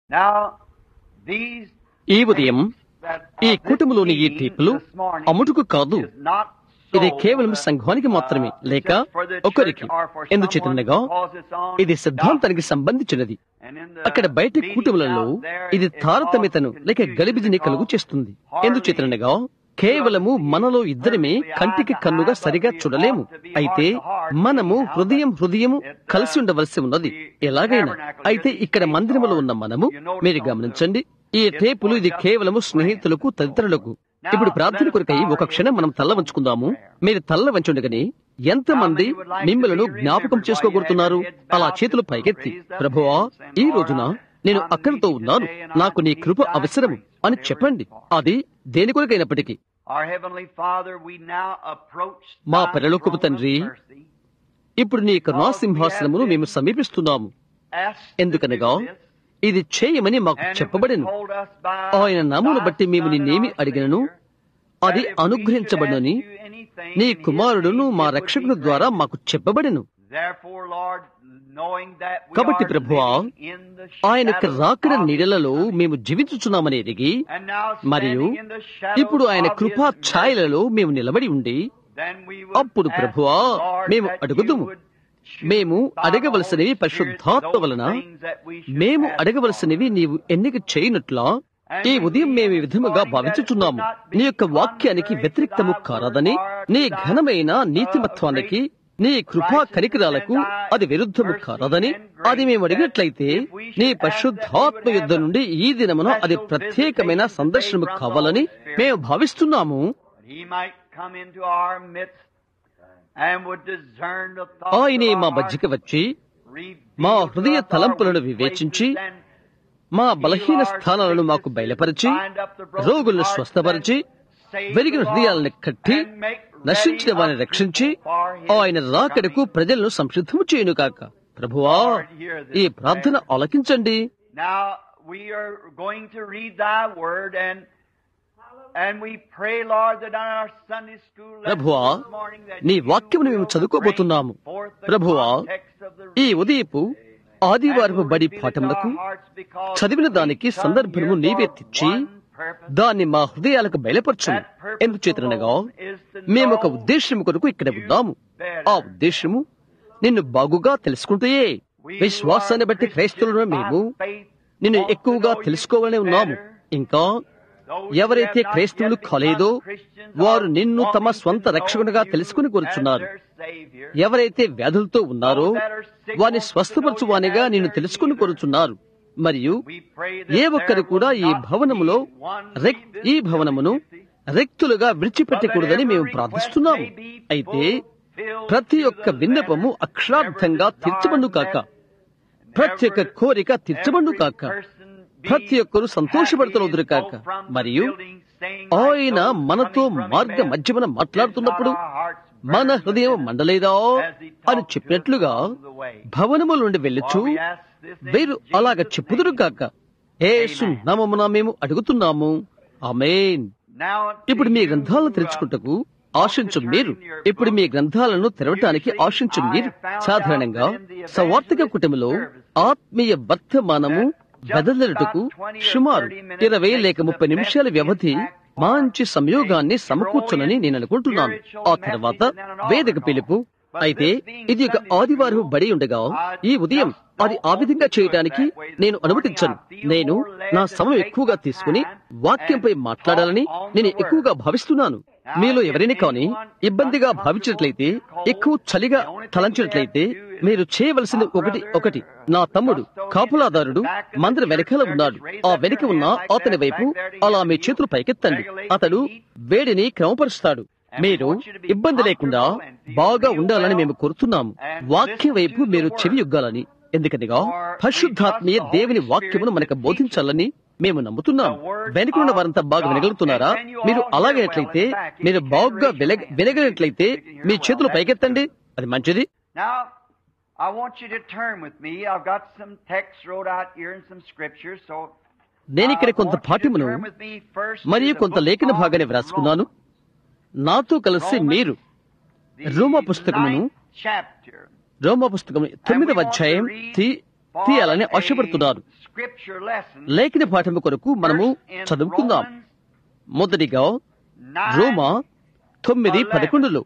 Now, these ఈ ఉదయం ఈ కూటమిలోని ఈ టేపులు అమ్ముటకు కాదు ఇది కేవలం సంఘానికి మాత్రమే లేక ఒకరికి ఎందుచేతనగా ఇది సిద్ధాంతానికి సంబంధించినది అక్కడ బయటి కూటములలో ఇది తారతమ్యతను లేక గలిబిజిని కలుగు చేస్తుంది ఎందుచేతనగా కేవలము మనలో ఇద్దరమే కంటికి కన్నుగా సరిగా చూడలేము అయితే మనము హృదయం హృదయము కలిసి ఉండవలసి ఉన్నది ఎలాగైనా అయితే ఇక్కడ మందిరములో ఉన్న మనము మీరు గమనించండి ఈ టేపులు ఇది కేవలము స్నేహితులకు తదితరులకు ఇప్పుడు ప్రార్థన కొరకై ఒక క్షణం మనం తల్ల వంచుకుందాము మీరు తల్ల వంచుండగానే ఎంతమంది మిమ్మలను జ్ఞాపకం చేసుకోగొడుతున్నారు అలా చేతులు పైకెత్తి ప్రభువా ఈ రోజున నేను అక్కడితో ఉన్నాను నాకు నీ కృప అవసరము అని చెప్పండి అది దేని కొరకైనప్పటికీ Our Heavenly Father, we now approach మా thy పరలోకపు throne of తండ్రి, mercy. ఇప్పుడు నీ కరుణా సింహాసనమును మేము సమీపిస్తున్నాము Ask to ఎందుకనగా do this, ఇది చేయమని మాకు and it was చెప్పబడెను told us by ఆయన నామమును thy బట్టి మేము Son and నిన్నేమి our అడిగినను Savior, అది that if we అనుగ్రహించబడునని should ask you anything నీ in His కుమారుడును name, మా it would be రక్షకుని ద్వారా granted. మాకు చెప్పబడెను Therefore, Lord, knowing that we కాబట్టి are ప్రభువా, living in the ఆయన యొక్క shadows రాకడ of His నీడలలో coming, మేము జీవించుచున్నామని ఎరిగి and now మరియు standing in the shadows ఇప్పుడు ఆయన of కృపా His ఛాయలలో మేము నిలబడి ఉండి mercy, then we would అప్పుడు ask, ప్రభువా, Lord, మేము that you అడుగుదుము. would choose మేము by the అడగవలసినవి Holy Spirit పరిశుద్ధాత్మ those వలన things that we should మేము ask అడగవలసినవి నీవు ఎన్నిక చేయనట్లా ఈ ఉదయం మేము ఈ విధముగా భావించుచున్నాము నీ యొక్క వాక్యానికి వ్యతిరేక్తము కారాదని నీ ఘనమైన నీతిమత్వానికి నీ కృపా కనికరాలకు అది విరుద్ధము కారాదని అది మేము అడిగినట్లయితే నీ పరిశుద్ధాత్మ యుద్ధ నుండి ఈ దినమున అది ప్రత్యేకమైన సందర్శనము కావాలని మేము భావిస్తున్నాము that he might come into our midst and would discern the thoughts ఆయనే of మా our మధ్యకి వచ్చి reveal మా to హృదయ us our తలంపులను weak వివేచించి, places and మా బలహీన స్థానాలను మాకు బయలుపరిచి రోగులను స్వస్థపరిచి వెరిగిన హృదయాలను కట్టి నశించిన వారిని రక్షించి ఆయన రాకడకు ప్రజలను సంసిద్ధము చేయును కాక ప్రభువా ఈ ప్రార్థన ఆలకించండి Now we are going to read thy word and and we pray, Lord, that on our Sunday school lesson ప్రభువా this morning that నీ you వాక్యమును మేము will చదువుకోబోతున్నాము bring forth the ప్రభువా context of the ఈ ఉదయపు ఆదివారపు బడి పాఠములకు చదివిన దానికి సందర్భము నీవే తెచ్చి దాన్ని మా హృదయాలకు బయలుపరచును ఎందుచేతనగా మేము ఒక ఉద్దేశం కొరకు ఇక్కడ ఉన్నాము ఆ ఉద్దేశము నిన్ను బాగుగా తెలుసుకుంటే విశ్వాసాన్ని బట్టి క్రైస్తవులను మేము నిన్ను ఎక్కువగా తెలుసుకోవాలని ఉన్నాము ఇంకా ఎవరైతే క్రైస్తవులు కాలేదో వారు నిన్ను తమ స్వంత రక్షకునిగా తెలుసుకుని కూర్చున్నారు ఎవరైతే వ్యాధులతో ఉన్నారో వారిని స్వస్థపరచువానిగా నిన్ను తెలుసుకుని కోరుచున్నారు మరియు ఏ ఒక్కరు కూడా ఈ భవనములో రెక్- ఈ భవనమును రెక్తులుగా విడిచిపెట్టకూడదని మేము ప్రార్థిస్తున్నాము అయితే ప్రతి ఒక్క విన్నపము అక్షరార్థంగా తీర్చబడు కాక ప్రతి ఒక్క కోరిక తీర్చబడు కాక ప్రతి ఒక్కరు సంతోషపడుతున్నారు కాక మరియు ఆయన మనతో మార్గ మధ్యమన మాట్లాడుతున్నప్పుడు మన హృదయం మండలేదా అని చెప్పినట్లుగా భవనముల నుండి వెళ్ళొచ్చు వీరు అలాగ చెప్పుదురు కాక ఏసు నామమున మేము అడుగుతున్నాము ఆమేన్ ఇప్పుడు మీ గ్రంథాలను తెరుచుకుంటకు ఆశించు మీరు ఇప్పుడు మీ గ్రంథాలను తెరవటానికి ఆశించు మీరు సాధారణంగా సవార్థక కుటుంబంలో ఆత్మీయ వర్తమానము బదలటకు సుమారు ఇరవై లేక ముప్పై నిమిషాల వ్యవధి మంచి సంయోగాన్ని సమకూర్చునని నేను అనుకుంటున్నాను ఆ తర్వాత వేదిక పిలుపు అయితే ఇది ఒక ఆదివారం బడి ఉండగా ఈ ఉదయం అది ఆ విధంగా చేయడానికి నేను అనుమతించను నేను నా సమయం ఎక్కువగా తీసుకుని వాక్యంపై మాట్లాడాలని నేను ఎక్కువగా భావిస్తున్నాను మీలో ఎవరైనా కానీ ఇబ్బందిగా భావించినట్లయితే ఎక్కువ చలిగా తలంచినట్లయితే మీరు చేయవలసింది ఒకటి ఒకటి నా తమ్ముడు కాపులాదారుడు మందిర వెనకాల ఉన్నాడు ఆ వెనుక ఉన్న అతని వైపు అలా మీ చేతులు పైకెత్తండి అతడు వేడిని క్రమపరుస్తాడు మీరు ఇబ్బంది లేకుండా బాగా ఉండాలని మేము కోరుతున్నాము వాక్యం వైపు మీరు చెవి యొగ్గాలని ఎందుకనగా పరిశుద్ధాత్మీయ దేవుని వాక్యమును మనకు బోధించాలని మేము నమ్ముతున్నాము వెనుకలున్న వారంతా బాగా వినగలుగుతున్నారా మీరు అలాగైనట్లయితే మీరు బాగుగా వినగ- వినగలిగినట్లయితే మీ చేతులు పైకెత్తండి అది మంచిది Now, I want you to turn with me. I've got some text wrote out here and some scriptures, so నేను ఇక్కడ I కొంత want you to పాఠ్యమును turn with me first to మరియు the కొంత book లేఖన of భాగాన్ని వ్రాసుకున్నాను నాతో కలిసి మీరు the రోమా పుస్తకమును ninth chapter. రోమా పుస్తకం తొమ్మిదవ అధ్యాయం తీ- తీయాలని ఆశపడుతున్నారు scripture lesson. లేఖన పాఠము కొరకు మనము First in చదువుకుందాం Romans మొదటిగా 9, రోమా తొమ్మిది పదకొండులో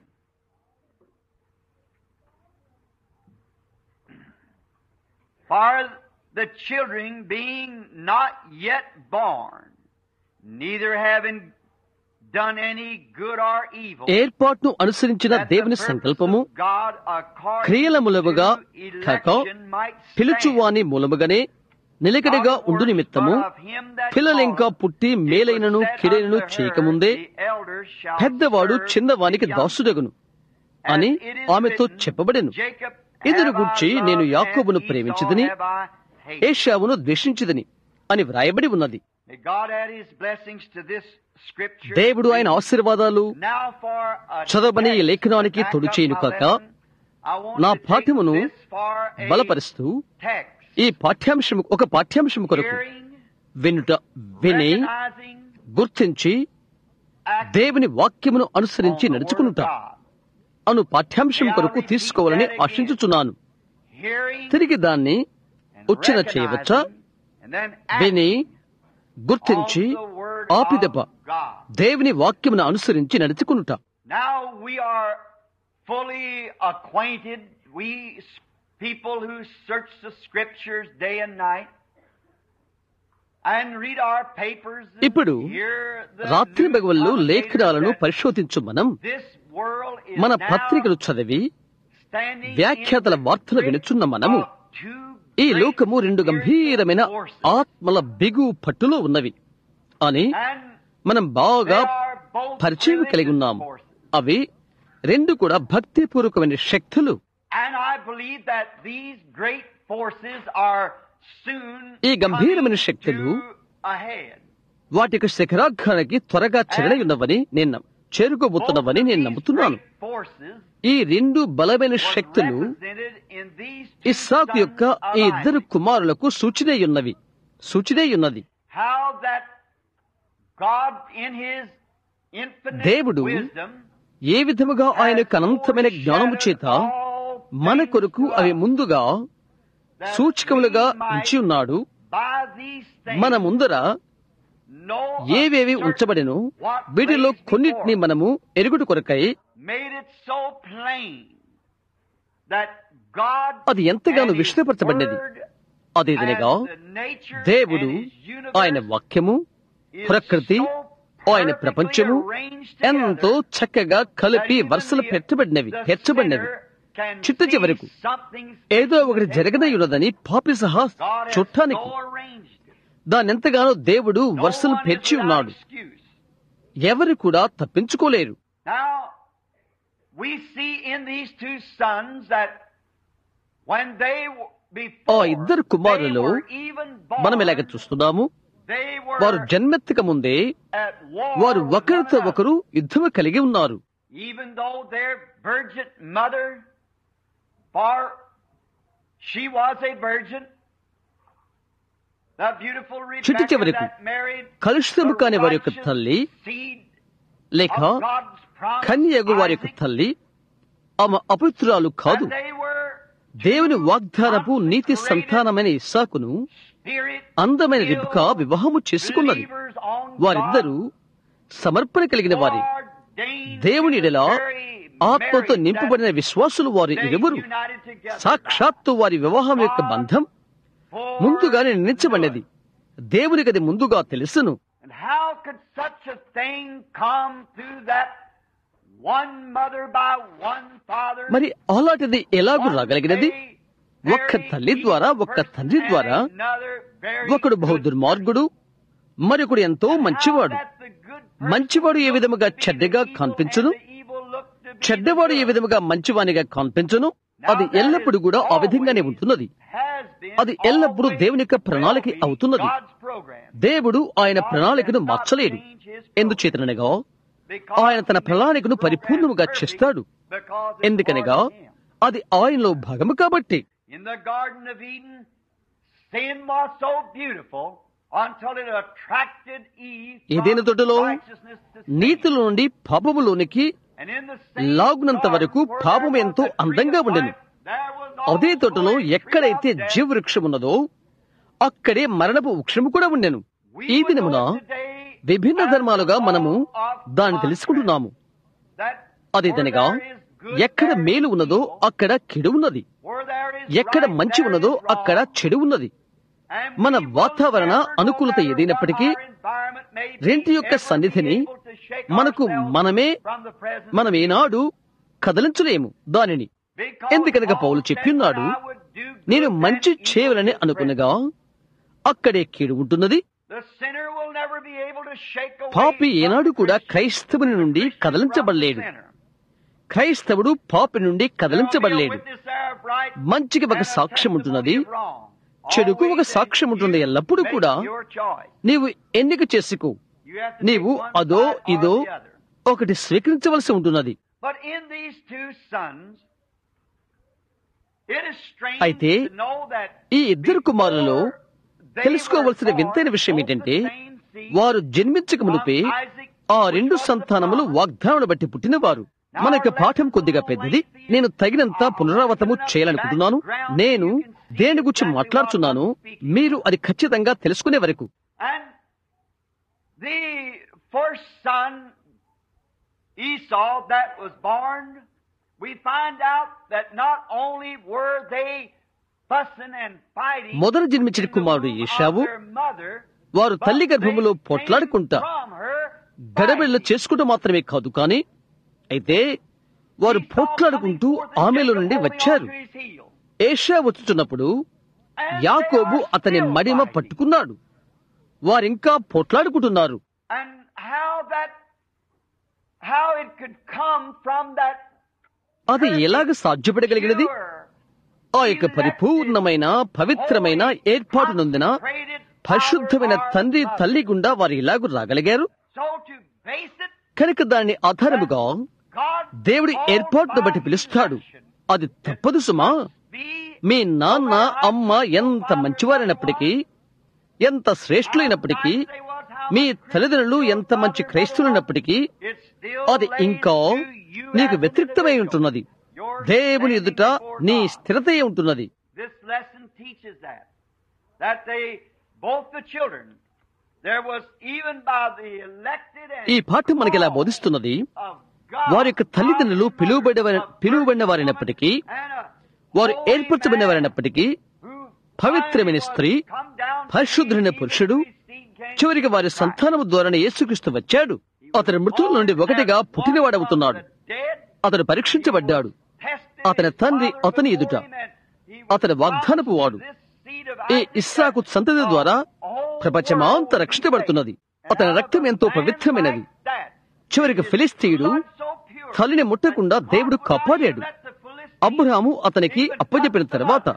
For the children being not yet born, neither having done any good or evil, ఏర్పాటును అనుసరించిన that the దేవుని purpose సంకల్పము of God according క్రియల మూలముగా to కాక election might stand. పిలుచువాని మూలముగానే నిలకడగా ఉండు నిమిత్తము పిల్లలింకా పుట్టి మేలైనను కిడైనను చేయకముందే పెద్దవాడు చిన్నవానికి దాసుడగును అని ఆమెతో చెప్పబడెను ఇందును గూర్చి నేను యాకోబును ప్రేమించదని ఏషావును ద్వేషించదని అని వ్రాయబడి ఉన్నది దేవుడు ఆయన ఆశీర్వాదాలు చదవని ఈ లేఖనానికి తొడి చేయను కాక నా పాఠ్యమును బలపరుస్తూ ఈ పాఠ్యాంశము ఒక పాఠ్యాంశము కొరకు వినుట విని గుర్తించి దేవుని వాక్యమును అనుసరించి నడుచుకునుట అను పాఠ్యాంశం కొరకు తీసుకోవాలని ఆశించుచున్నాను తిరిగి దాన్ని ఉచ్చన చేయవచ్చా విని గుర్తించి ఆపిదప దేవుని వాక్యమును అనుసరించి నడుచుకునుట Now we are fully acquainted, we s- people who search the scriptures day and night and read our papers and ఇప్పుడు hear the రాత్రి news బగవల్లో commentators లేఖనాలను that పరిశోధించు మనం this world is మన now పత్రికలు చదివి standing వ్యాఖ్యాతల in the వార్తలు grip వినుచున్న మనము of two ఈ great లోకము రెండు గంభీరమైన spiritual forces. ఆత్మల బిగు పట్టులో ఉన్నవి అని And మనం బాగా they are both పరిచయం కలిగి religious ఉన్నాము forces. అవి రెండు కూడా భక్తిపూర్వకమైన శక్తులు And I believe that these great forces are soon ఈ గంభీరమైన coming శక్తులు to a head. వాటి యొక్క శిఖరాఘానికి త్వరగా చెరలై ఉన్నవని నేను నమ్ము- చేరుకోబోతున్నవని నేను నమ్ముతున్నాను Great forces ఈ రెండు బలమైన was శక్తులు represented in these two ఇస్సాకు యొక్క sons ఈ of ఇద్దరు Isaac. కుమారులకు సూచనై ఉన్నవి సూచనై ఉన్నది How that God in His infinite దేవుడు wisdom ఏ విధముగా ఆయన యొక్క అనంతమైన జ్ఞానము చేత మన కొరకు అవి ముందుగా సూచకములుగా ఉంచి ఉన్నాడు మన ముందర ఏవేవి ఉంచబడెను వీటిలో కొన్నిటిని మనము ఎరుగుడు కొరకై అది ఎంతగానో విషదపరచబడినది అదేదనగా దేవుడు ఆయన వాక్యము ప్రకృతి ఆయన ప్రపంచము ఎంతో చక్కగా కలిపి వరుసలు పెట్టబడినవి పెంచబడినవి చిట్ట చివరకు ఏదో ఒకటి జరగనై ఉన్నదని పాపి సహా చూడటానికి దానెంతగానో దేవుడు వరుసలు పెంచి ఉన్నాడు ఎవరు కూడా తప్పించుకోలేరు Now, we see in these two sons that when they w- ఆ before ఇద్దరు కుమారులు they were even born, మనం ఇలాగ చూస్తున్నాము they were వారు జన్మెత్తక ముందే at war వారు with ఒకరితో one another. ఒకరు యుద్ధము కలిగి ఉన్నారు even though their virgin mother, for she was a virgin, the beautiful చిట్ట Rebecca చివరకు that married కలుషితము the కాని వారి యొక్క righteous తల్లి seed లేక of God's promise, కన్యగు వారి యొక్క Isaac, తల్లి ఆమె అపవిత్రురాలు కాదు and they were దేవుని వాగ్దానపు నీతి సంతానమైన ఇస్సాకును spirit అందమైన రిబ్కా వివాహము చేసుకున్నది believers on వారిద్దరూ సమర్పణ కలిగిన వారి ordained దేవుని ఎడల very ఆత్మతో marriage నింపబడిన విశ్వాసులు వారి that they ఇరువురు united together సాక్షాత్తు వారి వివాహం యొక్క బంధం for ముందుగానే నిర్ణయించబడినది దేవునికి అది ముందుగా తెలుసును And how could such a thing come through that one mother by one father? మరి అలాంటిది ఎలాగూ రాగలిగినది ఒక్క తల్లి ద్వారా ఒక్క తండ్రి ద్వారా ఒకడు బహు దుర్మార్గుడు మరొకడు ఎంతో మంచివాడు మంచివాడు ఏ విధముగా చెడ్డగా కనిపించును చెడ్డవాడు ఏ విధముగా మంచివానిగా కనిపించును అది ఎల్లప్పుడూ కూడా ఆ విధంగానే ఉంటున్నది అది ఎల్లప్పుడూ దేవుని యొక్క ప్రణాళిక అవుతున్నది దేవుడు ఆయన ప్రణాళికను మార్చలేడు ఎందుచేతనగా ఆయన తన ప్రణాళికను పరిపూర్ణముగా చేస్తాడు ఎందుకనగా అది ఆయనలో భాగము కాబట్టి In the Garden of Eden, sin was so beautiful until it attracted Eve ఏదైనా from తోటలో righteousness to sin. నీతిలో నుండి పాపములోనికి And in the same లాగునంత వరకు garden where పాపం there ఎంతో was that అందంగా tree of ఉండెను life, there was అదే also తోటలో a tree ఎక్కడైతే of death. జీవ వృక్షం ఉన్నదో అక్కడే మరణపు వృక్షము కూడా ఉండెను We ఈ would దినమున know today విభిన్న as ధర్మాలుగా the మనము law of దాన్ని contrast. తెలుసుకుంటున్నాము That అదేదనగా where there is good, ఎక్కడ there is మేలు ఉన్నదో evil. అక్కడ చెడు ఉన్నది Where there is ఎక్కడ right, మంచి there ఉన్నదో is wrong. అక్కడ చెడు ఉన్నది And మన we will వాతావరణ never, no అనుకూలత matter ఏదైనప్పటికీ what our environment may be, రెంటి యొక్క ever be సన్నిధిని able to shake మనకు ourselves మనమే from the presence మనం ఏనాడు కదలించలేము దానిని Because ఎందుకనగా Paul Paul said, చెప్పియున్నాడు, "When I would do good, నేను then మంచి evil చేయవలని is అనుకునగా అక్కడే కీడు ఉంటున్నది The sinner will never be able to shake away పాపి from ఏనాడు the కూడా Christian- క్రైస్తవుని నుండి Christian కదలించబడలేడు from the sinner. క్రైస్తవుడు పాపి నుండి There will be a కదలించబడలేడు witness there of right మంచికి ఒక and a సాక్ష్యం ఉంటున్నది testimony of wrong. చెడుకు ఒక Always సాక్ష్యం ఉంటుంది you ఎల్లప్పుడూ make కూడా your choice. నీవు ఎన్నిక చేసుకో You have to నీవు take one అదో side or ఇదో the other. ఒకటి స్వీకరించవలసి ఉంటున్నది But in these two sons, it is strange అయితే to know that ఈ ఇద్దరు కుమారులలో before they తెలుసుకోవలసిన were వింతైన born, విషయం both ఏంటంటే the same seed వారు జన్మించక మునిపే of Isaac, ఆ which రెండు was the సంతానములు promise. వాగ్దానం బట్టి పుట్టినవారు మన యొక్క పాఠం కొద్దిగా పెద్దది నేను తగినంత పునరావృతము చేయాలనుకుంటున్నాను నేను దేని గురించి మాట్లాడుతున్నాను మీరు అది ఖచ్చితంగా తెలుసుకునే వరకు And the first son, Esau, that was born, we find out that not only were they fussing and fighting మొదట జన్మించిన in the కుమారుడు womb of ఏశావు their mother, వారు but తల్లి గర్భములో they పొట్లాడుకుంటా came from her గడబిళ్ళ fighting. చేసుకుంటూ మాత్రమే కాదు కానీ అయితే వారు Esau పోట్లాడుకుంటూ coming forth and ఆమెలో Jacob నుండి holding వచ్చారు on to his heel. ఏషా వచ్చుచున్నప్పుడు And యాకోబు they are అతని still మడిమ fighting. పట్టుకున్నాడు వారింకా పోట్లాడుకుంటున్నారు And how that, how it could come from that అది ఎలాగ సాధ్యపడగలిగినది pure, ఆ యొక్క పరిపూర్ణమైన పవిత్రమైన ఏర్పాటు నొందిన పరిశుద్ధమైన తండ్రి తల్లి గుండా వారు ఇలాగూ రాగలిగారు So to base it, కనుక దాన్ని ఆధారముగా God దేవుడి ఏర్పాటును బట్టి పిలుస్తాడు అది తప్పదు సుమా be మీ నాన్న అమ్మ ఎంత మంచివారైనప్పటికీ ఎంత శ్రేష్ఠులైనప్పటికీ మీ తల్లిదండ్రులు ఎంత మంచి క్రైస్తులైనప్పటికీ అది ఇంకా నీకు వ్యతిరిక్తమై ఉంటున్నది దేవుని ఎదుట నీ స్థిరతయే ఉంటున్నది This lesson teaches that. That they, both the children, there was even by the elected and ఈ పాఠం మనకి ఇలా బోధిస్తున్నది of God, వారి యొక్క తల్లిదండ్రులు పిలువబడిన పిలువబడిన వారైనప్పటికీ and a వారు holy ఏర్పరచబడిన man వారైనప్పటికీ who పవిత్రమైన స్త్రీ come down to పరిశుద్ధుడైన see పురుషుడు the seed came చివరికి వారి సంతానము ద్వారానే యేసుక్రీస్తు వచ్చాడు అతని మృతుల నుండి ఒకటిగా పుట్టినవాడవుతున్నాడు అతడు పరీక్షించబడ్డాడు అతని తండ్రి అతని ఎదుట అతని వాగ్దానపు వాడు ఈ ఇస్సాకు సంతతి ద్వారా ప్రపంచమాంత రక్షించబడుతున్నది అతని రక్తం ఎంతో పవిత్రమైనది చివరికి ఫిలిస్తీయుడు తల్లిని ముట్టకుండా దేవుడు కాపాడాడు అబ్రహాము అతనికి అప్పజెప్పిన తర్వాత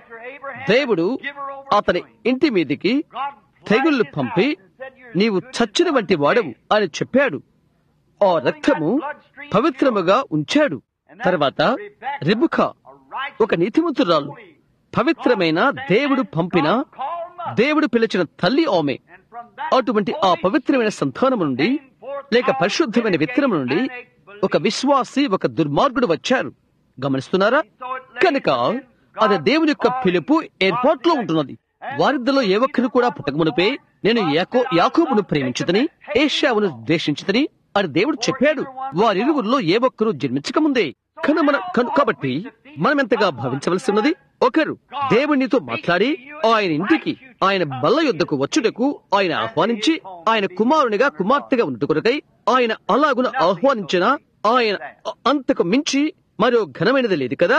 దేవుడు అతని ఇంటి మీదికి తెగుళ్లు పంపి నీవు చచ్చిన వంటి వాడవు అని చెప్పాడు ఆ రక్తము పవిత్రముగా ఉంచాడు తర్వాత రిబుక ఒక నీతిమంతురాలు పవిత్రమైన దేవుడు పంపిన దేవుడు పిలిచిన తల్లి ఆమె అటువంటి ఆ పవిత్రమైన సంతానము నుండి లేక పరిశుద్ధమైన విత్తనము నుండి ఒక విశ్వాసి ఒక దుర్మార్గుడు వచ్చారు గమనిస్తున్నారా కనుక అది దేవుని యొక్క పిలుపు ఏర్పాట్లో ఉంటున్నది వారిద్దలో ఏ ఒక్కరు కూడా పుట్టకమునిపే నేను యాకో యాకోబును ప్రేమించుతని ఏషావును ద్వేషించుతని అని దేవుడు చెప్పాడు వారిరువురిలో ఏ ఒక్కరూ జన్మించకముందే కను మన కను కాబట్టి మనం ఎంతగా భావించవలసి ఉన్నది ఒకరు దేవునితో మాట్లాడి ఆయన ఇంటికి ఆయన బల్ల యొద్దకు వచ్చుటకు ఆయన ఆహ్వానించి ఆయన కుమారునిగా కుమార్తెగా ఉంటు కొరకై ఆయన అలాగున ఆహ్వానించిన ఆయన అంతకు మించి మరో ఘనమైనది లేదు కదా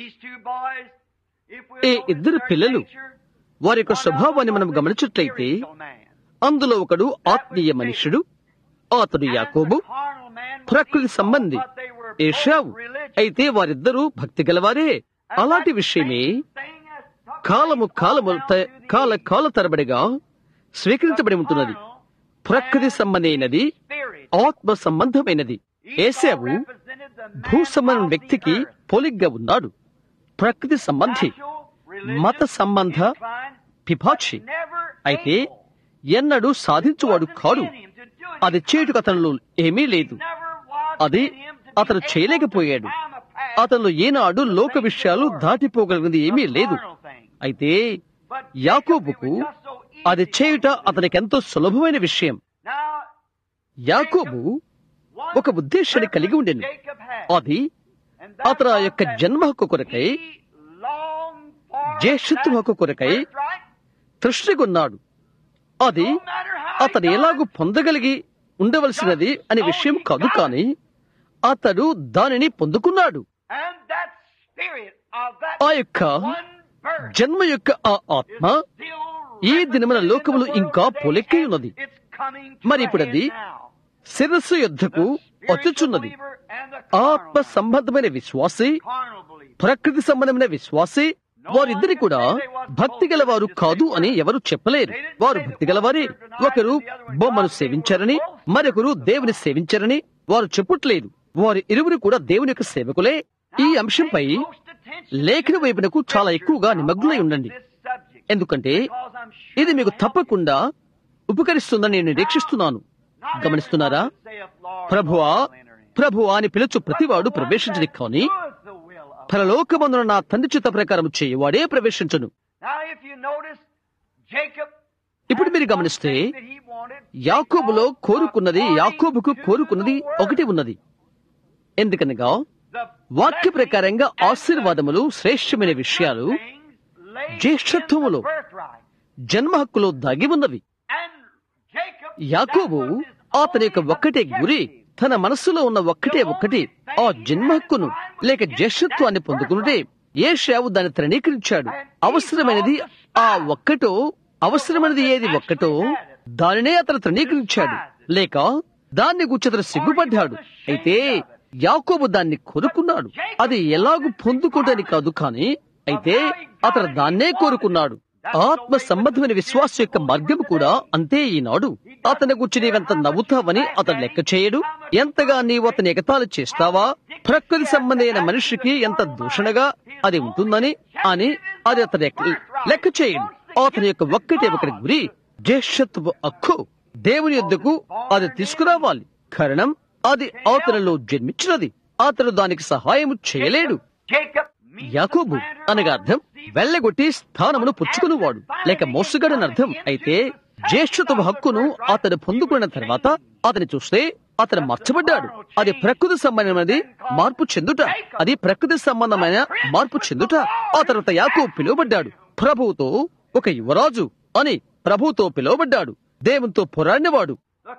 ఈ ఇద్దరు పిల్లలు వారి యొక్క స్వభావాన్ని మనం గమనించట్లయితే అందులో ఒకడు ఆత్మీయ మనుష్యుడు అతడు యాకోబు ప్రకృతి సంబంధి ఏషావు అయితే వారిద్దరూ భక్తి గలవారే అలాంటి విషయమే కాలము కాలము త- కాల కాల తరబడిగా స్వీకరించబడి ఉంటున్నది ప్రకృతి సంబంధమైనది ఆత్మ సంబంధమైనది ఏసావు భూ సంబంధం వ్యక్తికి పోలిగ్గా ఉన్నాడు ప్రకృతి సంబంధి మత సంబంధ పిపాచి అయితే ఎన్నడూ సాధించువాడు కాడు అది చేటుకు అతనిలో ఏమీ లేదు అది అతను చేయలేకపోయాడు అతనిలో ఏనాడు లోక విషయాలు దాటిపోగలిగినది ఏమీ లేదు అయితే యాకోబుకు అది చేయుట అతనికెంతో సులభమైన విషయం యాకోబు ఒక ఉద్దేశాన్ని కలిగి ఉండెను అది అతను ఆ యొక్క జన్మ హక్కు కొరకై జ్యేష్ఠత్వ హక్కు కొరకై తృష్టిగొన్నాడు అది అతను ఎలాగూ పొందగలిగి ఉండవలసినది అనే విషయం కాదు కానీ అతడు దానిని పొందుకున్నాడు ఆ యొక్క జన్మ యొక్క ఆ ఆత్మ ఈ దినమున లోకములు ఇంకా పొలెక్కి ఉన్నది మరి ఇప్పుడు అది శిరస్సు యుద్ధకు వచ్చుచున్నది ఆత్మ సంబంధమైన విశ్వాసి ప్రకృతి సంబంధమైన విశ్వాసి వారిద్దరి కూడా భక్తి గలవారు కాదు అని ఎవరు చెప్పలేరు వారు భక్తి గలవారే ఒకరు బొమ్మను సేవించారని మరొకరు దేవుని సేవించారని వారు చెప్పట్లేదు వారి ఇరువురు కూడా దేవుని యొక్క సేవకులే ఈ అంశంపై లేఖన వైపునకు చాలా ఎక్కువగా నిమగ్నై ఉండండి ఎందుకంటే ఇది మీకు తప్పకుండా ఉపకరిస్తుందని నేను నిరీక్షిస్తున్నాను గమనిస్తున్నారా ప్రభువా ప్రభువా అని పిలుచు ప్రతివాడు ప్రవేశించని కానీ పరలోకమందున నా తండ్రి చిత్త ప్రకారం చేయవాడే ప్రవేశించును ఇప్పుడు మీరు గమనిస్తే యాకోబులో కోరుకున్నది యాకోబుకు కోరుకున్నది ఒకటి ఉన్నది ఎందుకనగా వాక్య ప్రకారంగా ఆశీర్వాదములు శ్రేష్టమైన విషయాలు జ్యేష్ఠత్వములో జన్మ హక్కులో దాగి ఉన్నవి యాకోబు అతని యొక్క ఒక్కటే గురి తన మనస్సులో ఉన్న ఒక్కటే ఒక్కటి ఆ జన్మ హక్కును లేక జ్యేష్ఠత్వాన్ని పొందుకున్నటే ఏ షావు దాన్ని తృణీకరించాడు అవసరమైనది ఆ ఒక్కటో అవసరమైనది ఏది ఒక్కటో దానినే అతను తృణీకరించాడు లేక దాన్ని గురించి అతను సిగ్గుపడ్డాడు అయితే యాకోబు దాన్ని కోరుకున్నాడు అది ఎలాగూ పొందుకోవడానికి కాదు కానీ అయితే అతను దాన్నే కోరుకున్నాడు ఆత్మ సంబంధమైన విశ్వాస యొక్క మార్గం కూడా అంతే ఈనాడు అతని గురించి నీవెంత నవ్వుతావని అతను లెక్క చేయడు ఎంతగా నీవు అతని ఎగతాళి చేస్తావా ప్రకృతి సంబంధమైన మనిషికి ఎంత దూషణగా అది ఉంటుందని అని అది అతని లెక్క చేయడు అతని యొక్క ఒక్కటే ఒకటి గురి జ్యేష్ఠత్వ హక్కు దేవుని యొద్దకు అది తీసుకురావాలి కారణం అది అతనిలో జన్మించినది అతను దానికి సహాయం చేయలేడు యాకోబు అనగా అర్థం వెళ్ళగొట్టి స్థానమును పుచ్చుకునివాడు లేక మోసగాడని అర్థం అయితే జ్యేష్ఠత్వ హక్కును అతను పొందుకున్న తర్వాత అతని చూస్తే అతను మర్చబడ్డాడు అది ప్రకృతి సంబంధమైనది మార్పు చెందుట అది ప్రకృతి సంబంధమైన మార్పు చెందుట ఆ తర్వాత యాకో పిలువబడ్డాడు ప్రభువుతో ఒక యువరాజు అని ప్రభువుతో పిలువబడ్డాడు దేవునితో పోరాడినవాడు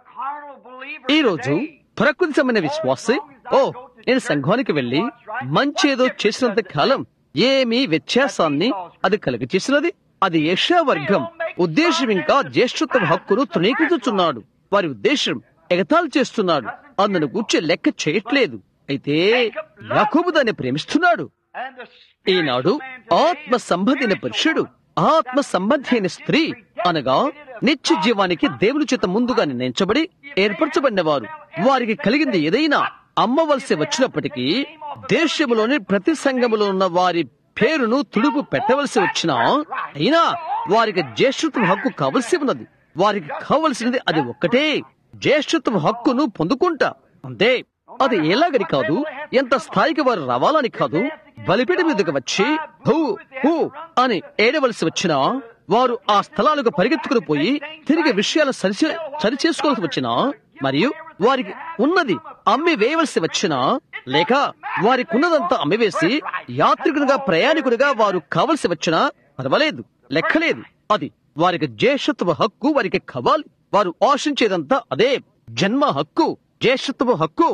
ఈ రోజు ప్రకృతి సంబంధ విశ్వాసి ఓ నేను సంఘానికి వెళ్లి మంచేదో చేసినంత కాలం ఏమీ వ్యత్యాసాన్ని అది కలుగ చేసినది అది యశా వర్గం ఉద్దేశం ఇంకా జ్యేష్ఠత్వ హక్కును తృణీకరించుచున్నాడు వారి ఉద్దేశం ఎగతాళి చేస్తున్నాడు అందును కూర్చే లెక్క చేయట్లేదు అయితే యాకోబు దాన్ని ప్రేమిస్తున్నాడు ఈనాడు ఆత్మ సంబంధిన పురుషుడు ఆత్మ సంబంధైన స్త్రీ అనగా నిత్య జీవానికి దేవుని చేత ముందుగా నిర్ణయించబడి ఏర్పరచబడిన వారు వారికి కలిగింది ఏదైనా అమ్మవలసి వచ్చినప్పటికీ దేశంలోని ప్రతి సంఘములో ఉన్న వారి పేరును తుడుపు పెట్టవలసి వచ్చినా అయినా వారికి జ్యేష్ఠత్వం హక్కు కావలసి ఉన్నది వారికి కావలసినది అది ఒక్కటే జ్యేష్ఠత్వం హక్కును పొందుకుంటా అంతే అది ఎలాగని కాదు ఎంత స్థాయికి వారు రావాలని కాదు బలిపీఠ మీదకి వచ్చి హూ హూ అని ఏడవలసి వచ్చినా వారు ఆ స్థలాలకు పరిగెత్తుకుని పోయి తిరిగి విషయాలు సరి సరి చేసుకోవాల్సి వచ్చినా మరియు వారికి ఉన్నది అమ్మి వేయవలసి వచ్చినా లేక వారికి ఉన్నదంతా అమ్మివేసి యాత్రికునిగా ప్రయాణికునిగా వారు కావలసి వచ్చినా పర్వాలేదు లెక్కలేదు అది వారికి జ్యేష్ఠత్వ హక్కు వారికి కావాలి వారు ఆశించేదంతా అదే జన్మ హక్కు జ్యేష్ఠత్వ హక్కు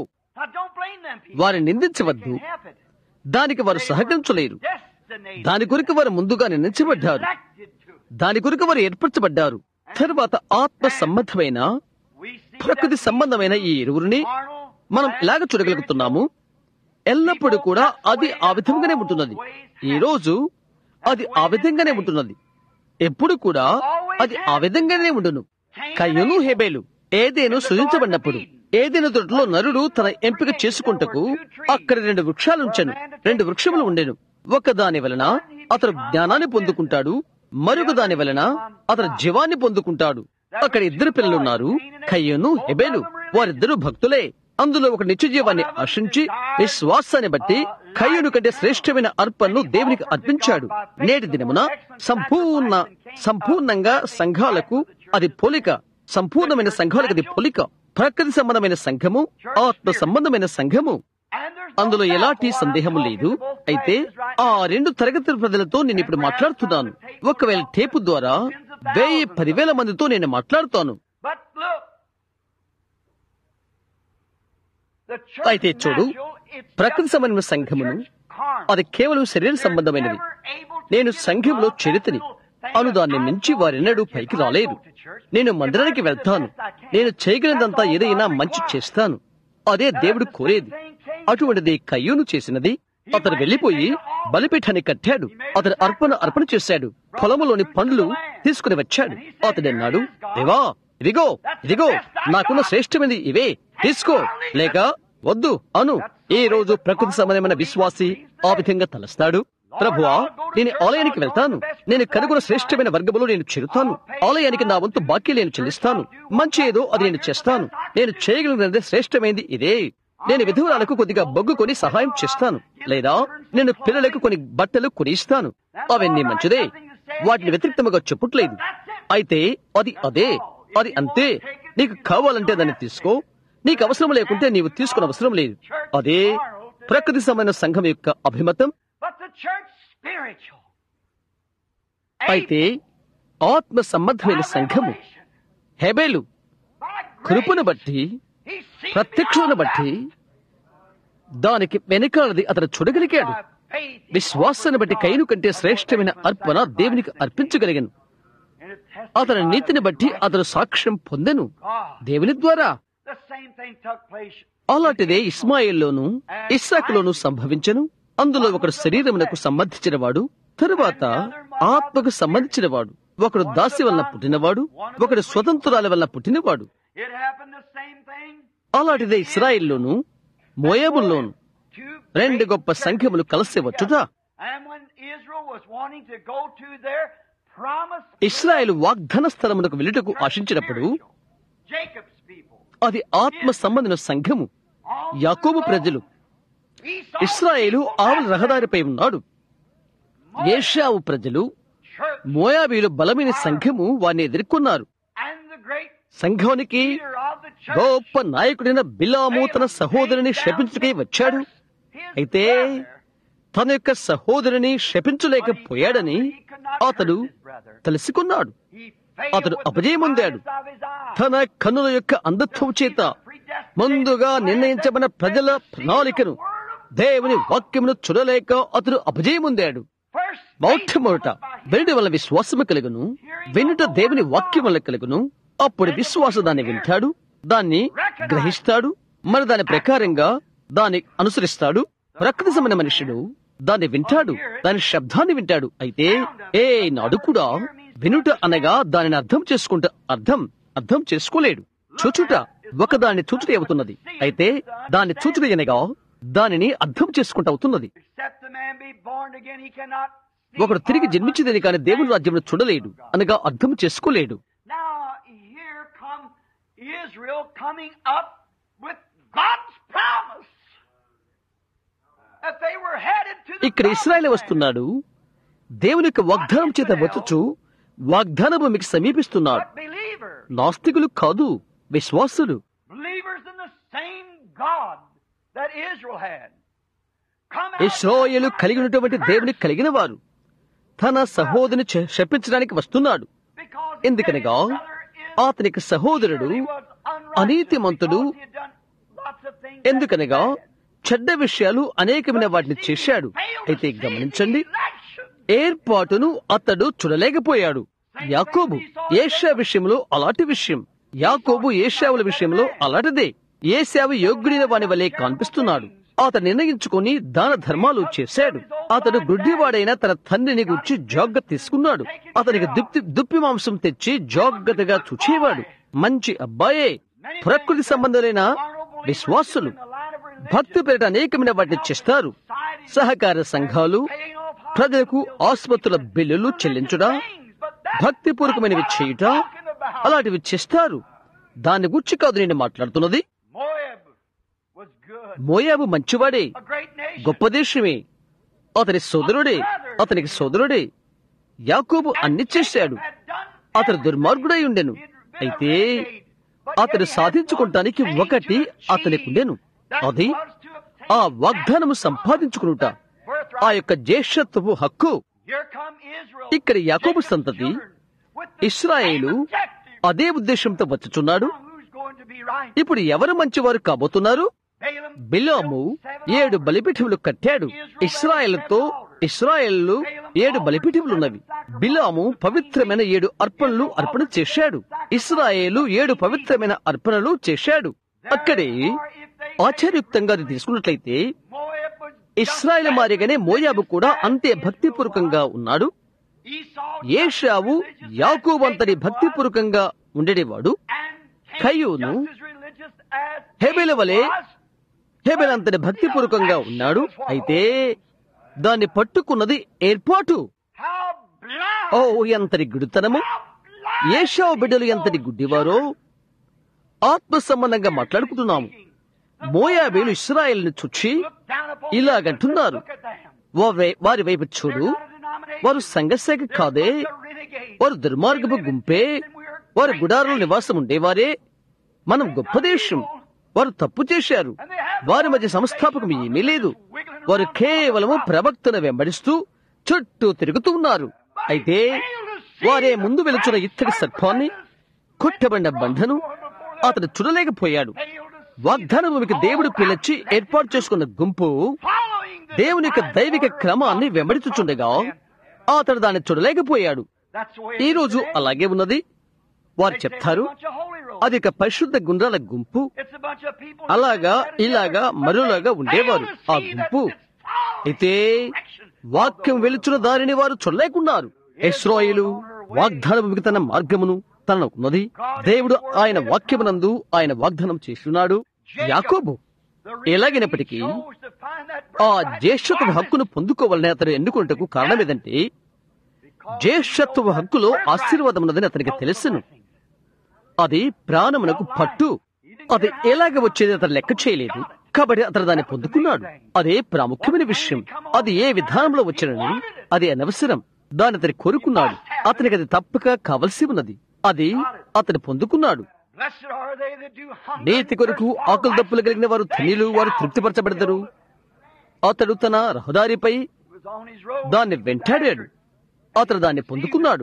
వారిని నిందించవద్దు దానికి వారు సహకరించలేరు దాని కొరకు వారు ముందుగా నిర్ణయించబడ్డారు దాని కొరకు వారు ఏర్పరచబడ్డారు తర్వాత ఆత్మ సంబంధమైన ప్రకృతి సంబంధమైన ఈ ఇరువురిని మనం ఇలాగ చూడగలుగుతున్నాము ఎల్లప్పుడూ కూడా అది ఆ విధంగానే ఉంటున్నది ఈ రోజు అది ఆ విధంగానే ఉంటున్నది ఎప్పుడు కూడా అది ఆ విధంగానే ఉండును కయ్యను హెబేలు ఏదేను సృజించబడినప్పుడు ఏదైనా తొట్టులో నరుడు తన ఎంపిక చేసుకుంటకు అక్కడ రెండు వృక్షాలు ఉంచాను రెండు వృక్షములు ఉండేను ఒక దాని వలన అతను జ్ఞానాన్ని పొందుకుంటాడు మరొక దాని వలన అతను జీవాన్ని పొందుకుంటాడు అక్కడ ఇద్దరు పిల్లలున్నారు కయ్యను హెబేలు వారిద్దరూ భక్తులే అందులో ఒక నిత్య జీవాన్ని ఆశించి విశ్వాసాన్ని బట్టి కయ్యును కంటే శ్రేష్టమైన అర్పణను దేవునికి అర్పించాడు నేటి దినమున సంపూర్ణ సంపూర్ణంగా సంఘాలకు అది పోలిక సంపూర్ణమైన సంఘాలకు అది పోలిక ప్రకృతి సంబంధమైన సంఘము ఆత్మ సంబంధమైన సంఘము అందులో ఎలాంటి సందేహము లేదు అయితే ఆ రెండు తరగతి ప్రజలతో నేను ఇప్పుడు మాట్లాడుతున్నాను ఒకవేళ టేపు ద్వారా వెయ్యి పదివేల మందితో నేను మాట్లాడుతాను అయితే చూడు ప్రకృతి సంబంధమైన సంఘమును అది కేవలం శరీర సంబంధమైనది నేను సంఘంలో చెరితని అను దాన్ని మించి వారెన్నడూ పైకి రాలేదు నేను మందిరానికి వెళ్తాను నేను చేయగలిగినంతా ఏదైనా మంచి చేస్తాను అదే దేవుడు కోరేది అటువంటిది కయ్యూను చేసినది అతను వెళ్లిపోయి బలిపీఠాన్ని కట్టాడు అతను అర్పణ అర్పణ చేశాడు పొలములోని పండ్లు తీసుకుని వచ్చాడు అతడు అన్నాడు దేవా ఇదిగో ఇదిగో నాకున్న శ్రేష్టమైనది ఇవే తీసుకో లేక వద్దు అను ఈ రోజు ప్రకృతి సంబంధమైన విశ్వాసి ఆ విధంగా తలస్తాడు ప్రభువా నేను ఆలయానికి వెళ్తాను నేను కనుగొన్న శ్రేష్టమైన వర్గములో నేను చేరుతాను ఆలయానికి నా వంతు బాకీ నేను చెల్లిస్తాను మంచి ఏదో అది నేను చేస్తాను నేను చేయగలిగినది శ్రేష్టమైనది ఇదే నేను విధువురాలకు కొద్దిగా బొగ్గు కొని సహాయం చేస్తాను లేదా నేను పిల్లలకు కొన్ని బట్టలు కొనిస్తాను అవన్నీ మంచిదే వాటిని వ్యతిరేక్తముగా చెప్పట్లేదు అయితే అది అదే అది అంతే నీకు కావాలంటే దాన్ని తీసుకో నీకు అవసరం లేకుంటే నీవు తీసుకున్న అవసరం లేదు అదే ప్రకృతి సంబంధ సంఘం యొక్క అభిమతం అయితే ఆత్మ సంబంధమైన సంఘము హెబేలు కృపను బట్టి ప్రత్యక్షను బట్టి దానికి వెనకాలది అతను చూడగలిగాడు విశ్వాసాన్ని బట్టి కైను కంటే శ్రేష్టమైన అర్పణ దేవునికి అర్పించగలిగాను అతని నీతిని బట్టి అతను సాక్ష్యం పొందెను దేవుని ద్వారా అలాంటిదే ఇస్మాయిల్లోను ఇస్సాకులోను సంభవించను అందులో ఒకడు శరీరమునకు సంబంధించిన వాడు తరువాత ఆత్మకు సంబంధించిన వాడు ఒకడు దాసి వలన పుట్టినవాడు ఒకడు స్వతంత్రాల వలన పుట్టినవాడు అలాంటిదే ఇస్రాయిల్లోను మోయాబుల్లోను రెండు గొప్ప సంఖ్యములు కలిసి వచ్చుట ఇస్రాయేల్ వాగ్దాన స్థలమునకు వెళ్ళుటకు ఆశించినప్పుడు అది ఆత్మ సంబంధన సంఘము యాకోబు ప్రజలు ఇస్రాయేలు ఆవుల రహదారిపై ఉన్నాడు ఏషావు ప్రజలు మోయాబీలు బలమైన సంఘము వారిని ఎదుర్కొన్నారు సంఘానికి గొప్ప నాయకుడైన బిలాము తన సహోదరుని శపించుకై వచ్చాడు అయితే తన యొక్క సహోదరుని శపించలేకపోయాడని అతడు తెలుసుకున్నాడు అతడు అపజయమొందాడు తన కన్నుల యొక్క అంధత్వం చేత ముందుగా నిర్ణయించబడిన ప్రజల ప్రణాళికను దేవుని వాక్యమును చూడలేక అతడు అపజయమొందాడు మొట్టమొదట వెనుడి వల్ల విశ్వాసము కలుగును వెనుట దేవుని వాక్యం వల్ల కలుగును అప్పుడు విశ్వాస దాన్ని వింటాడు దాన్ని గ్రహిస్తాడు మరి దాని ప్రకారంగా దాన్ని అనుసరిస్తాడు ప్రకృతి సంబంధ మనుషుడు దాన్ని వింటాడు దాని శబ్దాన్ని వింటాడు అయితే ఏ నాడు కూడా వినుట అనగా దానిని అర్థం చేసుకుంటా అర్థం అర్థం చేసుకోలేడు చూచుట ఒకదాన్ని చూచుట అవుతున్నది అయితే దాన్ని చూచుట అనగా దానిని అర్థం చేసుకుంటూ అవుతున్నది ఒకడు తిరిగి జన్మించిందని కానీ దేవుని రాజ్యం చూడలేడు అనగా అర్థం చేసుకోలేడు Israel coming up with God's promise that they were headed to the ఇక్కడ ఇస్రాయల్ వస్తున్నాడు దేవుని యొక్క వాగ్దానం చేత వచ్చుచు వాగ్దాన భూమికి సమీపిస్తున్నాడు But believers, నాస్తికులు కాదు విశ్వాసులు believers in the same God that Israel had. Come out ఇస్రాయేలు కలిగి ఉన్నటువంటి దేవుని కలిగిన వారు తన సహోదరిని చె- శపించడానికి వస్తున్నాడు because ఎందుకనగా his brother is అతనికి సహోదరుడు he was unrighteous అనీతిమంతుడు because he had done lots of things ఎందుకనగా that he had. చెడ్డ విషయాలు అనేకమైన వాటిని చేశాడు అయితే గమనించండి ఏర్పాటును అతడు చూడలేకపోయాడు యాకోబు ఏషా విషయంలో అలాంటి విషయం యాకోబు ఏషావుల విషయంలో అలాంటిదే ఏశావు యోగ్యుడైన వాని వలె కనిపిస్తున్నాడు అతను నిర్ణయించుకుని దాన ధర్మాలు చేశాడు అతడు గుడ్డివాడైన తన తండ్రిని గుర్చి జాగ్రత్త తీసుకున్నాడు అతనికి దుప్పి దుప్పి మాంసం తెచ్చి జాగ్రత్తగా చూచేవాడు మంచి అబ్బాయే ప్రకృతి సంబంధులైన విశ్వాసులు భక్తి పేరిట అనేకమైన వాటిని చేస్తారు సహకార సంఘాలు ప్రజలకు ఆసుపత్రుల బిల్లులు చెల్లించుట భక్తిపూర్వకమైనవి చేయుట అలాంటివి చేస్తారు దాని గురించి కాదు నేను మాట్లాడుతున్నది Moab was good. మోయాబు మంచివాడే A great nation. గొప్ప దేశమే అతని సోదరుడే అతనికి సోదరుడే యాకోబు అన్ని చేశాడు Had done అతడు దుర్మార్గుడై ఉండెను అయితే అతడు సాధించుకోవటానికి ఒకటి అతనికుండెను అది ఆ వాగ్దానము సంపాదించుకునుట ఆ యొక్క జ్యేష్ఠత్వపు హక్కు ఇక్కడ యాకోబు సంతతి ఇస్రాయేలు అదే ఉద్దేశంతో వచ్చుచున్నాడు ఇప్పుడు ఎవరు మంచివారు కాబోతున్నారు బిలాము ఏడు బలిపీఠములు కట్టాడు ఇస్రాయేల్తో ఇస్రాయేళ్లు ఏడు బలిపీఠములున్నవి బిలాము పవిత్రమైన ఏడు అర్పణలు అర్పణ చేశాడు ఇస్రాయేలు ఏడు పవిత్రమైన అర్పణలు చేశాడు అక్కడే ఆశ్చర్యుక్తంగా అది తీసుకున్నట్లయితే ఇస్రాయేల్ మారిగానే మోయాబు కూడా అంతే భక్తిపూర్వకంగా ఉన్నాడు ఏషావు యాకూబ్ అంతటి భక్తిపూర్వకంగా ఉండేవాడు కయ్యూను హెబెల వలె హెబెల్ అంతటి భక్తిపూర్వకంగా ఉన్నాడు అయితే దాన్ని పట్టుకున్నది ఏర్పాటు ఓ ఎంతటి గుడితనము ఏషావు బిడ్డలు ఎంతటి గుడ్డివారో ఆత్మ సంబంధంగా మాట్లాడుకుంటున్నాము మోయాబేలు ఇస్రాయేల్ని చుచ్చి ఇలాగంటున్నారు వారి- వారి వైపు చూడు వారు సంఘశాఖ కాదే వారు దుర్మార్గపు గుంపే వారు గుడారంలో నివాసం ఉండేవారే మనం గొప్ప దేశం వారు తప్పు చేశారు వారి మధ్య సంస్థాపకం ఏమీ లేదు వారు కేవలము ప్రవక్తను వెంబడిస్తూ చుట్టూ తిరుగుతూ ఉన్నారు అయితే వారే ముందు వెలుచున్న ఇత్తడి సర్పాన్ని కొట్టబడిన బంధను అతడు చూడలేకపోయాడు వాగ్దాన భూమికి దేవుడు పిలిచి ఏర్పాటు చేసుకున్న గుంపు దేవుని యొక్క దైవిక క్రమాన్ని వెంబడించుచుండగా అతడు దాన్ని చూడలేకపోయాడు ఈ రోజు అలాగే ఉన్నది వారు చెప్తారు అది ఒక పరిశుద్ధ గుండ్రాల గుంపు అలాగా ఇలాగా మరోలాగా ఉండేవారు ఆ గుంపు అయితే వాక్యం వెలుచున్న దారిని వారు చూడలేకున్నారు ఇస్రాయిలు వాగ్దాన భూమికి తన మార్గమును తనకున్నది దేవుడు ఆయన వాక్యమునందు ఆయన వాగ్దానం చేస్తున్నాడు యాకోబు ఎలాగైనప్పటికీ ఆ జ్యేష్ఠత్వ హక్కును పొందుకోవాలని అతను ఎన్నుకున్నటకు కారణం ఏదంటే జ్యేష్ఠత్వ హక్కులో ఆశీర్వాదం ఉన్నదని అతనికి తెలుసును అది ప్రాణమునకు పట్టు అది ఎలాగ వచ్చేది అతను లెక్క చేయలేదు కాబట్టి అతను దాన్ని పొందుకున్నాడు అదే ప్రాముఖ్యమైన విషయం అది ఏ విధానంలో వచ్చినని అది అనవసరం దాన్ని అతను కోరుకున్నాడు అతనికి అది తప్పక కావలసి ఉన్నది అది అతను పొందుకున్నాడు నీతి కొరకు ఆకులు దప్పులు కలిగిన వారు ధనిలు వారు తృప్తిపరచబడతారు అతడు తన రహదారిపై దాన్ని వెంటాడాడు అతడు దాన్ని పొందుకున్నాడు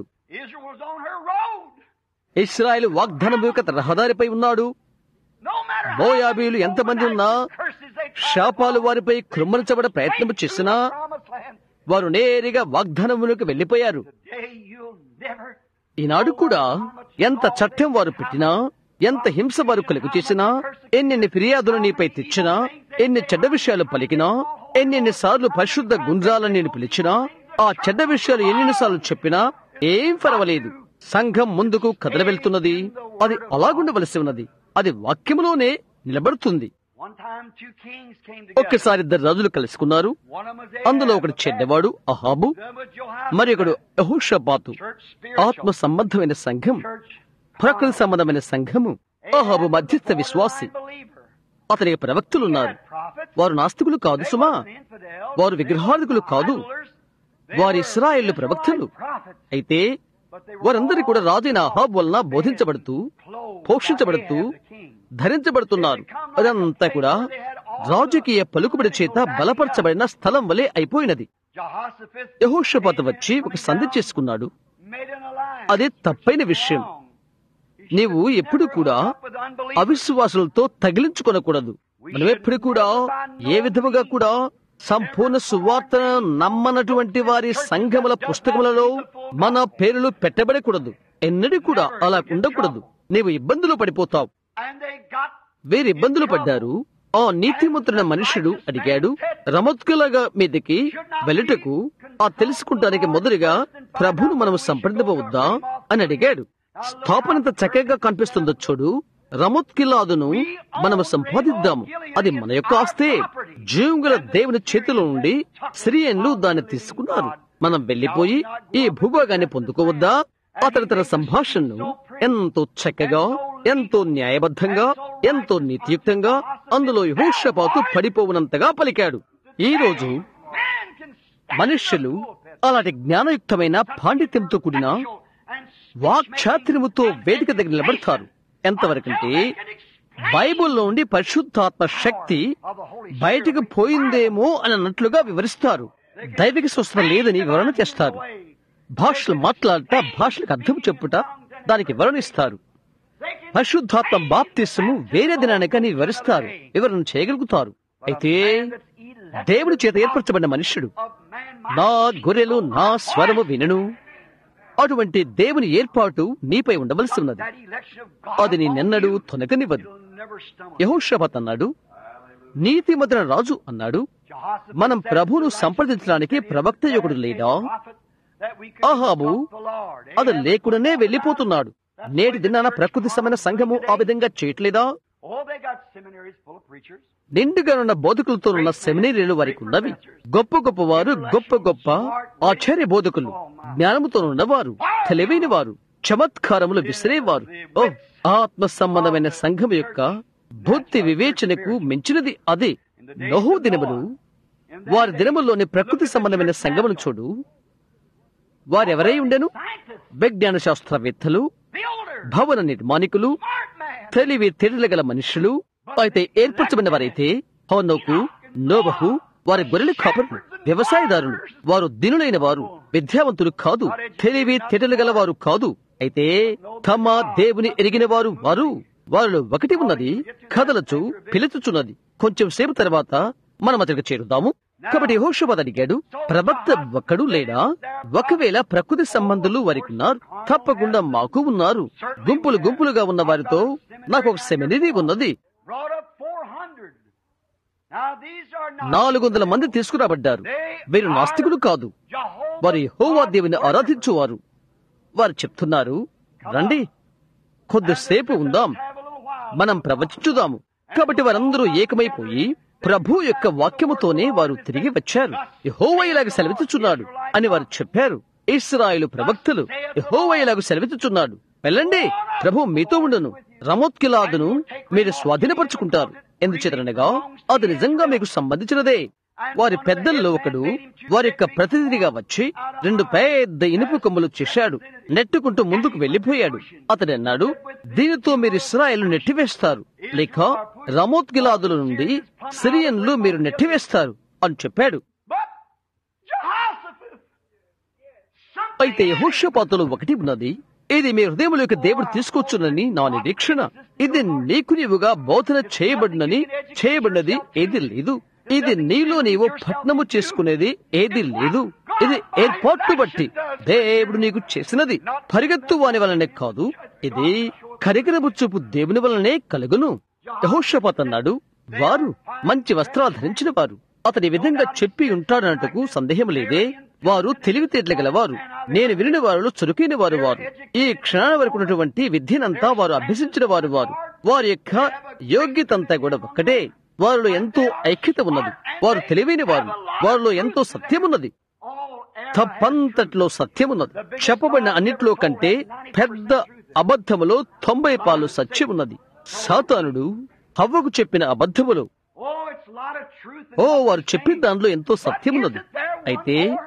ఇస్రాయేల్ వాగ్దానం యొక్క రహదారిపై ఉన్నాడు మోయాబీలు ఎంతమంది ఉన్నా శాపాలు వారిపై కృమ్మరించబడ ప్రయత్నం చేసినా వారు నేరుగా వాగ్దానములకు వెళ్లిపోయారు ఈనాడు కూడా ఎంత చట్టం వారు పెట్టినా ఎంత హింస వారు కలుగు చేసినా ఎన్నెన్ని ఫిర్యాదులు నీపై తెచ్చినా ఎన్ని చెడ్డ విషయాలు పలికినా ఎన్నెన్ని సార్లు పరిశుద్ధ గుండ్రాలను నేను పిలిచినా ఆ చెడ్డ విషయాలు ఎన్నెన్ని సార్లు చెప్పినా ఏం పర్వాలేదు సంఘం ముందుకు కదల వెళ్తున్నది అది అలాగుండవలసి ఉన్నది అది వాక్యములోనే నిలబడుతుంది ఒక్కసారి ఇద్దరు రాజులు కలుసుకున్నారు అందులో ఒకడు చెడ్డవాడు అహాబు మరి ఒకడు యహోషబాతు ఆత్మ సంబంధమైన సంఘం ప్రకృతి సంబంధమైన సంఘము అహాబు మధ్యస్థ విశ్వాసి అతనికి ప్రవక్తులున్నారు వారు నాస్తికులు కాదు సుమా వారు విగ్రహార్థకులు కాదు వారి ఇస్రాయేళ్లు ప్రవక్తలు అయితే వారందరూ కూడా రాజైన అహాబ్ వలన బోధించబడుతూ పోషించబడుతూ ధరించబడుతున్నారు అదంతా కూడా రాజకీయ పలుకుబడి చేత బలపరచబడిన స్థలం వలె అయిపోయినది యహోషపాత వచ్చి ఒక సంధి చేసుకున్నాడు అది తప్పైన విషయం నీవు ఎప్పుడు కూడా అవిశ్వాసులతో తగిలించుకొనకూడదు మనం ఎప్పుడు కూడా ఏ విధముగా కూడా సంపూర్ణ సువార్తను నమ్మనటువంటి వారి సంఘముల పుస్తకములలో మన పేర్లు పెట్టబడకూడదు ఎన్నడూ కూడా అలా ఉండకూడదు నీవు ఇబ్బందులు పడిపోతావు వీరు ఇబ్బందులు పడ్డారు ఆ నీతిమంతున్న మనుషుడు అడిగాడు రమత్కులగా మీదకి వెళ్ళుటకు ఆ తెలుసుకుంటానికి మొదలుగా ప్రభును మనము సంప్రదింపవద్దా అని అడిగాడు స్థాపనంత చక్కగా కనిపిస్తుందో చూడు రమోత్కిలాదును మనము సంపాదిద్దాము అది మన యొక్క ఆస్తే జీవంగల దేవుని చేతిలో నుండి సిరియన్లు దాన్ని తీసుకున్నారు మనం వెళ్లిపోయి ఈ భూభాగాన్ని పొందుకోవద్దా అతడు తన సంభాషణను ఎంతో చక్కగా ఎంతో న్యాయబద్ధంగా ఎంతో నీతియుక్తంగా అందులో యహోషపాతు పడిపోవునంతగా పలికాడు ఈ రోజు Man can stand మనుష్యులు in the pulpit అలాంటి జ్ఞానయుక్తమైన పాండిత్యంతో కూడిన and speak వాక్చాతుర్యముతో making వేదిక దగ్గర నిలబడతారు ఎంతవరకంటే బైబిల్లో నుండి పరిశుద్ధాత్మ శక్తి బయటికి పోయిందేమో అని అన్నట్లుగా వివరిస్తారు దైవిక స్వస్థత లేదని వివరణ చేస్తారు భాషలు మాట్లాడట భాషలకు అర్థం చెప్పుట దానికి వివరణిస్తారు పరిశుద్ధాత్మ బాప్తిస్ము వేరే దినానికని వివరిస్తారు వివరణ చేయగలుగుతారు అయితే దేవుడి చేత ఏర్పరచబడిన మనుష్యుడు నా గొర్రెలు నా స్వరము వినను అటువంటి దేవుని ఏర్పాటు నీపై ఉండవలసి ఉన్నది అది నీ నిన్నడు తొనకనివ్వదు యహోషపత్ అన్నాడు నీతిమంతుల రాజు అన్నాడు మనం ప్రభువును సంప్రదించడానికి ప్రవక్త యొకడు లేడా అహాబు అది లేకుండానే వెళ్లిపోతున్నాడు నేటి దినాన ప్రకృతి సమైన సంఘము ఆ విధంగా చేయట్లేదా Oh, they got seminaries full of preachers. నిండుగా ఉన్న బోధకులతో ఉన్న సెమినరీలు వారికి ఉన్నవి గొప్ప గొప్ప వారు గొప్ప గొప్ప ఆచార్య బోధకులు జ్ఞానముతో ఉన్నవారు తెలివైన వారు చమత్కారములు విసిరేవారు ఓ ఆత్మ సంబంధమైన సంఘం యొక్క బుద్ధి వివేచనకు మించినది అదే నహు దినములు వారి దినముల్లోని ప్రకృతి సంబంధమైన సంఘమును చూడు వారెవరై ఉండెను విజ్ఞాన శాస్త్రవేత్తలు Builders, భవన నిర్మాణికులు smart man. తెలివి తెలివి గల మనుషులు అయితే ఏర్పరచబడిన వారైతే హోనోకు నోబహు వారి గొర్రెల కాపరులు వ్యవసాయదారులు వారు దినులైన వారు విద్యావంతులు కాదు తెలివి తెటలు గల వారు కాదు అయితే తమ దేవుని ఎరిగిన వారు వారు వారిలో ఒకటి ఉన్నది కదలచు పిలుచుచున్నది కొంచెం సేపు తర్వాత మనం అతడికి చేరుదాము కాబట్టి హోషపద్ అడిగాడు ప్రవక్త ఒక్కడు లేడా ఒకవేళ ప్రకృతి సంబంధులు వారికి ఉన్నారు తప్పకుండా మాకు ఉన్నారు గుంపులు గుంపులుగా ఉన్న వారితో నాకు ఒక సెమినరీ ఉన్నది Brought up 400. Now these are not నాలుగు వందల మంది తీసుకురాబడ్డారు వీరు నాస్తికులు కాదు Jehovah. వారు హోవా దేవుని ఆరాధించువారు వారు చెప్తున్నారు రండి కొద్దిసేపు ఉందాం Have a little while. మనం ప్రవచించుదాము కాబట్టి వారందరూ ఏకమైపోయి ప్రభు యొక్క వాక్యముతోనే వారు తిరిగి వచ్చారు యెహోవా ఇలాగ సెలవిచ్చుచున్నాడు అని వారు చెప్పారు ఇస్రాయేలు ప్రవక్తలు యెహోవా ఇలాగ సెలవిచ్చుచున్నాడు వెళ్ళండి ప్రభు మీతో ఉండును రమోత్కిలాదును మీరు స్వాధీనపరుచుకుంటారు ఎందుచేతనగా అది నిజంగా మీకు సంబంధించినదే వారి పెద్దల్లో ఒకడు వారి యొక్క ప్రతినిధిగా వచ్చి రెండు పెద్ద ఇనుపు కొమ్ములు చేశాడు నెట్టుకుంటూ ముందుకు వెళ్లిపోయాడు అతడు అన్నాడు దీనితో మీరు ఇస్రాయేల్ నెట్టివేస్తారు లేక రమోత్ గిలాదుల నుండి సిరియన్లు మీరు నెట్టివేస్తారు అని చెప్పాడు But Jehoshaphat. అయితే యహోషపాతులు ఒకటి ఉన్నది ఇది మీ హృదయములోకి దేవుడు తీసుకొచ్చునని నా నిరీక్షణ ఇది నీకు నీవుగా బోధన చేయబడినని చేయబడినది ఏది లేదు ఇది నీలో నీవు పట్నము చేసుకునేది ఏది లేదు ఇది ఏర్పాటు బట్టి దేవుడు నీకు చేసినది పరిగెత్తు వాని వలనే కాదు ఇది కరికరము చూపు దేవుని వలనే కలుగును యహోషపాత్ అన్నాడు వారు మంచి వస్త్రాలు ధరించిన వారు అతని విధంగా చెప్పి ఉంటాడన్నట్టుకు సందేహం లేదే వారు తెలివితేటలు గలవారు నేను వినిన వారిలో చురుకైన వారు వారు ఈ క్షణాల వరకు ఉన్నటువంటి విద్యనంతా వారు అభ్యసించిన వారు వారు వారి యొక్క యోగ్యత అంతా కూడా ఒక్కటే వారిలో ఎంతో ఐక్యత ఉన్నది వారు తెలివైన వారు వారిలో ఎంతో సత్యం ఉన్నది All తప్పంతట్లో సత్యమున్నది చెప్పబడిన అన్నిట్లో కంటే పెద్ద అబద్ధములో తొంభై పాలు సత్యమున్నది సాతానుడు హవ్వకు చెప్పిన అబద్ధములు Oh, it's a lot of truth. in oh what వారు you're చెప్పిన saying. దానిలో ఎంతో But సత్యమున్నది isn't there one అయితే more?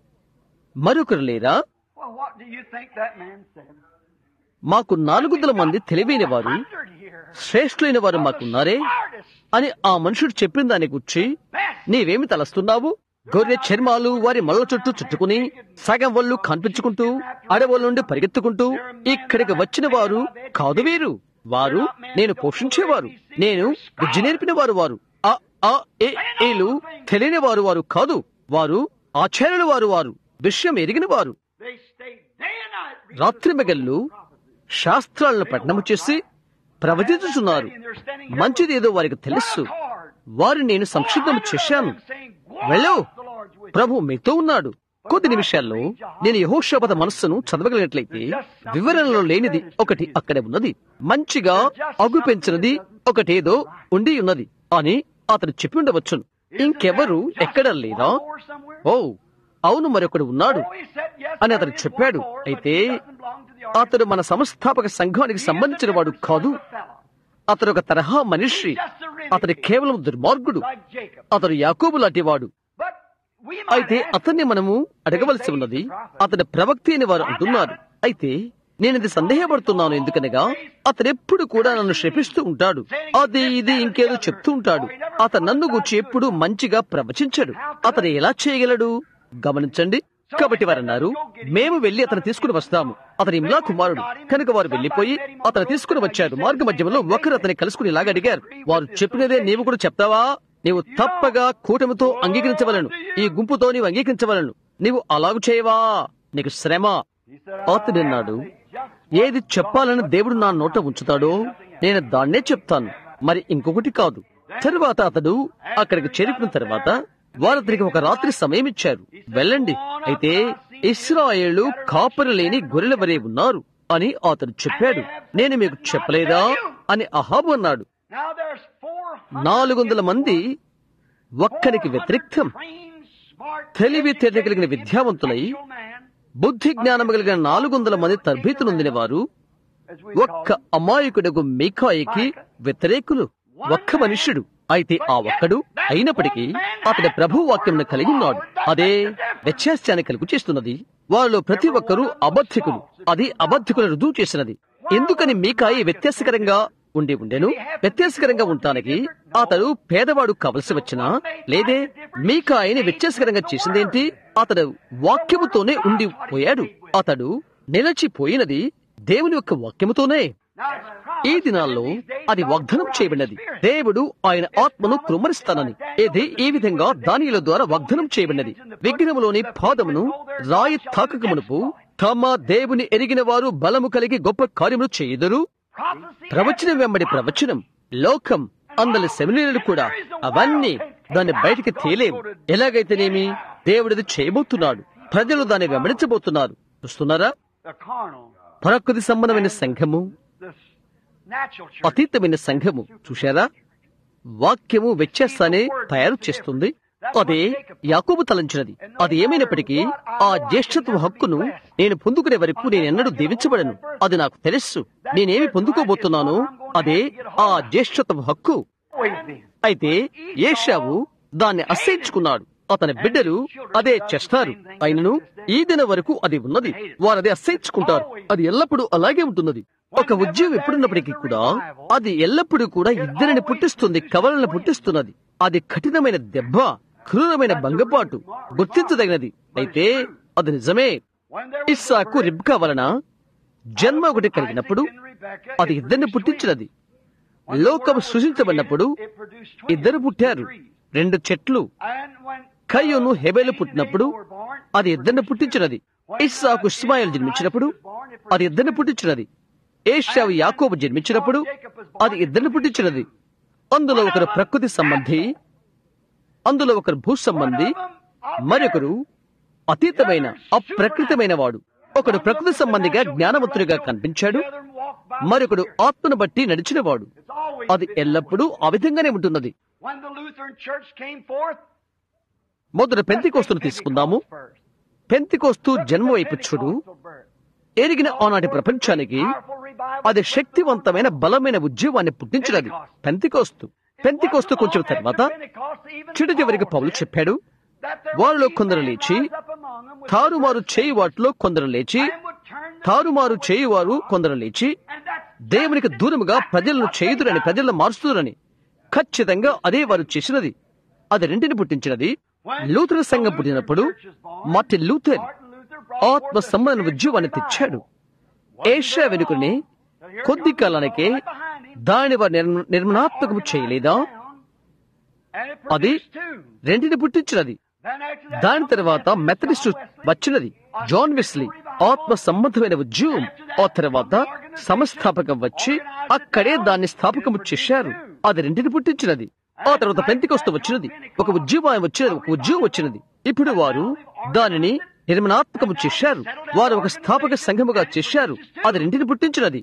మరొకరు లేరా Well, what do you think that man said? మాకు నాలుగు వందల మంది తెలివైన వారు Hundred here. శ్రేష్ఠులైన వారు మాకున్నారే Smartest, అని ఆ మనుషుడు చెప్పిన దాని గురించి best. నీవేమి తలస్తున్నావు గొర్రె చర్మాలు వారి మల్ల చుట్టూ చుట్టుకుని సగం ఒళ్ళు కనిపించుకుంటూ అడవుల నుండి పరిగెత్తుకుంటూ ఇక్కడికి వచ్చిన వారు కాదు వీరు వారు నేను పోషించేవారు నేను విద్య నేర్పిన వారు వారు ఆ ఆ ఏ ఏలు తెలియని వారు వారు కాదు వారు ఆచార్యుల వారు వారు విషయం ఎరిగిన వారు They stayed day and night. reading రాత్రి the మెగళ్ళు శాస్త్రాలను పఠనము చేసి ప్రవచించుచున్నారు మంచిదేదో వారికి తెలుసు వారిని నేను సంక్షిప్తం చేశాను వెళ్ళు ప్రభు మీతో ఉన్నాడు కొద్ది నిమిషాల్లో నేను యహోషపద మనస్సును చదవగలిగినట్లయితే వివరణలో లేనిది ఒకటి అక్కడే ఉన్నది మంచిగా అగు పెంచినది ఒకటేదో ఉండి ఉన్నది అని అతను చెప్పి ఉండవచ్చును ఇంకెవరు ఎక్కడ లేరా ఓ అవును మరొకడు ఉన్నాడు అని అతను చెప్పాడు అయితే అతడు మన సంస్థాపక సంఘానికి సంబంధించిన వాడు కాదు అతడు ఒక తరహా మనిషి అతడు కేవలం దుర్మార్గుడు అతడు యాకోబు లాంటి వాడు అయితే అతన్ని మనము అడగవలసి ఉన్నది అతని ప్రవక్తి అని వారు అంటున్నారు అయితే నేను ఇది సందేహపడుతున్నాను ఎందుకనగా అతను ఎప్పుడు కూడా నన్ను శపిస్తూ ఉంటాడు అది ఇది ఇంకేదో చెప్తూ ఉంటాడు అతను నన్ను గురించి ఎప్పుడు మంచిగా ప్రవచించడు అతను ఎలా చేయగలడు గమనించండి కాబట్టి వారు అన్నారు మేము వెళ్లి అతను తీసుకుని వస్తాము అతని ఇమ్లా కుమారుడు కనుక వారు వెళ్లిపోయి అతను తీసుకుని వచ్చారు మార్గ మధ్యంలో ఒకరు అతని కలుసుకుని ఇలాగ అడిగారు వారు చెప్పినదే నీవు కూడా చెప్తావా నీవు తప్పగా కూటమితో అంగీకరించవలను ఈ గుంపుతో నీవు అంగీకరించవలను నీవు అలాగు చేయవా నీకు శ్రమ అతడన్నాడు ఏది చెప్పాలని దేవుడు నా నోట ఉంచుతాడో నేను దాన్నే చెప్తాను మరి ఇంకొకటి కాదు తరువాత అతడు అక్కడికి చేరుకున్న తర్వాత వారు అతనికి ఒక రాత్రి సమయం ఇచ్చారు వెళ్ళండి అయితే ఇస్రాయేళ్లు కాపరి లేని గొర్రెల వరే ఉన్నారు అని అతడు చెప్పాడు నేను మీకు చెప్పలేదా అని అహాబు అన్నాడు నాలుగు వందల మంది ఒక్కరికి వ్యతిరేక్తం తెలివి తెలియగలిగిన విద్యావంతులై బుద్ధి జ్ఞానం కలిగిన నాలుగు వందల మంది తర్భీతు నొందిన వారు ఒక్క అమాయకుడకు మీకాయికి వ్యతిరేకులు ఒక్క మనుష్యుడు అయితే ఆ ఒక్కడు అయినప్పటికీ అతడి ప్రభు వాక్యం కలిగి ఉన్నాడు అదే వ్యత్యాసాన్ని కలుగు చేస్తున్నది వారిలో ప్రతి ఒక్కరూ అబద్ధికులు అది అబద్ధికుల రుజువు చేసినది ఎందుకని మీకాయి వ్యత్యాసకరంగా ఉండి ఉండెను వ్యత్యాసకరంగా ఉండటానికి అతడు పేదవాడు కావలసి వచ్చినా లేదే మీకాయని వ్యత్యాసకరంగా చేసిందేంటి అతడు వాక్యముతోనే ఉండి పోయాడు అతడు నిలచిపోయినది దేవుని యొక్క వాక్యముతోనే ఈ దినాల్లో అది వాగ్దానం చేయబడినది దేవుడు ఆయన ఆత్మను కృమ్మరిస్తానని ఇది ఈ విధంగా దానిల ద్వారా వాగ్దానం చేయబడినది విగ్రహములోని పాదమును రాయి తాకక మునుపు తమ దేవుని ఎరిగిన వారు బలము కలిగి గొప్ప కార్యములు చేయుదురు ప్రవచనం వెంబడి ప్రవచనం లోకం అందరి సెమినీలు కూడా అవన్నీ దాన్ని బయటికి తేలేవు ఎలాగైతేనేమి దేవుడిది చేయబోతున్నాడు ప్రజలు దాన్ని వెంబడించబోతున్నారు చూస్తున్నారా ప్రకృతి సంబంధమైన సంఘము అతీతమైన సంఘము చూశారా వాక్యము వ్యత్యాసాన్ని తయారు చేస్తుంది అదే యాకోబు తలంచినది అది ఏమైనప్పటికీ ఆ జ్యేష్ఠత్వ హక్కును నేను పొందుకునే వరకు నేను ఎన్నడూ దీవించబడను అది నాకు తెలుసు నేనేమి పొందుకోబోతున్నానో అదే ఆ జ్యేష్ఠత్వ హక్కు అయితే ఏషావు దాన్ని అసహించుకున్నాడు అతని బిడ్డలు అదే చేస్తారు అయినను ఈ దిన వరకు అది ఉన్నది వారు అదే అసహించుకుంటారు అది ఎల్లప్పుడూ అలాగే ఉంటున్నది ఒక ఉద్యోగం ఎప్పుడున్నప్పటికీ కూడా అది ఎల్లప్పుడూ కూడా ఇద్దరిని పుట్టిస్తుంది కవలను పుట్టిస్తున్నది అది కఠినమైన దెబ్బ క్రూరమైన భంగపాటు గుర్తించదగినది అయితే అది నిజమే ఇస్సాకు రిబ్కా వలన జన్మ ఒకటి కలిగినప్పుడు అది ఇద్దరిని పుట్టించినది లోకం సృజించబడినప్పుడు ఇద్దరు పుట్టారు రెండు చెట్లు కయ్యూను హెబేలు పుట్టినప్పుడు అది ఇద్దరిని పుట్టించినది ఇస్సాకు ఇస్మాయిల్ జన్మించినప్పుడు అది ఇద్దరిని పుట్టించినది ఏషావు యాకోబు జన్మించినప్పుడు అది ఇద్దరిని పుట్టించినది అందులో ఒకరు ప్రకృతి సంబంధి అందులో ఒకరు భూ సంబంధి మరొకరు అతీతమైన అప్రకృతమైన వాడు ఒకడు ప్రకృతి సంబంధిగా జ్ఞానవంతుడిగా కనిపించాడు మరొకడు ఆత్మను బట్టి నడిచినవాడు అది ఎల్లప్పుడూ ఆ విధంగానే ఉంటున్నది మొదట పెంతికోస్తును తీసుకుందాము పెంతికోస్తు జన్మ వైపు చూడు ఎరిగిన ఆనాటి ప్రపంచానికి అది శక్తివంతమైన బలమైన ఉద్యోగాన్ని పుట్టించినది పెంతికోస్తు పెంతికోస్తు కొంచెం తర్వాత చిడు చివరికి పౌలు చెప్పాడు వారిలో కొందరు లేచి తారుమారు చేయి వాటిలో కొందరు లేచి తారుమారు చేయువారు కొందరు లేచి దేవునికి దూరముగా ప్రజలను చేయుదురని ప్రజలను మారుస్తురని ఖచ్చితంగా అదే వారు చేసినది అది రెంటిని పుట్టించినది లూథర్ సంఘం పుట్టినప్పుడు మార్టిన్ లూథర్ ఆత్మ సంబంధ ఉద్యోగాన్ని తెచ్చాడు ఏషియా వెనుకని కొద్ది కాలానికే దాని వారు నిర్మాణాత్మకము చేయలేదా అది రెంటిని పుట్టించినది దాని తర్వాత మెథడిస్టు వచ్చినది జాన్ వెస్లీ ఆత్మ సంబంధమైన ఉద్యోగం ఆ తర్వాత సంస్థాపకం వచ్చి అక్కడే దాన్ని స్థాపకము చేశారు అది రెంటిని పుట్టించినది ఆ తర్వాత పెంతికొస్తూ వచ్చినది ఒక ఉద్యోగం వచ్చినది ఒక ఉద్యోగం వచ్చినది ఇప్పుడు వారు దానిని నిర్మాణాత్మకము చేశారు వారు ఒక స్థాపక సంఘముగా చేశారు అది రెంటిని పుట్టించినది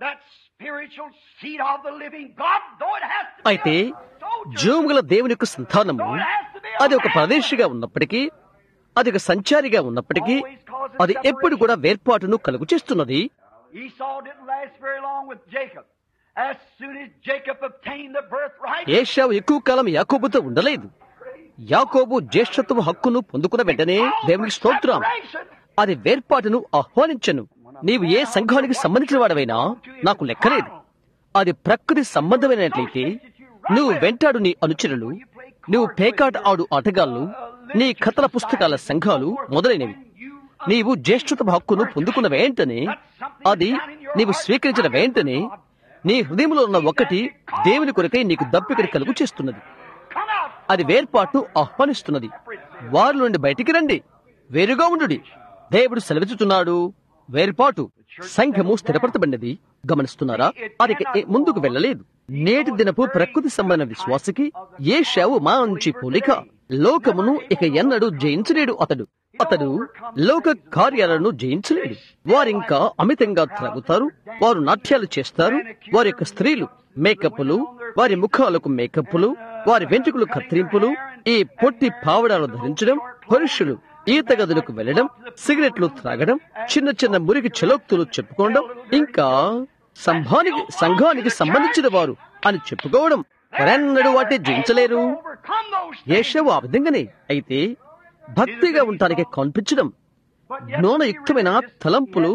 అయితే జీవముగల దేవుని యొక్క సంతానము అది ఒక ప్రదేశిగా ఉన్నప్పటికీ అది ఒక సంచారిగా ఉన్నప్పటికీ అది ఎప్పుడు కూడా వేర్పాటును కలుగు చేస్తున్నది Esau didn't last very long with Jacob. As soon as Jacob obtained the birthright, ఏషావు ఎక్కువ కాలం యాకోబుతో ఉండలేదు యాకోబు జ్యేష్ఠత్వ హక్కును పొందుకున్న వెంటనే దేవునికి స్తోత్రం separation. అది వేర్పాటును ఆహ్వానించను నీవు ఏ సంఘానికి సంబంధించిన వాడవైనా నాకు లెక్కలేదు అది ప్రకృతి సంబంధమైనట్లయితే నువ్వు వెంటాడు నీ అనుచరులు నువ్వు పేకాట ఆడు ఆటగాళ్ళు నీ కథల పుస్తకాల సంఘాలు మొదలైనవి నీవు జ్యేష్ఠత హక్కును పొందుకున్న వెంటనే అది నీవు స్వీకరించిన వెంటనే నీ హృదయంలో ఉన్న ఒకటి దేవుని కొరకై నీకు దప్పికని కలుగు చేస్తున్నది Come out. అది వేర్పాటును ఆహ్వానిస్తున్నది వారి నుండి బయటికి రండి వేరుగా ఉండు దేవుడు సెలవిస్తున్నాడు వేర్పాటు సంఘము స్థిరపరచబడినది గమనిస్తున్నారా అది ఇక ఏ- ముందుకు వెళ్ళలేదు నేటి దినపు ప్రకృతి సంబంధ విశ్వాసకి ఏ షావు మా నుంచి పోలిక లోకమును ఇక ఎన్నడూ జయించలేడు అతడు అతడు లోక కార్యాలను జయించలేడు వారింకా అమితంగా త్రాగుతారు వారు నాట్యాలు చేస్తారు వారి యొక్క స్త్రీలు మేకప్లు వారి ముఖాలకు మేకప్లు వారి వెంట్రుకలు కత్తిరింపులు ఈ పొట్టి పావడాలు ధరించడం పురుషులు ఈత గదులకు వెళ్లడం సిగరెట్లు త్రాగడం చిన్న చిన్న మురికి చెలోక్తులు చెప్పుకోవడం ఇంకా సంఘానికి సంఘానికి సంబంధించిన వారు అని చెప్పుకోవడం వారెన్నడూ వాటిని జయించలేరు Overcome those ఏషవు ఆ విధంగానే అయితే భక్తిగా ఉండటానికి కనిపించడం But జ్ఞానయుక్తమైన తలంపులు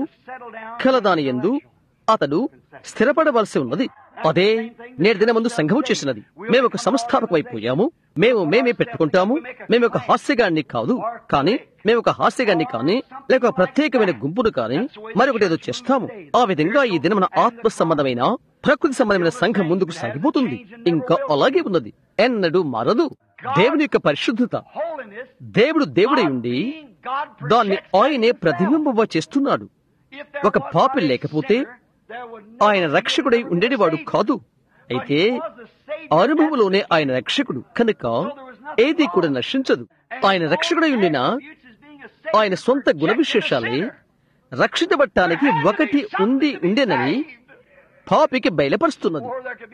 కలదాని ఎందు అతడు స్థిరపడవలసి ఉన్నది అదే నేటి దినమందు సంఘము చేసినది మేము ఒక సంస్థాపకమైపోయాము మేము మేమే పెట్టుకుంటాము మేము ఒక హాస్యగాన్ని కాదు కానీ మేము ఒక హాస్యగాన్ని కానీ లేక ఒక ప్రత్యేకమైన గుంపును కానీ మరొకటి ఏదో చేస్తాము ఆ విధంగా ఈ దినమున ఆత్మ సంబంధమైన ప్రకృతి సంబంధమైన సంఘం ముందుకు సాగిపోతుంది ఇంకా అలాగే ఉన్నది ఎన్నడూ మారదు దేవుని యొక్క పరిశుద్ధత holiness, దేవుడు దేవుడై ఉండి being God దాన్ని projects ఆయనే ప్రతిబింబవ చేస్తున్నాడు If there ఒక was పాపి not a లేకపోతే sinner, there would never ఆయన be రక్షకుడై a ఉండేవాడు Savior. కాదు అయితే అనుభవంలోనే ఆయన రక్షకుడు కనుక ఏది కూడా నశించదు ఆయన రక్షకుడై ఉండిన ఆయన సొంత గుణ విశేషాలే రక్షించబట్టానికి ఒకటి ఉంది ఉండేనని పాపికి బయలుపరుస్తున్నది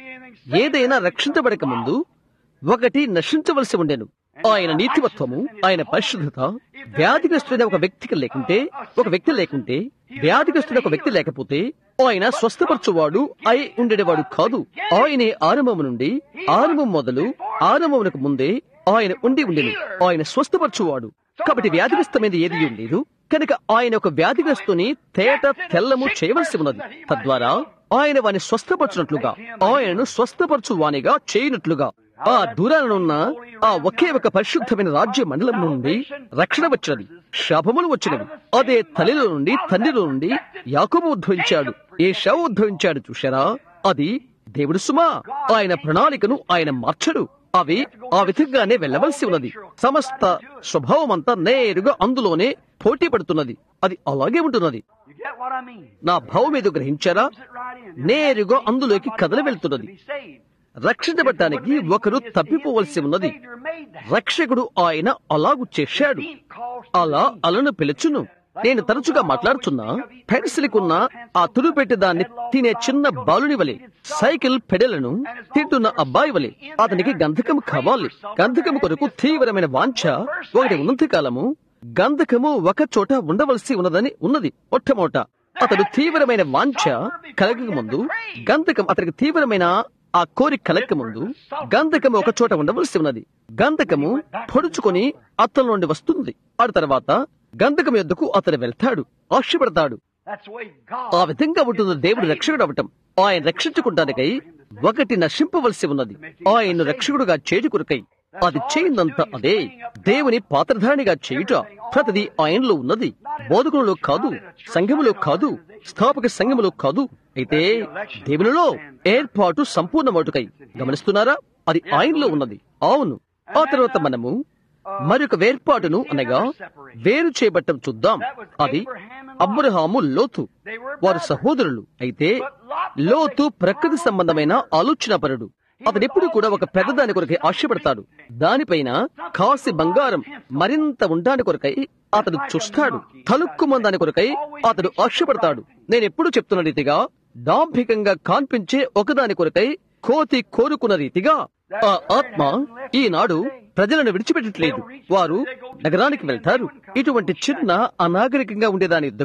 ఏదైనా రక్షించబడక ముందు ఒకటి నశించవలసి ఉండెను ఆయన నీతివత్వము ఆయన పరిశుద్ధత వ్యాధిగ్రస్తుడైన ఒక వ్యక్తికి లేకుంటే ఒక వ్యక్తి లేకుంటే వ్యాధిగ్రస్తుడైన ఒక వ్యక్తి లేకపోతే ఆయన స్వస్థపరచువాడు అయి ఉండేవాడు కాదు ఆయనే ఆరంభము నుండి ఆరంభం మొదలు ఆరంభమునకు ముందే ఆయన ఉండి ఉండెను ఆయన స్వస్థపరచువాడు కాబట్టి వ్యాధిగ్రస్తమైనది ఏది లేదు కనుక ఆయన ఒక వ్యాధిగ్రస్తుని తేట తెల్లము చేయవలసి ఉన్నది తద్వారా ఆయన వాని స్వస్థపరచునట్లుగా ఆయనను స్వస్థపరచు వానిగా చేయనట్లుగా ఆ దూరాలనున్న ఆ ఒకే ఒక పరిశుద్ధమైన రాజ్య మండలం నుండి రక్షణ వచ్చినది శాపములు వచ్చినవి అదే తల్లిలో నుండి తండ్రిలో నుండి యాకోబు ఉద్భవించాడు ఏ షావు ఉద్భవించాడు చూశారా అది దేవుడు సుమా ఆయన ప్రణాళికను ఆయన మార్చడు అవి ఆ విధంగానే వెళ్ళవలసి ఉన్నది సమస్త స్వభావం అంతా నేరుగా అందులోనే పోటీ పడుతున్నది అది అలాగే ఉంటున్నది You get what I mean? నా భావం ఏదో గ్రహించారా Sit right in. నేరుగా అందులోకి కదలి వెళ్తున్నది Be saved. రక్షించబడటానికి ఒకరు తప్పిపోవలసి ఉన్నది రక్షకుడు ఆయన అలాగు చేశాడు అలా అలను పిలుచును నేను తరచుగా మాట్లాడుతున్నా పెన్సిల్కున్న ఆ తుడుపెట్టి దాన్ని తినే చిన్న బాలుని వలె సైకిల్ పెడలను తింటున్న అబ్బాయి వలె అతనికి గంధకము కావాలి గంధకము కొరకు తీవ్రమైన వాంఛ ఒకటి ఉన్నంత కాలము గంధకము ఒక చోట ఉండవలసి ఉన్నదని ఉన్నది మొట్టమొదట అతడు తీవ్రమైన వాంఛ కలగక ముందు గంధకం అతనికి తీవ్రమైన ఆ కోరిక కలగక ముందు గంధకము ఒక చోట ఉండవలసి ఉన్నది గంధకము పొడుచుకొని అతని నుండి వస్తుంది ఆ తర్వాత గంధకం యొద్దకు అతను వెళ్తాడు ఆశపడతాడు That's the way God. ఆ విధంగా ఉంటుంది దేవుడు రక్షకుడు అవటం ఆయన రక్షించుకుంటానికై ఒకటి నశింపవలసి ఉన్నది ఆయన్ను రక్షకుడుగా చేటు కొరకై అది చేయిందంతా అదే దేవుని పాత్రధారినిగా చేయుట ప్రతిది ఆయనలో ఉన్నది బోధకులలో కాదు సంఘములో కాదు స్థాపక సంఘములో కాదు అయితే దేవునిలో ఏర్పాటు సంపూర్ణమవుటకై గమనిస్తున్నారా అది ఆయనలో ఉన్నది అవును ఆ తర్వాత మనము మరొక వేర్పాటును అనగా వేరు చేయబట్టం చూద్దాం అది అబ్రహాము లోతు వారు సహోదరులు అయితే లోతు ప్రకృతి సంబంధమైన ఆలోచనాపరుడు అతడెప్పుడు కూడా ఒక పెద్దదాని కొరకై ఆశపడతాడు దానిపైన కాసి బంగారం మరింత ఉండాని కొరకై అతడు చూస్తాడు తలుక్కుమందాని కొరకై అతడు ఆశపడతాడు నేనెప్పుడు చెప్తున్న రీతిగా డాంభికంగా కాన్పించే ఒకదాని కొరకై కోతి కోరుకున్న రీతిగా ఆ ఆత్మ ఈనాడు ప్రజలను విడిచిపెట్టట్లేదు వారు నగరానికి వెళ్తారు ఇటువంటి చిన్న అనాగరికంగా ఉండేదాని యుద్ధకు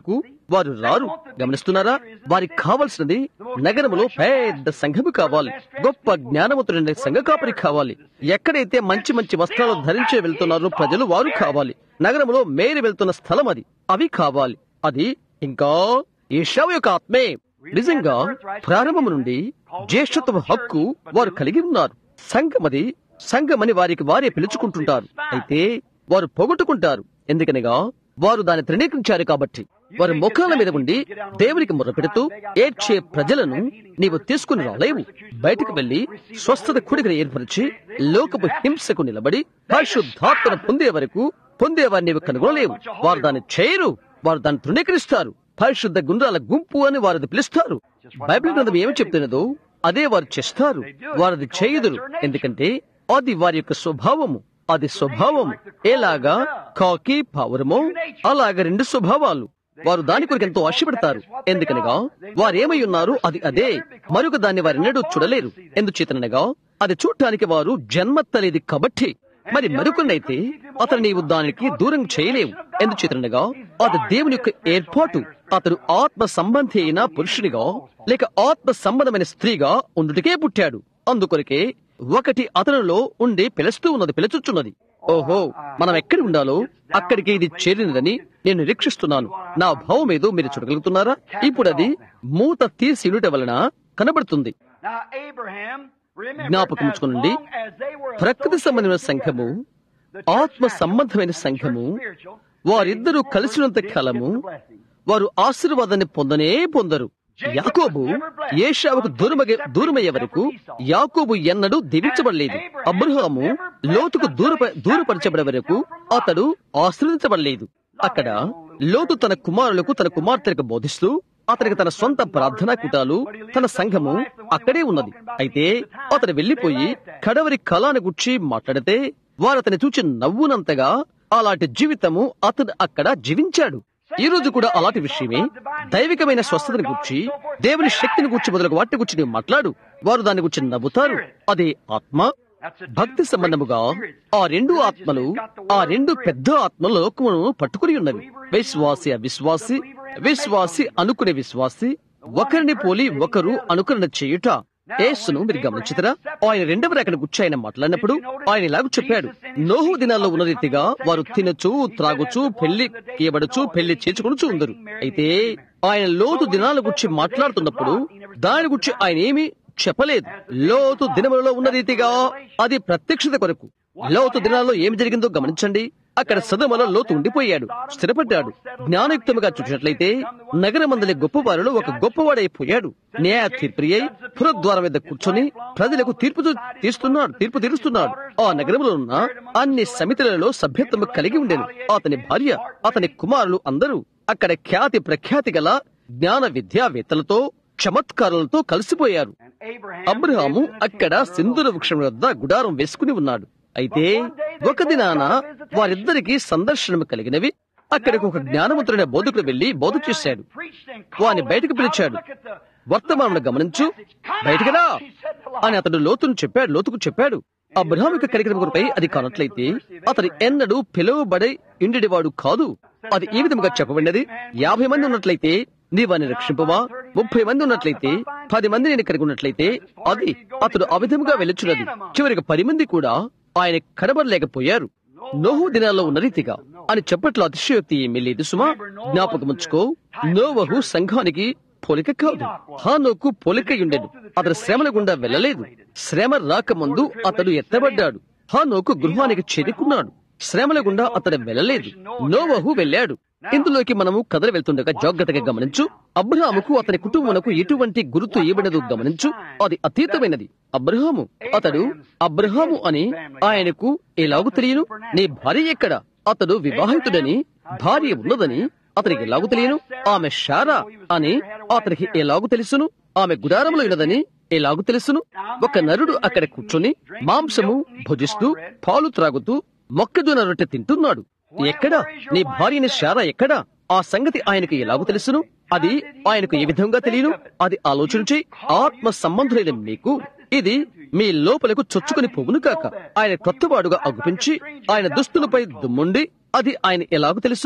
వారు రారు గమనిస్తున్నారా వారికి కావలసినది నగరములో పెద్ద సంఘము కావాలి గొప్ప జ్ఞానవంతుడైన సంఘ కాపరి కావాలి ఎక్కడైతే మంచి మంచి వస్త్రాలు ధరించే వెళ్తున్నారో ప్రజలు వారు కావాలి నగరములో మేరి వెళ్తున్న స్థలం అది అవి కావాలి అది ఇంకా ఈశావు యొక్క ఆత్మే నిజంగా ప్రారంభము నుండి జ్యేష్ఠత్వ హక్కు వారు కలిగి ఉన్నారు సంఘమది సంఘమని వారికి వారే పిలుచుకుంటుంటారు అయితే వారు పొగొట్టుకుంటారు ఎందుకనగా వారు దాన్ని తృణీకరించారు కాబట్టి వారు ముఖాల మీద ఉండి దేవునికి మొరపెడుతూ ఏడ్చే ప్రజలను నీవు తీసుకుని రాలేవు బయటకు వెళ్లి స్వస్థత కుడికను ఏర్పరిచి లోకపు హింసకు నిలబడి పరిశుద్ధాత్మను పొందే వరకు పొందేవారిని నీవు కనుగొనలేవు వారు దాన్ని చేయరు వారు దాన్ని తృణీకరిస్తారు పరిశుద్ధ గుండ్రాల గుంపు అని వారు అది పిలుస్తారు బైబిల్ గ్రంథం ఏమి చెప్తున్నదో అదే వారు చేస్తారు వారు అది చేయుదురు ఎందుకంటే అది వారి యొక్క స్వభావము అది స్వభావము ఎలాగా కాకి పావురమో అలాగ రెండు స్వభావాలు వారు దాని కొరకు ఎంతో ఆశపడతారు ఎందుకనగా వారేమై ఉన్నారు అది అదే మరొక దాన్ని వారు ఎన్నడూ చూడలేరు ఎందుచేతనగా అది చూడటానికి వారు జన్మత్తలేది కాబట్టి మరి మరికొన్నైతే అతను నీవు దానికి దూరం చేయలేవు ఎందుచేతనగా అది దేవుని యొక్క ఏర్పాటు అతడు ఆత్మ సంబంధి అయిన పురుషునిగా లేక ఆత్మ సంబంధమైన స్త్రీగా ఉండుటకే పుట్టాడు అందుకొరకే ఒకటి అతనిలో ఉండి పిలుస్తూ ఉన్నది పిలుచుచున్నది ఓహో మనం ఎక్కడి ఉండాలో అక్కడికి ఇది చేరినదని నేను నిరీక్షిస్తున్నాను నా భావం ఏదో మీరు చూడగలుగుతున్నారా ఇప్పుడు అది మూత తీసినుట వలన కనబడుతుంది Now, Abraham, remember, జ్ఞాపకం as ఉంచుకోనండి long as they were ప్రకృతి సంబంధమైన associated సంఘము together, the church ఆత్మ natural సంబంధమైన and the సంఘము church spiritual, వారిద్దరూ they కలిసినంత never did కాలము get the blessing. వారు ఆశీర్వాదాన్ని పొందనే పొందరు యాకోబు ఏషావుకు దూరమగే దూరమయ్యే వరకు యాకోబు ఎన్నడూ దీవించబడలేదు అబ్రహాము లోతుకు దూరప దూరపరచబడే వరకు అతడు ఆశ్రయించబడలేదు అక్కడ లోతు తన కుమారులకు తన కుమార్తెలకు బోధిస్తూ అతనికి తన సొంత ప్రార్థనా కూటాలు తన సంఘము అక్కడే ఉన్నది అయితే అతను వెళ్లిపోయి కడవరి కళాన్ని గుర్చి మాట్లాడితే వారు అతని చూచి నవ్వునంతగా అలాంటి జీవితము అతను అక్కడ జీవించాడు ఈ రోజు కూడా అలాంటి విషయమే దైవికమైన స్వస్థతని గుర్చి దేవుని శక్తిని గుర్చి మొదలగు వాటి గురించి నీవు మాట్లాడు వారు దాని గురించి నవ్వుతారు అదే ఆత్మ భక్తి సంబంధముగా ఆ రెండు ఆత్మలు ఆ రెండు పెద్ద ఆత్మలు లోకమును పట్టుకుని ఉన్నవి విశ్వాసి అవిశ్వాసి విశ్వాసి అనుకునే విశ్వాసి ఒకరిని పోలి ఒకరు అనుకరణ చేయుట యేసును మీరు గమనించుతారా ఆయన రెండవ రేఖను గుర్చి ఆయన మాట్లాడినప్పుడు ఆయన ఇలాగ చెప్పాడు నోహు దినాల్లో ఉన్న రీతిగా వారు తినచ్చు త్రాగుచు పెళ్లి కీయబడచ్చు పెళ్లి చేసుకొనుచు ఉందరు అయితే ఆయన లోతు దినాల గురించి మాట్లాడుతున్నప్పుడు దాని గురించి ఆయన ఏమీ చెప్పలేదు లోతు దినములలో ఉన్న రీతిగా అది ప్రత్యక్షత కొరకు లోతు దినాల్లో ఏమి జరిగిందో గమనించండి అక్కడ సదమలో లోతు ఉండిపోయాడు స్థిరపడ్డాడు జ్ఞానయుక్తముగా చూసినట్లయితే నగరమందలి గొప్పవారిలో ఒక గొప్పవాడైపోయాడు న్యాయ తీర్పు అయి పురద్వారం మీద కూర్చొని ప్రజలకు తీర్పు చూ- తీస్తున్నాడు తీర్పు తీరుస్తున్నాడు ఆ నగరంలో ఉన్న అన్ని సమితులలో సభ్యత్వము కలిగి ఉండేను అతని భార్య అతని కుమారులు అందరూ అక్కడ ఖ్యాతి ప్రఖ్యాతి గల జ్ఞాన విద్యావేత్తలతో చమత్కారులతో కలిసిపోయారు అబ్రహాము అక్కడ సింధుర వృక్షం వద్ద గుడారం వేసుకుని ఉన్నాడు అయితే ఒక దినాన వారిద్దరికి సందర్శనం కలిగినవి అక్కడికి ఒక జ్ఞానవంతుడైన బోధకుడు వెళ్లి బోధ చేశాడు వాని బయటకు పిలిచాడు వర్తమానం గమనించు బయటకురా అని అతడు లోతును చెప్పాడు లోతుకు చెప్పాడు అబ్రహామిక కలిగిన కొరపై అది కానట్లయితే అతడు ఎన్నడూ పిలువబడి ఇండివాడు కాదు అది ఈ విధముగా చెప్పబడినది యాభై మంది ఉన్నట్లయితే నీవాన్ని రక్షింపవా ముప్పై మంది ఉన్నట్లయితే పది మంది నేను కలిగి ఉన్నట్లయితే అది అతడు ఆ విధముగా వెళ్ళుచున్నది చివరికి పది మంది కూడా ఆయన కనబడలేకపోయారు నోహు దినాల్లో ఉన్న రీతిగా అని చెప్పట్లో అతిశయోక్తి ఏమీ లేదు సుమా జ్ఞాపకముంచుకో నోవహు సంఘానికి పోలిక కాదు హానోకు పోలిక ఉండెను అతడు శ్రమల గుండా వెళ్ళలేదు శ్రమ రాకముందు అతడు ఎత్తబడ్డాడు హానోకు గృహానికి చేరుకున్నాడు శ్రమల గుండా అతడు వెళ్ళలేదు నోవహు వెళ్ళాడు ఇందులోకి మనము కథలు వెళ్తుండగా జాగ్రత్తగా గమనించు అబ్రహాముకు అతని కుటుంబమునకు ఎటువంటి గుర్తు ఇవ్వడదు గమనించు అది అతీతమైనది అబ్రహాము అతడు అబ్రహాము అని ఆయనకు ఎలాగు తెలియను నీ భార్య ఎక్కడ అతడు వివాహితుడని భార్య ఉన్నదని అతనికి ఎలాగు తెలియను ఆమె షారా అని అతనికి ఎలాగు తెలుసును ఆమె గుడారంలో ఉన్నదని ఎలాగు తెలుసును ఒక నరుడు అక్కడ కూర్చొని మాంసము భుజిస్తూ పాలు త్రాగుతూ మొక్కజొన్న రొట్టె తింటున్నాడు ఎక్కడా నీ భార్యని షారా ఎక్కడా ఆ సంగతి ఆయనకు ఎలాగో తెలుసును అది ఆయనకు ఏ విధంగా తెలియను అది ఆలోచించి ఆత్మ సంబంధులైన మీకు ఇది మీ లోపలకు చొచ్చుకుని పోగును కాక ఆయన కొత్తవాడుగా అగుపించి ఆయన దుస్తులపై దుమ్ముండి అది ఆయన ఎలాగో తెలుసును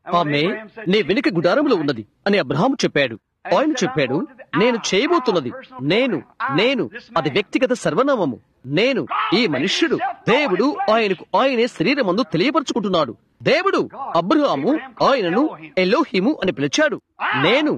ఆమె నీ వెనుక గుడారంలో ఉన్నది అని అబ్రహాము చెప్పాడు ఆయన చెప్పాడు నేను చేయబోతున్నది నేను నేను అది వ్యక్తిగత సర్వనామము నేను ఈ మనుష్యుడు దేవుడు ఆయనకు ఆయనే శరీరమందు తెలియపరుచుకుంటున్నాడు దేవుడు అబ్రహాము ఆయనను ఎలోహిము అని పిలిచాడు నేను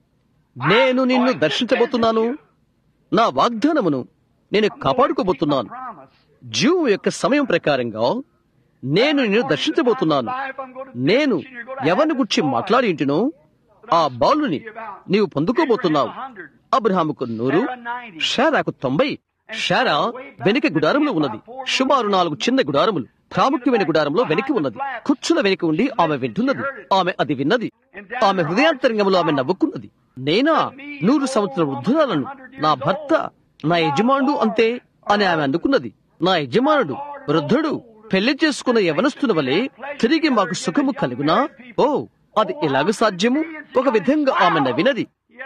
నేను నిన్ను దర్శించబోతున్నాను నా వాగ్దానమును నేను కాపాడుకోబోతున్నాను జీవం యొక్క సమయం ప్రకారంగా నేను నిన్ను దర్శించబోతున్నాను నేను ఎవరిని గురించి మాట్లాడి ఉంటునో ఆ బాలుని నీవు పొందుకోబోతున్నావు అబ్రహాముకు నూరు షారాకు తొంభై షారా వెనుక గుడారంలో ఉన్నది సుమారు నాలుగు చిన్న గుడారములు ప్రాముఖ్యమైన గుడారంలో వెనక్కి ఉన్నది కుచ్చుల వెనక ఉండి ఆమె వింటున్నది ఆమె అది విన్నది ఆమె హృదయాంతరంగంలో ఆమె నవ్వుకున్నది నేనా నూరు సంవత్సరాల వృద్ధురాలను నా భర్త నా యజమానుడు అంతే అని ఆమె అందుకున్నది నా యజమానుడు వృద్ధుడు పెళ్లి చేసుకున్న యవనస్తున్న వలె తిరిగి మాకు సుఖము కలుగునా ఓ అది ఎలాగ సాధ్యము ఒక విధంగా ఆమె నవ్వినది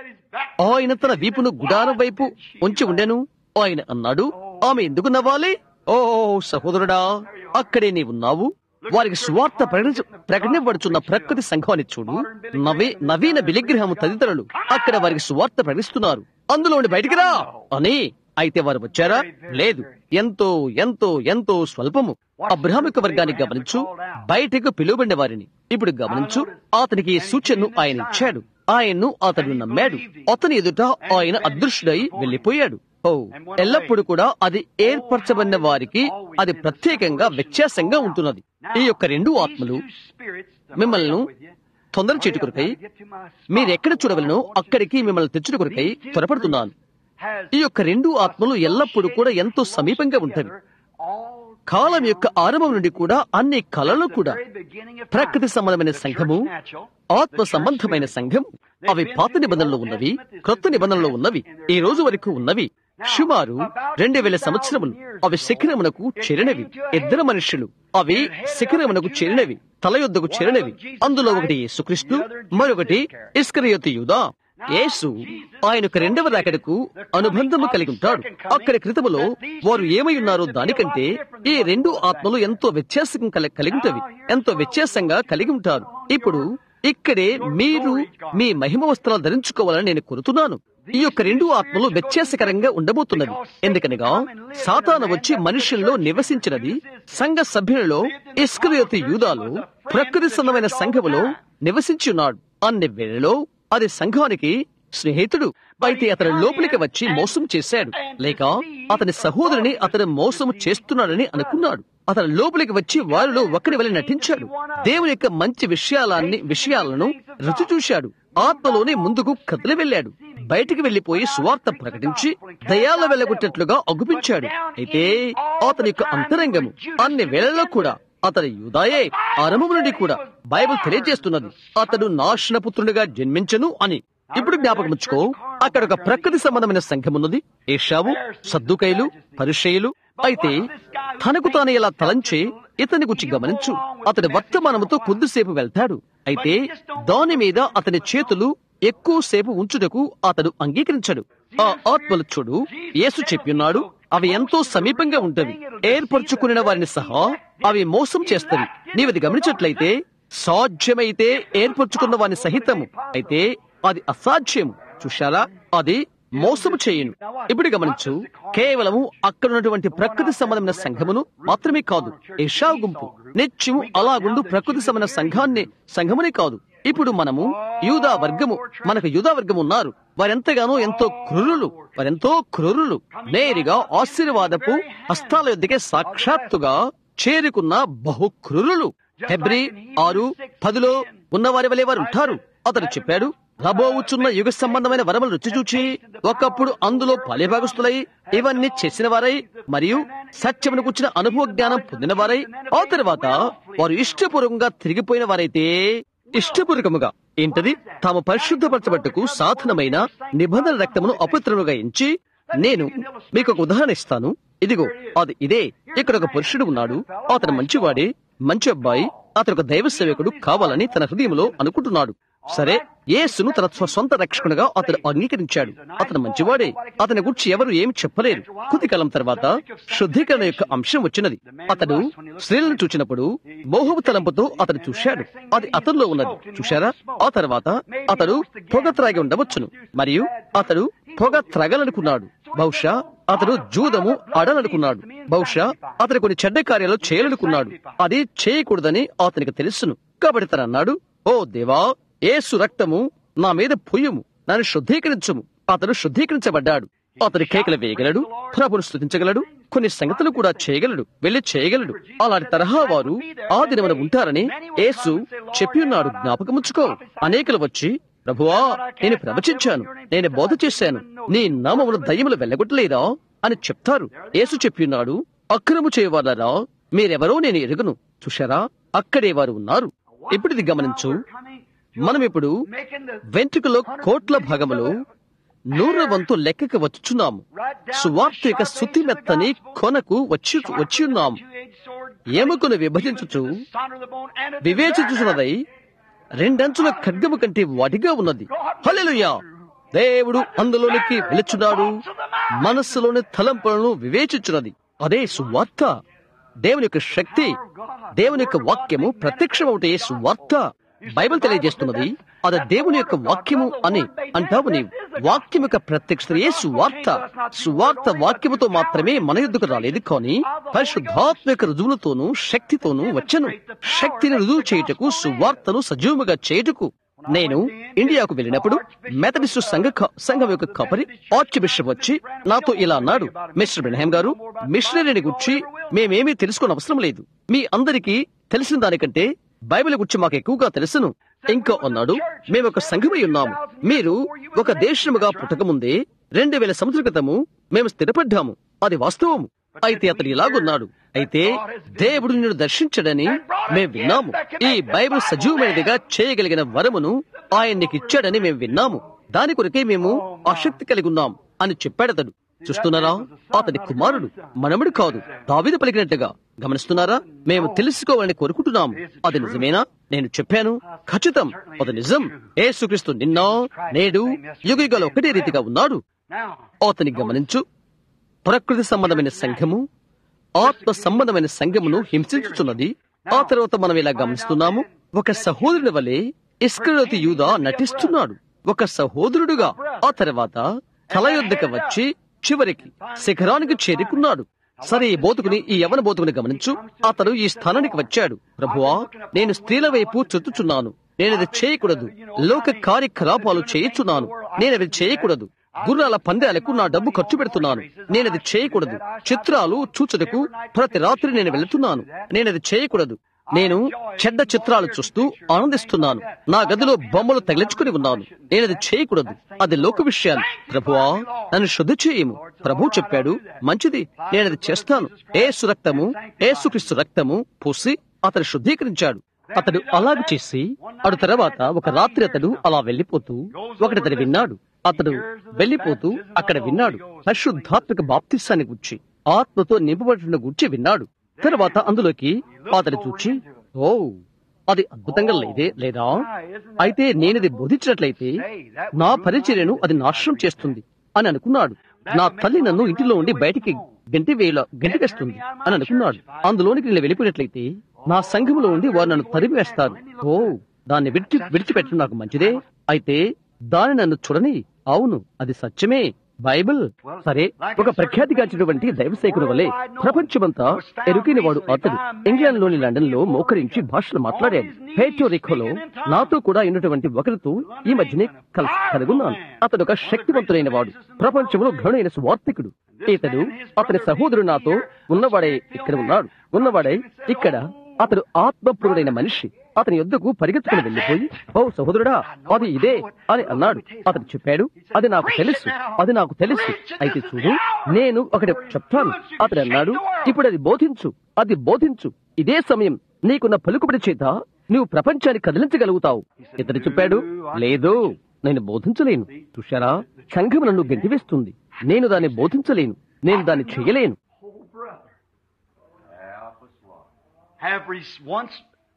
ఆయన తన వీపును గుడారం వైపు ఉంచి ఉండెను ఆయన అన్నాడు ఆమె ఎందుకు నవ్వాలి ఓ సహోదరుడా అక్కడే నీ ఉన్నావు వారికి సువార్త ప్రకటించ ప్రకటింపబడుచున్న ప్రకృతి సంఘాన్ని చూడు నవీ నవీన బిలిగ్రహము తదితరులు అక్కడ వారికి సువార్త ప్రకటిస్తున్నారు అందులోని బయటికి రా అని అయితే వారు వచ్చారా లేదు ఎంతో ఎంతో ఎంతో స్వల్పము అబ్రహామిక వర్గాన్ని గమనించు బయటకు పిలువబడిన వారిని ఇప్పుడు గమనించు అతనికి ఈ సూచనను ఆయన ఇచ్చాడు ఆయన్ను అతడు నమ్మాడు అతని ఎదుట ఆయన అదృశ్యుడై వెళ్లిపోయాడు ఓ ఎల్లప్పుడూ కూడా అది ఏర్పరచబడిన వారికి అది ప్రత్యేకంగా వ్యత్యాసంగా ఉంటున్నది ఈ యొక్క రెండు ఆత్మలు మిమ్మల్ని తొందర చేటు కొరకై మీరెక్కడ చూడవలనో అక్కడికి మిమ్మల్ని తెచ్చుట కొరకై త్వరపడుతున్నాను ఈ యొక్క రెండు ఆత్మలు ఎల్లప్పుడూ కూడా ఎంతో సమీపంగా ఉంటవి కాలం యొక్క ఆరంభం నుండి కూడా అన్ని కళలు కూడా ప్రకృతి సంబంధమైన సంఘము ఆత్మ సంబంధమైన సంఘం అవి పాత నిబంధనలో ఉన్నవి క్రొత్త నిబంధనలో ఉన్నవి ఈ రోజు వరకు ఉన్నవి సుమారు రెండు వేల సంవత్సరములు అవి శిఖరమునకు చేరినవి ఇద్దరు మనుషులు అవి శిఖరమునకు చేరినవి తల యొద్దకు చేరినవి అందులో ఒకటి యేసుక్రీస్తు మరొకటి ఇస్కరియోతి యూదా యేసు ఆయనకు రెండవ రాకడకు అనుబంధము కలిగి ఉంటాడు అక్కడి క్రితములో వారు ఏమై ఉన్నారో దానికంటే ఈ రెండు ఆత్మలు ఎంతో వ్యత్యాసం కల- కలిగి ఉంటవి ఎంతో వ్యత్యాసంగా కలిగి ఉంటారు ఇప్పుడు ఇక్కడే మీరు మీ మహిమ వస్త్రాలు ధరించుకోవాలని నేను కోరుతున్నాను ఈ యొక్క రెండు ఆత్మలు వ్యత్యాసకరంగా ఉండబోతున్నవి ఎందుకనగా సాతాను వచ్చి మనుషుల్లో నివసించినది సంఘ సభ్యులలో ఇస్కరియోతి యూదాలు ప్రకృతి సంబంధమైన సంఘములో నివసించి ఉన్నాడు అన్ని వేళలో అది సంఘానికి స్నేహితుడు అయితే అతను లోపలికి వచ్చి మోసం చేశాడు లేక అతని సహోదరుని అతను మోసం చేస్తున్నాడని అనుకున్నాడు అతను లోపలికి వచ్చి వారిలో ఒకరి వల్ల నటించాడు దేవుని యొక్క మంచి విషయాలన్నీ విషయాలను రుచి చూశాడు ఆత్మలోనే ముందుకు కదిలి వెళ్ళాడు బయటికి వెళ్లిపోయి సువార్త ప్రకటించి దయాల వెళ్ళగొట్టినట్లుగా అగుపించాడు అయితే అతని యొక్క అంతరంగము అన్ని వేళల్లో కూడా అతని యూదాయే ఆరంభం నుండి కూడా బైబిల్ తెలియజేస్తున్నది అతడు నాశనపుత్రుడిగా జన్మించను అని ఇప్పుడు జ్ఞాపకముచ్చుకో అక్కడ ఒక ప్రకృతి సంబంధమైన సంఘం ఉన్నది ఏషావు సద్దుకైలు పరిషయులు అయితే తనకు తాను ఇలా తలంచి ఇతని గురించి గమనించు అతడి వర్తమానముతో కొద్దిసేపు వెళ్తాడు అయితే దాని మీద అతని చేతులు ఎక్కువసేపు ఉంచుటకు అతడు అంగీకరించడు ఆ ఆత్మలు చూడు యేసు చెప్పిన్నాడు అవి ఎంతో సమీపంగా ఉంటవి ఏర్పరచుకున్న వారిని సహా అవి మోసం చేస్తవి నీవది గమనించట్లయితే సాధ్యమైతే ఏర్పరచుకున్న వారిని సహితము అయితే అది అసాధ్యము చూశారా అది మోసము చేయను ఇప్పుడు గమనించు కేవలము అక్కడ ఉన్నటువంటి ప్రకృతి సంబంధమైన సంఘమును మాత్రమే కాదు ఏషా గుంపు నిత్యము అలాగుండు ప్రకృతి సంబంధ సంఘాన్ని సంఘమునే కాదు ఇప్పుడు మనము యూదా వర్గము మనకు యూదా వర్గము ఉన్నారు వారెంతగానో ఎంతో క్రూరులు వారెంతో క్రూరులు నేరుగా ఆశీర్వాదపు హస్తాల యొద్దకే సాక్షాత్తుగా చేరుకున్న బహు క్రూరులు ఫిబ్రి ఆరు పదిలో ఉన్నవారి వలె వారు ఉంటారు అతడు చెప్పాడు రాబోవుచున్న యుగ సంబంధమైన వరములు రుచి చూచి ఒకప్పుడు అందులో పాలిభాగస్తులై ఇవన్నీ చేసిన వారై మరియు సత్యమును కూర్చిన అనుభవ జ్ఞానం పొందిన వారై ఆ తర్వాత వారు ఇష్టపూర్వకంగా తిరిగిపోయిన వారైతే ఇష్టపూర్వకముగా ఏంటది తాము పరిశుద్ధపరచబట్టుకు సాధనమైన నిబంధన రక్తమును అపవిత్రముగా ఎంచి నేను మీకు ఒక ఉదాహరణ ఇస్తాను ఇదిగో అది ఇదే ఇక్కడ ఒక పురుషుడు ఉన్నాడు అతను మంచివాడే మంచి అబ్బాయి అతను ఒక దైవ సేవకుడు కావాలని తన హృదయంలో అనుకుంటున్నాడు సరే యేసును తన స్వ- సొంత రక్షకునిగా అతడు అంగీకరించాడు అతను మంచివాడే అతని గురించి ఎవరు ఏమి చెప్పలేరు కొద్ది కాలం తర్వాత శుద్ధీకరణ యొక్క అంశం వచ్చినది అతడు స్త్రీలను చూచినప్పుడు మోహపు తలంపుతో అతడు చూశాడు అది అతనిలో ఉన్నది చూశారా ఆ తర్వాత అతడు పొగ త్రాగి ఉండవచ్చును మరియు అతడు పొగ త్రగలనుకున్నాడు బహుశా అతడు జూదము అడలనుకున్నాడు బహుశా అతడు కొన్ని చెడ్డ కార్యాలు చేయాలనుకున్నాడు అది చేయకూడదని అతనికి తెలుసును కాబట్టి తను అన్నాడు ఓ దేవా ఏసు రక్తము నా మీద పొయ్యము నన్ను శుద్ధీకరించుము అతడు శుద్ధీకరించబడ్డాడు అతడు కేకలు వేయగలడు ప్రభును స్థుతించగలడు కొన్ని సంగతులు కూడా చేయగలడు వెళ్లి చేయగలడు అలాంటి తరహా వారు ఆ దినమున ఉంటారని యేసు చెప్పి ఉన్నాడు జ్ఞాపకముచ్చుకో అనేకులు వచ్చి ప్రభువా నేను ప్రవచించాను నేను బోధ చేశాను నీ నామమును దయ్యములు వెళ్ళగొట్టలేదా అని చెప్తారు యేసు చెప్పి ఉన్నాడు అక్రము చేయవారా మీరెవరో నేను ఎరుగును చూశారా అక్కడే వారు ఉన్నారు ఇప్పుడు ఇది గమనించు మనం ఇప్పుడు వెంట్రుకలో కోట్ల భాగములో నూరు వంతు లెక్కకు వచ్చుచున్నాము సువార్త యొక్క శుతి మెత్తని కొనకు వచ్చి వచ్చి ఉన్నాము ఎముకను విభజించుచు వివేచించుచున్నదై రెండంచుల ఖడ్గము కంటే వాటిగా ఉన్నది హల్లెలూయా దేవుడు అందులోనికి వెలుచున్నాడు మనస్సులోని తలంపులను వివేచించున్నది అదే సువార్త దేవుని యొక్క శక్తి దేవుని యొక్క వాక్యము ప్రత్యక్షమవుటే సువార్త బైబిల్ తెలియజేస్తున్నది అది దేవుని యొక్క వాక్యము అని అంటావు నీవు వాక్యం యొక్క ప్రత్యక్షత ఏ సువార్త సువార్త వాక్యముతో మాత్రమే మన యుద్ధకు రాలేదు కానీ పరిశుద్ధాత్మ యొక్క రుజువులతోనూ శక్తితోనూ వచ్చను శక్తిని రుజువు చేయుటకు సువార్తను సజీవముగా చేయుటకు నేను ఇండియాకు వెళ్ళినప్పుడు మెథడిస్టు సంఘ క- సంఘం యొక్క కపరి ఆర్చ్ బిషప్ వచ్చి నాతో ఇలా అన్నాడు మిస్టర్ బ్రహ్యం గారు మిషనరీని గురించి మేమేమీ తెలుసుకోని అవసరం లేదు మీ అందరికీ తెలిసిన దానికంటే బైబిల్ గురించి మాకు ఎక్కువగా తెలుసును ఇంకా అన్నాడు మేము ఒక సంఘమై ఉన్నాము మీరు ఒక దేశముగా పుట్టకముందే రెండు వేల సంవత్సరాల క్రితము మేము స్థిరపడ్డాము అది వాస్తవము అయితే అతడు ఇలాగున్నాడు అయితే దేవుడు నిన్ను దర్శించడని మేము విన్నాము ఈ బైబిల్ సజీవమైనదిగా చేయగలిగిన వరమును ఆయన నీకు ఇచ్చాడని మేము విన్నాము దాని కొరకే మేము ఆసక్తి కలిగి ఉన్నాం అని చెప్పాడతడు చూస్తున్నారా అతడి కుమారుడు మనముడు కాదు దావిద పలికినట్టుగా గమనిస్తున్నారా మేము తెలుసుకోవాలని కోరుకుంటున్నాము అది నిజమేనా నేను చెప్పాను ఖచ్చితం అది నిజం ఏసుక్రీస్తు నిన్న నేడు యుగయుగాలు ఒకటే రీతిగా ఉన్నాడు అతని గమనించు ప్రకృతి సంబంధమైన సంఘము ఆత్మ సంబంధమైన సంఘమును హింసించుచున్నది ఆ తర్వాత మనం ఇలా గమనిస్తున్నాము ఒక సహోదరుని వలె ఇస్కరోతి యూద నటిస్తున్నాడు ఒక సహోదరుడుగా ఆ తర్వాత తల యొద్దకు వచ్చి చివరికి శిఖరానికి చేరుకున్నాడు సరే ఈ బోతుకుని ఈ యవన బోతుకుని గమనించు అతడు ఈ స్థానానికి వచ్చాడు ప్రభువా నేను స్త్రీల వైపు చుట్టుచున్నాను నేనది చేయకూడదు లోక కార్యకలాపాలు చేయుచున్నాను నేనది చేయకూడదు గుర్రాల పందాలకు నా డబ్బు ఖర్చు పెడుతున్నాను నేనది చేయకూడదు చిత్రాలు చూచుటకు ప్రతి రాత్రి నేను వెళుతున్నాను నేనది చేయకూడదు నేను చెడ్డ చిత్రాలు చూస్తూ ఆనందిస్తున్నాను నా గదిలో బొమ్మలు తగిలించుకుని ఉన్నాను నేనది చేయకూడదు అది లోక విషయాలు ప్రభువా నన్ను శుద్ధి చేయము ప్రభు చెప్పాడు మంచిది నేనది చేస్తాను ఏసు రక్తము ఏసుక్రీస్తు రక్తము పూసి అతను శుద్ధీకరించాడు అతడు అలాగ చేసి అటు తర్వాత ఒక రాత్రి అతడు అలా వెళ్లిపోతూ ఒకటి అతడు విన్నాడు అతడు వెళ్లిపోతూ అక్కడ విన్నాడు పరిశుద్ధాత్మక బాప్తిస్తాన్ని గుర్చి ఆత్మతో నింపబడిన గుర్చి విన్నాడు తర్వాత అందులోకి అతడు చూచి ఓ అది అద్భుతంగా లేదే లేదా అయితే నేనది బోధించినట్లయితే నా పరిచర్యను అది నాశనం చేస్తుంది అని అనుకున్నాడు నా తల్లి నన్ను ఇంటిలో ఉండి బయటికి గంటి వేల గంటికేస్తుంది అని అనుకున్నాడు అందులోనికి నేను వెళ్ళిపోయినట్లయితే నా సంఘములో ఉండి వారు నన్ను తరిమివేస్తారు ఓ దాన్ని విడిచి విడిచిపెట్టడం నాకు మంచిదే అయితే దాని నన్ను చూడని అవును అది సత్యమే బైబిల్ సరే ఒక ప్రఖ్యాతిగాంచినటువంటి దైవసేకుడు వలె ప్రపంచమంతా ఎరుకైన వాడు అతడు ఇంగ్లాండ్ లోని లండన్ లో మోకరించి భాషలు మాట్లాడాడు పేటోరికోలో నాతో కూడా ఉన్నటువంటి ఒకరితో ఈ మధ్యనే కలిసి కలుగున్నాను అతడు ఒక శక్తివంతుడైన వాడు ప్రపంచంలో ఘనుడైన స్వార్థికుడు ఇతడు అతని సహోదరుడు నాతో ఉన్నవాడే ఇక్కడ ఉన్నాడు ఉన్నవాడై ఇక్కడ అతడు ఆత్మపురుడైన మనిషి అతని యొద్దకు పరిగెత్తుకుని వెళ్లిపోయి ఓ సహోదరుడా అది ఇదే అని అన్నాడు అతడు చెప్పాడు అది నాకు తెలుసు అది నాకు తెలుసు అయితే చూడు నేను ఒకటి చెప్తాను అతడు అన్నాడు ఇప్పుడు అది బోధించు అది బోధించు ఇదే సమయం నీకున్న పలుకుబడి చేత నువ్వు ప్రపంచాన్ని కదిలించగలుగుతావు ఇతడు చెప్పాడు లేదు నేను బోధించలేను చూశారా సంఘం నన్ను గంటివేస్తుంది నేను దాన్ని బోధించలేను నేను దాన్ని చేయలేను Oh, brother. Have re- once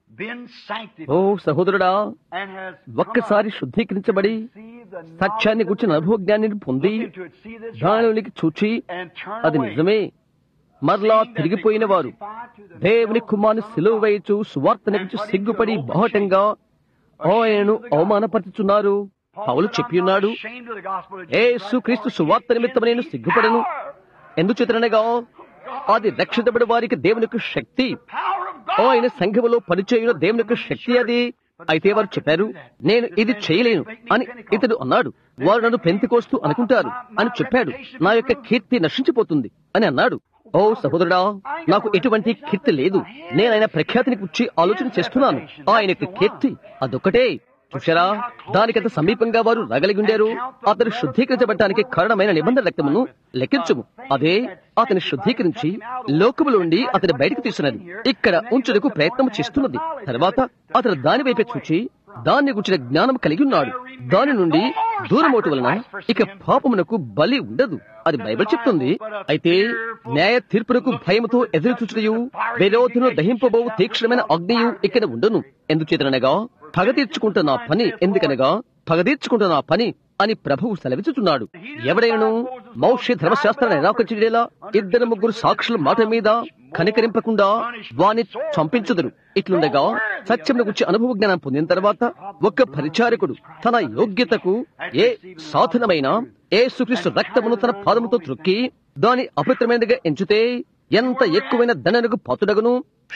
been sanctified ఓ సహోదరుడా and has ఒక్కసారి శుద్ధీకరించబడి సత్యాన్ని గుర్చిన అనుభవజ్ఞాన్ని పొంది దానిలోనికి చూచి అది నిజమే మరలా తిరిగిపోయిన వారు దేవుని కుమారుని సిలువ వేయచు సువార్తని గురించి సిగ్గుపడి బాహటంగా ఆయనను అవమానపరుచున్నారు పౌలు చెప్పియున్నాడు ఏసు క్రీస్తు సువార్త నిమిత్తం నేను సిగ్గుపడను ఎందుచేతనగా అది రక్షితబడి వారికి దేవుని యొక్క శక్తి ఆయన సంఘములో పనిచేయున దేవుని యొక్క శక్తి అది అయితే వారు చెప్పారు నేను ఇది చేయలేను అని ఇతడు అన్నాడు వారు నన్ను పెంతికోస్తూ అనుకుంటారు అని చెప్పాడు నా యొక్క కీర్తి నశించిపోతుంది అని అన్నాడు ఓ సహోదరుడా నాకు ఎటువంటి కీర్తి లేదు నేను ఆయన ప్రఖ్యాతిని గురించి ఆలోచన చేస్తున్నాను ఆయన యొక్క కీర్తి అదొక్కటే చూశారా దానికంత సమీపంగా వారు రాగలిగి ఉండారు అతను శుద్ధీకరించబడటానికి కారణమైన నిబంధన రక్తమును లెక్కించుము అదే అతని శుద్ధీకరించి లోకములో నుండి అతని బయటకు తీసినది ఇక్కడ ఉంచుటకు ప్రయత్నం చేస్తున్నది తర్వాత అతను దాని వైపే చూచి దాన్ని గురించిన జ్ఞానం కలిగి ఉన్నాడు దాని నుండి దూరమోటు వలన ఇక పాపమునకు బలి ఉండదు అది బైబిల్ చెప్తుంది అయితే న్యాయ తీర్పునకు భయముతో ఎదురు చూచుటయు విరోధును దహింపబోవు తీక్షణమైన అగ్నియు ఇక్కడ ఉండును ఎందుచేతనగా పగ తీర్చుకుంటున్న పని ఎందుకనగా పగ తీర్చుకుంటున్న పని అని ప్రభువు సెలవిచ్చుచున్నాడు ఎవడైనను మౌష్య ధర్మశాస్త్రాన్ని నిరాకరించేలా ఇద్దరు ముగ్గురు సాక్షుల మాట మీద కనికరింపకుండా వాని చంపించుదురు ఇట్లుండగా సత్యమును గురించి అనుభవ జ్ఞానం పొందిన తర్వాత ఒక పరిచారకుడు తన యోగ్యతకు ఏ సాధనమైన ఏ సుక్రీస్తు రక్తమును తన పాదముతో త్రొక్కి దాని అపవిత్రమైనదిగా ఎంచితే ఎంత ఎక్కువైన దండనకు పాతుడగును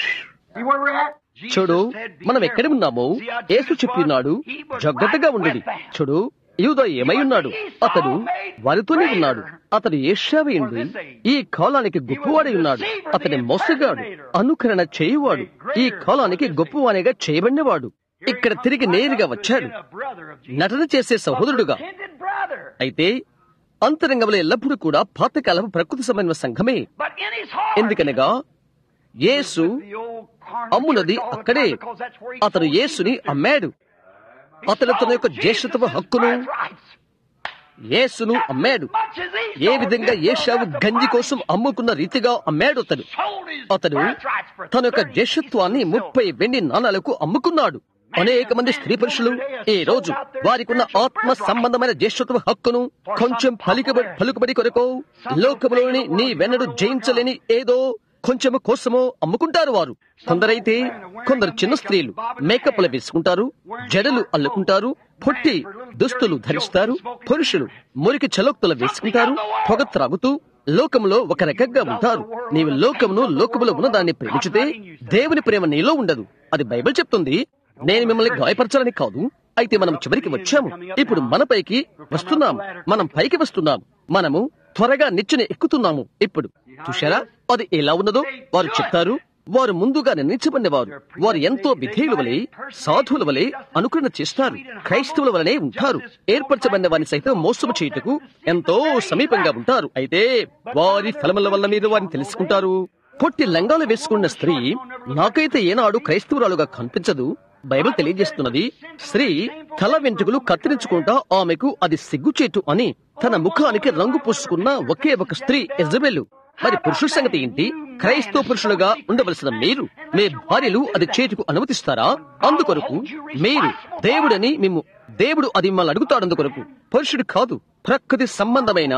చూడు మనం ఎక్కడ ఉన్నామో యేసు చెప్పినాడు జాగ్రత్తగా ఉండేది చూడు యూద ఏమై ఉన్నాడు అతడు వారితోనే ఉన్నాడు అతడు ఏషావేయుండి ఈ కాలానికి గొప్పవాడై ఉన్నాడు అతని మోసగాడు అనుకరణ చేయువాడు ఈ కాలానికి గొప్పవానిగా చేయబడినవాడు ఇక్కడ తిరిగి నేరుగా వచ్చాడు నటన చేసే సహోదరుడుగా అయితే అంతరంగంలో ఎల్లప్పుడూ కూడా పాతకాలపు ప్రకృతి సంబంధ సంఘమే ఎందుకనగా యేసు అమ్మునది అక్కడే అతను యేసుని అమ్మాడు అతను తన యొక్క జ్యేష్ఠత్వ హక్కును యేసును అమ్మాడు ఏ విధంగా ఏషావు గంజి కోసం అమ్ముకున్న రీతిగా అమ్మాడు అతడు అతడు తన యొక్క జ్యేష్ఠత్వాన్ని ముప్పై వెండి నాణాలకు అమ్ముకున్నాడు అనేక మంది స్త్రీ పురుషులు ఈ రోజు వారికున్న ఆత్మ సంబంధమైన జ్యేష్ఠత్వ హక్కును కొంచెం పలికబడి పలుకుబడి కొరకు లోకములోని నీ వెన్నడు జయించలేని ఏదో కొంచెము కోసమో అమ్ముకుంటారు వారు కొందరైతే కొందరు చిన్న స్త్రీలు మేకప్లు వేసుకుంటారు జడలు అల్లుకుంటారు పొట్టి దుస్తులు ధరిస్తారు పురుషులు మురికి చలోక్తులు వేసుకుంటారు పొగ త్రాగుతూ లోకములో ఒక రకంగా ఉంటారు నీవు లోకమును లోకములో ఉన్నదాన్ని ప్రేమించితే దేవుని ప్రేమ నీలో ఉండదు అది బైబిల్ చెప్తుంది నేను మిమ్మల్ని గాయపరచాలని కాదు అయితే మనం చివరికి వచ్చాము ఇప్పుడు మన పైకి వస్తున్నాము మనం పైకి వస్తున్నాము మనము త్వరగా నిచ్చెన ఎక్కుతున్నాము ఇప్పుడు చూశారా అది ఎలా ఉన్నదో వారు చెప్తారు వారు ముందుగా నిర్ణయించబడినవారు వారు ఎంతో విధేయుల వలె సాధువుల వలె అనుకరణ చేస్తారు క్రైస్తవుల వలనే ఉంటారు ఏర్పరచబడిన వారిని సైతం మోసము చేయుటకు ఎంతో సమీపంగా ఉంటారు అయితే వారి ఫలముల వల్ల మీరు వారిని తెలుసుకుంటారు పొట్టి లంగాలు వేసుకున్న స్త్రీ నాకైతే ఏనాడు క్రైస్తవురాలుగా కనిపించదు బైబిల్ తెలియజేస్తున్నది స్త్రీ తల వెంట్రుకలు కత్తిరించుకుంటా ఆమెకు అది సిగ్గుచేటు అని తన ముఖానికి రంగు పూసుకున్న ఒకే ఒక స్త్రీ ఎజబెలు మరి పురుషుల సంగతి ఏంటి క్రైస్తవ పురుషులుగా ఉండవలసిన మీరు మీ భార్యలు అది చేటుకు అనుమతిస్తారా అందుకొరకు మీరు దేవుడని మేము దేవుడు అది మిమ్మల్ని అడుగుతాడందుకొరకు పురుషుడు కాదు ప్రకృతి సంబంధమైన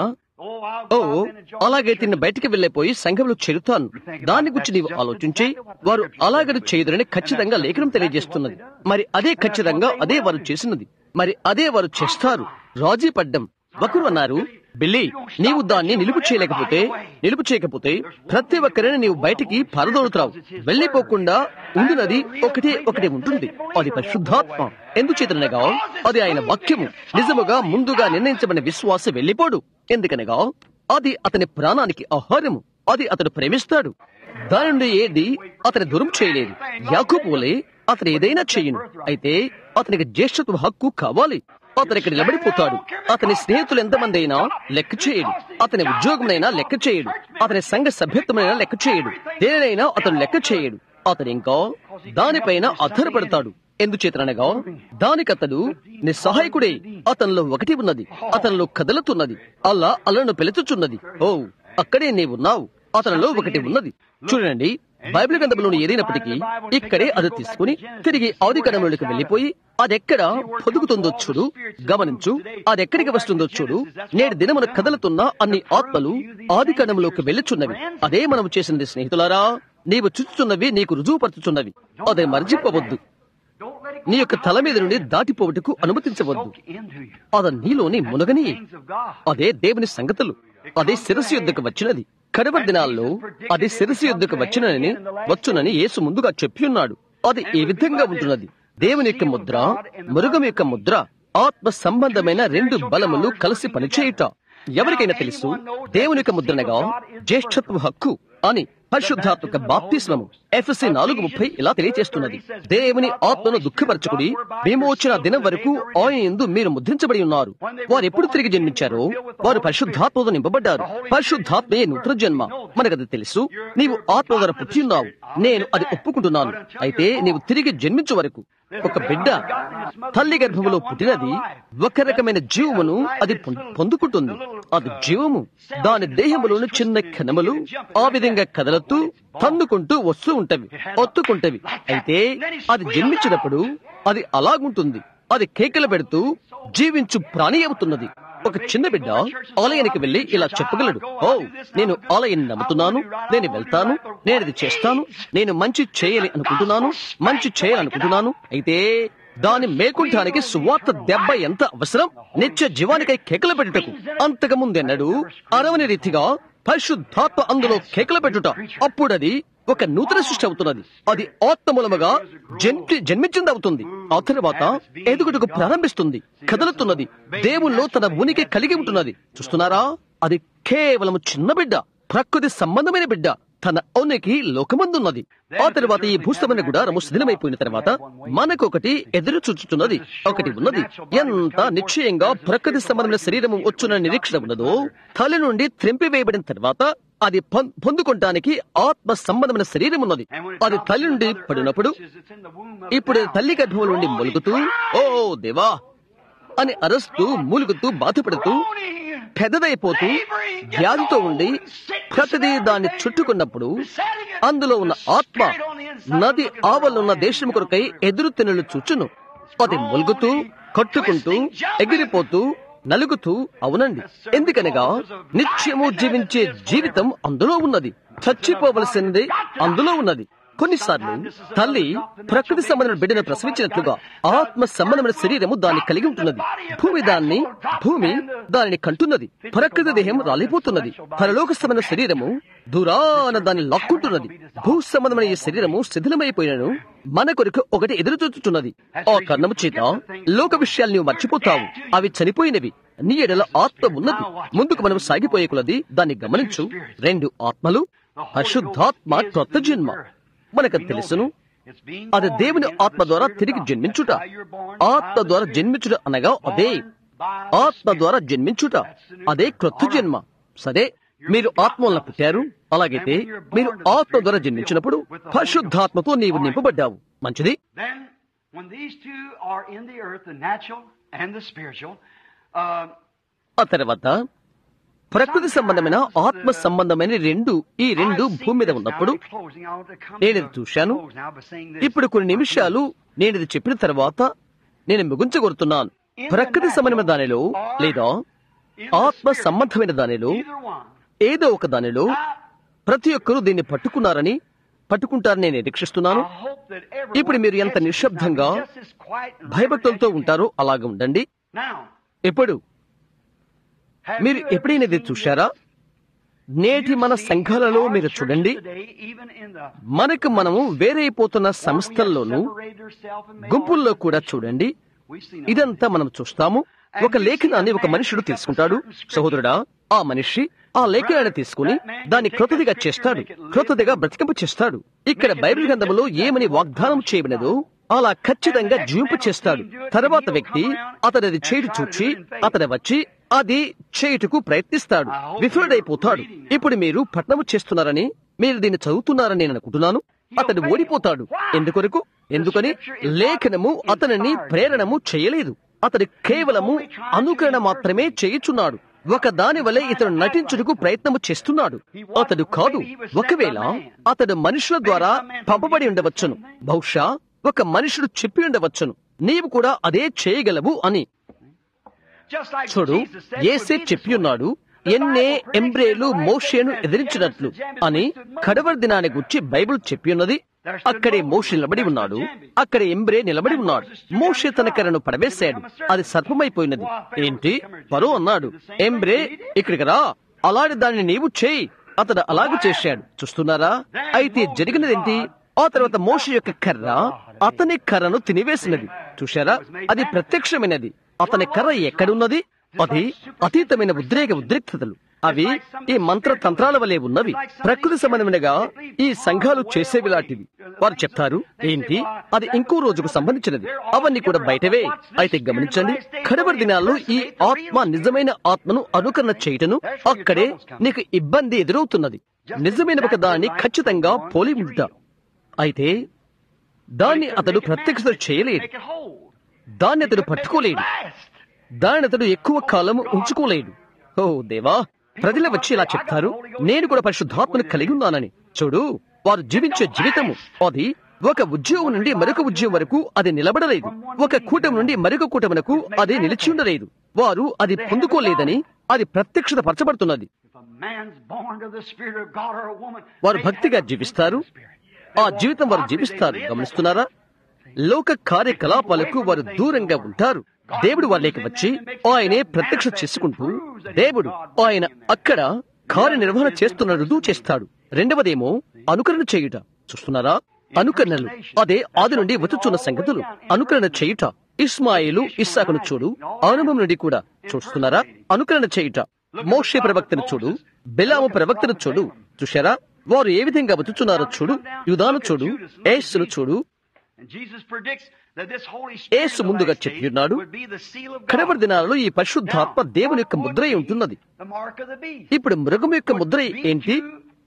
ఓ అలాగైతే నేను బయటికి వెళ్ళిపోయి సంఘంలో చేరుతాను దాని గురించి నీవు ఆలోచించి వారు అలాగని చేయదురని ఖచ్చితంగా లేఖనం తెలియజేస్తున్నది మరి అదే ఖచ్చితంగా అదే వారు చేసినది మరి అదే వారు చేస్తారు రాజీ పడ్డం ఒకరు అన్నారు బిల్లి నీవు దాన్ని నిలుపు చేయలేకపోతే నిలుపు చేయకపోతే ప్రతి ఒక్కరిని నీవు బయటికి పరదోడుతావు వెళ్లిపోకుండా ఉండినది ఒకటే ఒకటి ఉంటుంది అది పరిశుద్ధాత్మ ఎందుచేతనగా అది ఆయన వాక్యము నిజముగా ముందుగా నిర్ణయించబడిన విశ్వాస వెళ్లిపోడు ఎందుకనగా అది అతని ప్రాణానికి ఆహారము అది అతడు ప్రేమిస్తాడు దాని నుండి ఏది అతని దూరం చేయలేదు యాకోబోలే అతను ఏదైనా చేయను అయితే అతనికి జ్యేష్ఠత్వ హక్కు కావాలి అతను ఇక్కడ నిలబడిపోతాడు అతని స్నేహితులు ఎంతమంది అయినా లెక్క చేయడు అతని ఉద్యోగమైనా లెక్క చేయడు అతని సంఘ సభ్యత్వమైనా లెక్క చేయడు దేనినైనా అతను లెక్క చేయడు అతను ఇంకా దానిపైన ఆధారపడతాడు ఎందుచేతనగా దానికతడు నిస్సహాయకుడే అతనిలో ఒకటి ఉన్నది అతనిలో కదలుతున్నది అల్లా అల్లను పిలుచుచున్నది ఓ అక్కడే నీవున్నావు అతనిలో ఒకటి ఉన్నది చూడండి బైబిల్ గ్రంథంలోని ఏదైనప్పటికీ ఇక్కడే అది తీసుకుని తిరిగి ఆది కాలంలోకి వెళ్లిపోయి అదెక్కడ పొదుగుతుందో చూడు గమనించు అదెక్కడికి వస్తుందో చూడు నేటి దినమున కదలుతున్న అన్ని ఆత్మలు ఆది కాలంలోకి వెళ్ళుచున్నవి అదే మనం చేసినది స్నేహితులారా నీవు చుచ్చుచున్నవి నీకు రుజువుపరచుచున్నవి అదే మర్చిపోవద్దు Don't let it నీ యొక్క తల మీద నుండి దాటిపోవటకు అనుమతించవద్దు soak into you. అది నీలోని మునగని Things of God. అదే దేవుని సంగతులు అదే శిరస్సు యుద్ధకు వచ్చినది కడవ దినాల్లో అది శిరస్సు యుద్ధకు వచ్చినని వచ్చునని యేసు ముందుగా చెప్పి ఉన్నాడు అది ఏ విధంగా ఉంటున్నది దేవుని యొక్క ముద్ర మృగం యొక్క ముద్ర ఆత్మ సంబంధమైన రెండు బలములు కలిసి పనిచేయుట ఎవరికైనా తెలుసు దేవుని యొక్క ముద్రనగా జ్యేష్ఠత్వ హక్కు అని పరిశుద్ధాత్మక బాప్తిస్మము ఎఫ్ఎస్సి నాలుగు ముప్పై ఇలా తెలియజేస్తున్నది దేవుని ఆత్మను దుఃఖపరచుకుని విమోచన దినం వరకు ఆయన ఎందు మీరు ముద్రించబడి ఉన్నారు వారు ఎప్పుడు తిరిగి జన్మించారో వారు పరిశుద్ధాత్మతో నింపబడ్డారు పరిశుద్ధాత్మయే నూతన జన్మ మనకది తెలుసు నీవు ఆత్మ ద్వారా పుట్టి ఉన్నావు నేను అది ఒప్పుకుంటున్నాను అయితే నీవు తిరిగి జన్మించు వరకు ఒక బిడ్డ తల్లి గర్భములో పుట్టినది ఒక రకమైన జీవమును అది పొం- పొందుకుంటుంది అది జీవము దాని దేహములోని చిన్న కణములు ఆ విధంగా కదలతూ తన్నుకుంటూ వస్తూ ఉంటవి ఒత్తుకుంటవి అయితే అది జన్మించినప్పుడు అది అలాగుంటుంది అది కేకలు పెడుతూ జీవించు ప్రాణి అవుతున్నది ఒక చిన్న బిడ్డ ఆలయానికి వెళ్లి ఇలా చెప్పగలడు ఓ నేను ఆలయాన్ని నమ్ముతున్నాను నేను వెళ్తాను నేను ఇది చేస్తాను నేను మంచి చేయాలి అనుకుంటున్నాను మంచి చేయాలనుకుంటున్నాను అయితే దాని మేకుంటానికి సువార్త దెబ్బ ఎంత అవసరం నిత్య జీవానికై కేకలు పెట్టుటకు అంతకు ముందెన్నడు అరవని రీతిగా పరిశుద్ధాత్మ అందులో కేకలు పెట్టుట అప్పుడది ఒక నూతన సృష్టి అవుతున్నది అది ఆత్మమూలముగా జన్మి జన్మించింది అవుతుంది ఆ తర్వాత ఎదుగుటకు ప్రారంభిస్తుంది కదులుతున్నది దేవుల్లో తన ఉనికి కలిగి ఉంటున్నది చూస్తున్నారా అది కేవలం చిన్న బిడ్డ ప్రకృతి సంబంధమైన బిడ్డ తన ఉనికి లోకమందున్నది ఆ తర్వాత ఈ భూస్థమైన గుడారము శిథిలమైపోయిన తర్వాత మనకు ఒకటి ఎదురు చూచుచున్నది ఒకటి ఉన్నది ఎంత నిశ్చయంగా ప్రకృతి సంబంధమైన శరీరము వచ్చున్న నిరీక్షణ ఉన్నదో తల నుండి త్రెంపివేయబడిన తర్వాత అది పొం- పొందుకోవటానికి ఆత్మ సంబంధమైన శరీరం ఉన్నది అది తల్లి నుండి పడినప్పుడు ఇప్పుడు అది తల్లి గర్భం నుండి మొలుగుతూ ఓ దేవా అని అరస్తూ మూలుగుతూ బాధపడుతూ పెద్దదైపోతూ వ్యాధితో ఉండి ప్రతిదీ దాన్ని చుట్టుకున్నప్పుడు అందులో ఉన్న ఆత్మ నది ఆవలున్న దేశం కొరకై ఎదురు తినలు చూచును అది మొలుగుతూ కొట్టుకుంటూ ఎగిరిపోతూ నలుగుతూ అవునండి ఎందుకనగా నిత్యము జీవించే జీవితం అందులో ఉన్నది చచ్చిపోవలసినది అందులో ఉన్నది కొన్నిసార్లు తల్లి ప్రకృతి సంబంధమైన బిడ్డను ప్రసవించినట్లుగా ఆత్మ సంబంధమైన శరీరము దాన్ని కలిగి ఉంటున్నది భూమి దాన్ని భూమి దానిని కంటున్నది ప్రకృతి దేహం రాలిపోతున్నది పరలోక సంబంధమైన శరీరము దూరాన దాన్ని లాక్కుంటున్నది భూ సంబంధమైన ఈ శరీరము శిథిలమైపోయినను మన కొరకు ఒకటి ఎదురు చూచుతున్నది ఆ కర్ణము చేత లోక విషయాలు నీవు మర్చిపోతావు అవి చనిపోయినవి నీ ఎడల ఆత్మ ఉన్నది ముందుకు మనం సాగిపోయే కొలది దాన్ని గమనించు రెండు ఆత్మలు పరిశుద్ధాత్మ కొత్త జన్మ మనకు తెలుసును అది దేవుని ఆత్మ ద్వారా తిరిగి జన్మించుట ఆత్మ ద్వారా జన్మించుట అనగా అదే ఆత్మ ద్వారా జన్మించుట అదే క్రొత్త జన్మ సరే మీరు ఆత్మ వలన పుట్టారు అలాగైతే మీరు ఆత్మ ద్వారా జన్మించినప్పుడు పరిశుద్ధాత్మతో నీవు నింపబడ్డావు మంచిది Then, when these two are in the earth, the natural and the spiritual, uh, ఆ తర్వాత ప్రకృతి సంబంధమైన ఆత్మ సంబంధమైన రెండు ఈ రెండు భూమి మీద ఉన్నప్పుడు నేను ఇది చూశాను ఇప్పుడు కొన్ని నిమిషాలు నేను ఇది చెప్పిన తర్వాత నేను ముగించగొడుతున్నాను ప్రకృతి సంబంధమైన దానిలో లేదా ఆత్మ సంబంధమైన దానిలో ఏదో ఒక దానిలో ప్రతి ఒక్కరూ దీన్ని పట్టుకున్నారని పట్టుకుంటారని నేను నిరీక్షిస్తున్నాను ఇప్పుడు మీరు ఎంత నిశ్శబ్దంగా భయభక్తులతో ఉంటారో అలాగ ఉండండి ఎప్పుడు మీరు ఎప్పుడైనా ఇది చూశారా నేటి మన సంఘాలలో మీరు చూడండి మనకు మనము వేరైపోతున్న సంస్థల్లోనూ గుంపుల్లో కూడా చూడండి ఇదంతా మనం చూస్తాము ఒక లేఖనాన్ని ఒక మనుషుడు తీసుకుంటాడు సహోదరుడా ఆ మనిషి ఆ లేఖనాన్ని తీసుకుని దాన్ని క్రొత్తదిగా చేస్తాడు క్రొత్తదిగా బ్రతికింప చేస్తాడు ఇక్కడ బైబిల్ గ్రంథములో ఏమని వాగ్దానం చేయబడినదో అలా ఖచ్చితంగా జీవింపు చేస్తాడు తర్వాత వ్యక్తి అతనిది చేటు చూచి అతను వచ్చి అది చేయుటకు ప్రయత్నిస్తాడు విఫలుడైపోతాడు ఇప్పుడు మీరు పట్నము చేస్తున్నారని మీరు దీన్ని చదువుతున్నారని నేను అనుకుంటున్నాను అతడు ఓడిపోతాడు ఎందుకొరకు ఎందుకని లేఖనము అతనిని ప్రేరణము చేయలేదు అతడు కేవలము అనుకరణ మాత్రమే చేయుచున్నాడు ఒక దాని వలె ఇతడు నటించుటకు ప్రయత్నము చేస్తున్నాడు అతడు కాదు ఒకవేళ అతడు మనుషుల ద్వారా పంపబడి ఉండవచ్చును బహుశా ఒక మనుషుడు చెప్పి ఉండవచ్చును నీవు కూడా అదే చేయగలవు అని Just like చూడు Jesus said, ఏసే "For Jesus చెప్పి was ఉన్నాడు ఎన్నే ఎంబ్రేలు మోషేను ఎదిరించినట్లు అని కడవరి దినాన్ని గురించి బైబిల్ చెప్పి ఉన్నది అక్కడే మోషే నిలబడి ఉన్నాడు అక్కడే ఎంబ్రే నిలబడి ఉన్నాడు మోషే తన కర్రను పడవేశాడు అది సర్పమైపోయినది ఏంటి పరో అన్నాడు ఎంబ్రే ఇక్కడికి రా అలాంటి దాన్ని నీవు చేయి అతడు అలాగే చేశాడు చూస్తున్నారా అయితే జరిగినదేంటి ఆ తర్వాత మోషే యొక్క కర్ర అతని కర్రను తినివేసినది చూశారా అది ప్రత్యక్షమైనది అతని కర్ర ఎక్కడున్నది అది అతీతమైన ఉద్రేక ఉద్రిక్తతలు అవి ఈ మంత్ర తంత్రాల వలె ఉన్నవి ప్రకృతి సంబంధమైనగా ఈ సంఘాలు చేసేవి లాంటివి వారు చెప్తారు ఏంటి అది ఇంకో రోజుకు సంబంధించినది అవన్నీ కూడా బయటవే అయితే గమనించండి కడవరి దినాల్లో ఈ ఆత్మ నిజమైన ఆత్మను అనుకరణ చేయటను అక్కడే నీకు ఇబ్బంది ఎదురవుతున్నది నిజమైన ఒక దాన్ని ఖచ్చితంగా పోలి ఉంట అయితే దాన్ని అతడు ప్రత్యక్షత చేయలేడు make it hold. దాన్ని అతడు పట్టుకోలేడు Last. దాన్ని అతడు ఎక్కువ కాలం ఉంచుకోలేడు ఓ దేవా ప్రజలు వచ్చి ఇలా చెప్తారు నేను కూడా పరిశుద్ధాత్మను కలిగి ఉన్నానని చూడు వారు జీవించే జీవితము అది ఒక ఉద్యోగం నుండి మరొక ఉద్యోగం వరకు అది నిలబడలేదు ఒక కూటం నుండి మరొక కూటమునకు అది నిలిచి ఉండలేదు వారు అది పొందుకోలేదని అది ప్రత్యక్షత పరచబడుతున్నది If a man's born to the Spirit of God or a woman, వారు they భక్తిగా have జీవిస్తారు the Spirit. ఆ జీవితం వారు జీవిస్తారు గమనిస్తున్నారా లోక కార్యకలాపాలకు వారు దూరంగా ఉంటారు దేవుడు వాళ్ళకి వచ్చి ఆయనే ప్రత్యక్ష చేసుకుంటూ దేవుడు ఆయన అక్కడ కార్యనిర్వహణ చేస్తున్న రుజువు చేస్తాడు రెండవదేమో అనుకరణ చేయుట చూస్తున్నారా అనుకరణలు అదే ఆది నుండి వచ్చుచున్న సంగతులు అనుకరణ చేయుట ఇస్మాయిలు ఇస్సాకును చూడు అనుభవం నుండి కూడా చూస్తున్నారా అనుకరణ చేయుట మోషే ప్రవక్తను చూడు బెలాము ప్రవక్తను చూడు చూశారా వారు ఏ విధంగా బతుకుతున్నారో చూడు యుధాను చూడు ఏసును చూడు And Jesus predicts that this Holy Yesu Spirit ముందుగా చెప్పి ఉన్నాడు కడవరి దినాలలో ఈ పరిశుద్ధాత్మ దేవుని యొక్క ముద్రై ఉంటున్నది the mark of the beast. ఇప్పుడు మృగం యొక్క ముద్ర ఏంటి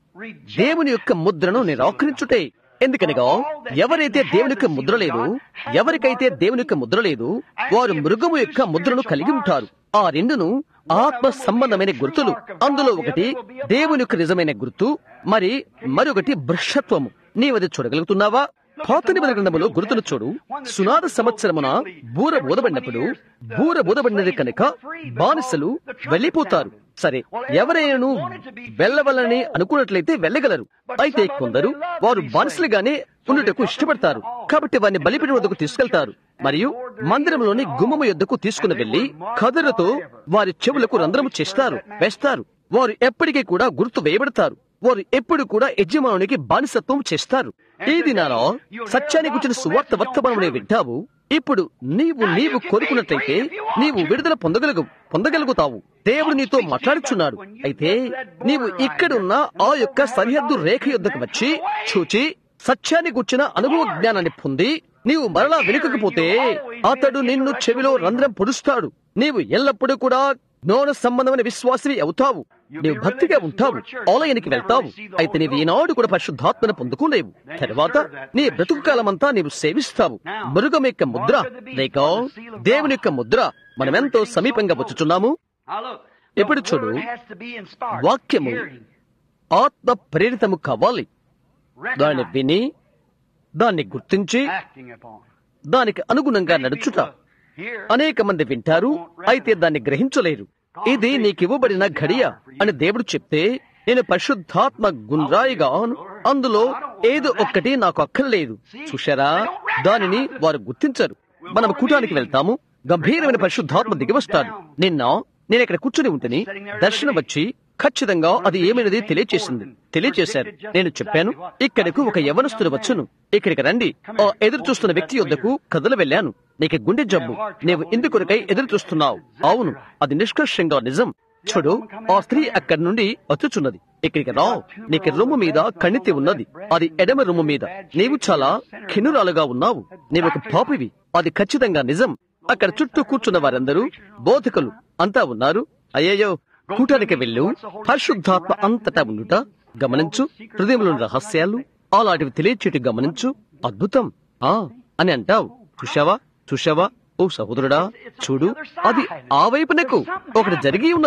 దేవుని యొక్క ముద్రను నిరాకరించుటే ఎందుకనగా ఎవరైతే దేవుని యొక్క ముద్ర లేదు ఎవరికైతే దేవుని యొక్క ముద్ర లేదు వారు మృగము యొక్క ముద్రను కలిగి ఉంటారు ఆ రెండును ఆత్మ సంబంధమైన గుర్తులు అందులో ఒకటి దేవుని యొక్క నిజమైన గుర్తు మరి మరొకటి భ్రష్టత్వము నీవది చూడగలుగుతున్నావా పాత నిబంధన గ్రంథములో గుర్తును చూడు సునాద సంవత్సరమున బూర బోధబడినప్పుడు బూర బోధబడినది కనుక బానిసలు వెళ్ళిపోతారు సరే ఎవరైనాను వెళ్ళవలని అనుకున్నట్లయితే వెళ్ళగలరు అయితే కొందరు వారు బానిసలుగానే ఉండుటకు ఇష్టపడతారు కాబట్టి వారిని బలిపీఠం వద్దకు తీసుకెళ్తారు మరియు మందిరంలోని గుమ్మము యొద్దకు తీసుకుని వెళ్లి కదరుతో వారి చెవులకు రంధ్రము చేస్తారు వేస్తారు వారు ఎప్పటికీ కూడా గుర్తు వేయబడతారు వారు ఎప్పుడు కూడా యజమానునికి బానిసత్వం చేస్తారు ఈ దినాలో సత్యానికి వచ్చిన సువార్త వర్తమానం వింటావు ఇప్పుడు నీవు నీవు కోరుకున్నట్లయితే నీవు విడుదల పొందగలుగు పొందగలుగుతావు దేవుడు నీతో మాట్లాడుచున్నాడు అయితే నీవు ఇక్కడున్న ఆ యొక్క సరిహద్దు రేఖ యొద్దకు వచ్చి చూచి సత్యాన్ని గుర్చిన అనుభవ జ్ఞానాన్ని పొంది నీవు మరలా వెనుకకపోతే అతడు నిన్ను చెవిలో రంధ్రం పొడుస్తాడు నీవు ఎల్లప్పుడూ కూడా జ్ఞాన సంబంధమైన విశ్వాసివి అవుతావు నీవు భక్తిగా ఉంటావు ఆలయానికి వెళ్తావు అయితే నీవు ఈనాడు కూడా పరిశుద్ధాత్మను పొందుకోలేవు తర్వాత నీ బ్రతుకు కాలమంతా నీవు సేవిస్తావు మృగం యొక్క ముద్ర లేక దేవుని యొక్క ముద్ర మనమెంతో సమీపంగా వచ్చుచున్నాము Now look, ఇప్పుడు the చూడు, word has to be inspired. వాక్యము Hearing, ఆత్మ ప్రేరితము కావాలి దాన్ని recognize, విని దాన్ని గుర్తించి acting upon. దానికి అనుగుణంగా నడుచుట Here, అనేక మంది వింటారు అయితే దాన్ని గ్రహించలేరు ఇది నీకివ్వబడిన ఘడియ అని దేవుడు చెప్తే నేను పరిశుద్ధాత్మ గుండ్రాయిగా అందులో ఏదో ఒక్కటి నాకు అక్కర్లేదు చూశారా దానిని వారు గుర్తించరు మనం కూటానికి వెళ్తాము గంభీరమైన పరిశుద్ధాత్మ దిగివస్తాడు నిన్న నేను ఇక్కడ కూర్చుని ఉంటేని దర్శనం వచ్చి ఖచ్చితంగా అది ఏమైనది తెలియచేసింది తెలియచేశారు నేను చెప్పాను ఇక్కడకు ఒక యవనస్తుడు వచ్చును ఇక్కడికి రండి ఆ ఎదురు చూస్తున్న వ్యక్తి యొద్దకు కథలు వెళ్ళాను నీకు గుండె జబ్బు నీవు ఇందుకొరకై ఎదురు చూస్తున్నావు అవును అది నిష్కర్షంగా నిజం చూడు ఆ స్త్రీ అక్కడి నుండి వచ్చుచున్నది ఇక్కడికి రా నీకు రొమ్ము మీద కణితి ఉన్నది అది ఎడమ రొమ్ము మీద నీవు చాలా ఖిన్నురాలుగా ఉన్నావు నీవు ఒక పాపివి అది ఖచ్చితంగా నిజం అక్కడ చుట్టూ కూర్చున్న వారందరూ బోధకులు అంతా ఉన్నారు అయ్యయ్యో కూటానికి వెళ్ళు పరిశుద్ధాత్మ అంతటా ఉండుట గమనించు హృదయంలోని రహస్యాలు అలాంటివి తెలియచేటి గమనించు అద్భుతం ఆ అని అంటావు చూశావా చూశావా ఓ సహోదరుడా చూడు అది ఆ వైపునకు ఒకటి జరిగి ఉన్నది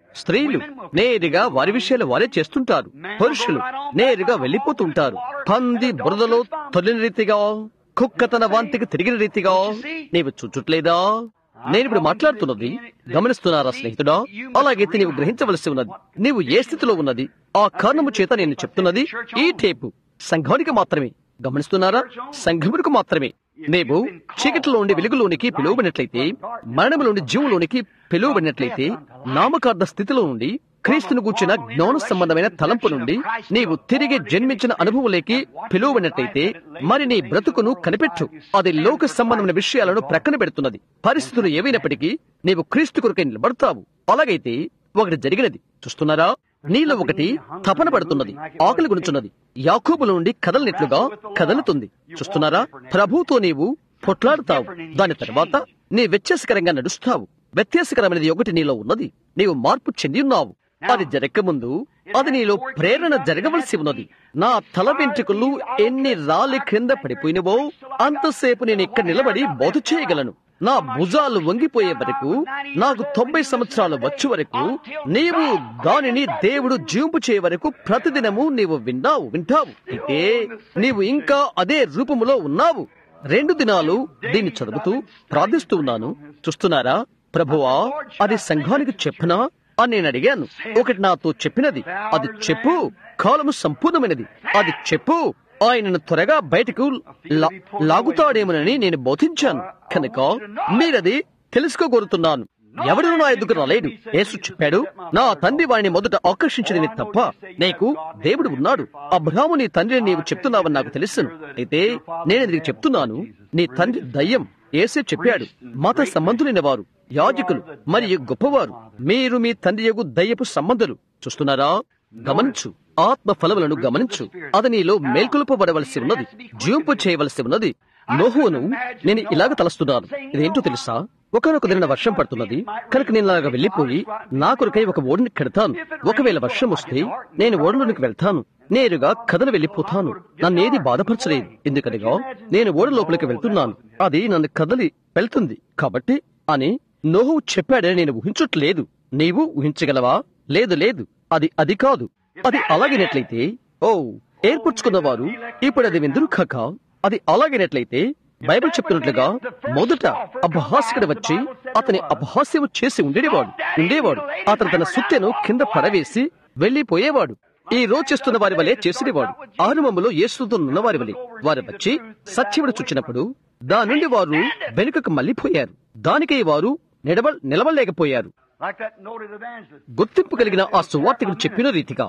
స్త్రీలు నేరుగా వారి విషయాలు వారే చేస్తుంటారు పురుషులు నేరుగా వెళ్లిపోతుంటారు పంది బురదలో తొలిన రీతిగా కుక్క తన వాంతికి తిరిగిన రీతిగా నీవు చూచుట్లేదా నేను ఇప్పుడు మాట్లాడుతున్నది గమనిస్తున్నారా స్నేహితుడా అలాగైతే నీవు గ్రహించవలసి ఉన్నది నీవు ఏ స్థితిలో ఉన్నది ఆ కారణము చేత నేను చెప్తున్నది ఈ టేపు సంఘానికి మాత్రమే గమనిస్తున్నారా సంఘములకు మాత్రమే నీవు చీకటిలో ఉండి వెలుగులోనికి పిలువబడినట్లయితే మరణంలోని జీవులోనికి పిలువబడినట్లయితే నామకార్థ స్థితిలో నుండి క్రీస్తును కూర్చిన జ్ఞాన సంబంధమైన తలంపు నుండి నీవు తిరిగి జన్మించిన అనుభవంలోకి పిలువబడినట్లయితే మరి నీ బ్రతుకును కనిపెట్టు అది లోక సంబంధమైన విషయాలను ప్రక్కన పెడుతున్నది పరిస్థితులు ఏవైనప్పటికీ నీవు క్రీస్తు కొరకై నిలబడతావు అలాగైతే ఒకటి జరిగినది చూస్తున్నారా నీలో ఒకటి తపన పడుతున్నది ఆకలి గుంచున్నది యాకోబుల నుండి కదలనిట్లుగా కదలుతుంది చూస్తున్నారా ప్రభుతో నీవు పొట్లాడుతావు దాని తర్వాత నీ వ్యత్యాసకరంగా నడుస్తావు వ్యత్యాసకరమైనది ఒకటి నీలో ఉన్నది నీవు మార్పు చెంది ఉన్నావు అది జరగకముందు అది నీలో ప్రేరణ జరగవలసి ఉన్నది నా తల వెంట్రుకలు ఎన్ని రాలి క్రింద పడిపోయినవో అంతసేపు నేను ఇక్కడ నిలబడి బోధ చేయగలను నా భుజాలు వంగిపోయే వరకు నాకు తొంభై సంవత్సరాలు వచ్చే వరకు నీవు దానిని దేవుడు జీవింపు చేయ వరకు ప్రతిదినము నీవు విన్నావు వింటావు అయితే నీవు ఇంకా అదే రూపములో ఉన్నావు రెండు దినాలు దీన్ని చదువుతూ ప్రార్థిస్తూ ఉన్నాను చూస్తున్నారా ప్రభువా అది సంఘానికి చెప్పనా అని నేను అడిగాను ఒకటి నాతో చెప్పినది అది చెప్పు కాలము సంపూర్ణమైనది అది చెప్పు ఆయనను త్వరగా బయటకు లా- లాగుతాడేమోనని నేను బోధించాను కనుక మీరది తెలుసుకోగోరుతున్నాను ఎవరు నా ఎదుగు రాలేడు యేసు చెప్పాడు నా తండ్రి వాడిని మొదట ఆకర్షించడమే తప్ప నీకు దేవుడు ఉన్నాడు అబ్రహాము నీ తండ్రిని నీవు చెప్తున్నావని నాకు తెలుసును అయితే నేను ఇది చెప్తున్నాను నీ తండ్రి దయ్యం ఏసే చెప్పాడు మత సంబంధులైన వారు యాజకులు మరియు గొప్పవారు మీరు మీ తండ్రి యొక్క దయ్యపు సంబంధులు చూస్తున్నారా గమనించు ఆత్మ ఫలములను గమనించు అది నీలో మేల్కొల్పబడవలసి ఉన్నది జీవింపు చేయవలసి ఉన్నది నోహువును నేను ఇలాగ తలస్తున్నాను ఇదేంటో తెలుసా ఒకనొక దిన వర్షం పడుతున్నది కనుక నేను అలాగ వెళ్లిపోయి నా కొరకై ఒక ఓడిని కడతాను ఒకవేళ వర్షం వస్తే నేను ఓడలోనికి వెళ్తాను నేరుగా కథను వెళ్లిపోతాను నన్నేది బాధపరచలేదు ఎందుకనగా నేను ఓడ లోపలికి వెళ్తున్నాను అది నన్ను కదలి వెళ్తుంది కాబట్టి అని నోహు చెప్పాడని నేను ఊహించట్లేదు నీవు ఊహించగలవా లేదు లేదు అది అది కాదు అది అలాగినట్లయితే ఓ ఏర్పరచుకున్న వారు ఇప్పుడు అది విందురు కాక అది అలాగినట్లయితే బైబిల్ చెప్పినట్లుగా మొదట అపహాస్యుడు వచ్చి అతని అపహాస్యము చేసి ఉండేవాడు ఉండేవాడు అతను తన సుత్తెను కింద పడవేసి వెళ్లిపోయేవాడు ఈ రోజు చేస్తున్న వారి వలె చేసేవాడు ఆరంభంలో యేసుతో ఉన్న వారి వలె వారు వచ్చి సత్యముడు చుచ్చినప్పుడు దాని నుండి వారు వెనుకకు మళ్లిపోయారు దానికై వారు నిలబ నిలవలేకపోయారు Like that noted evangelist. గుర్తింపు కలిగిన ఆ సువార్తికుడు చెప్పిన రీతిగా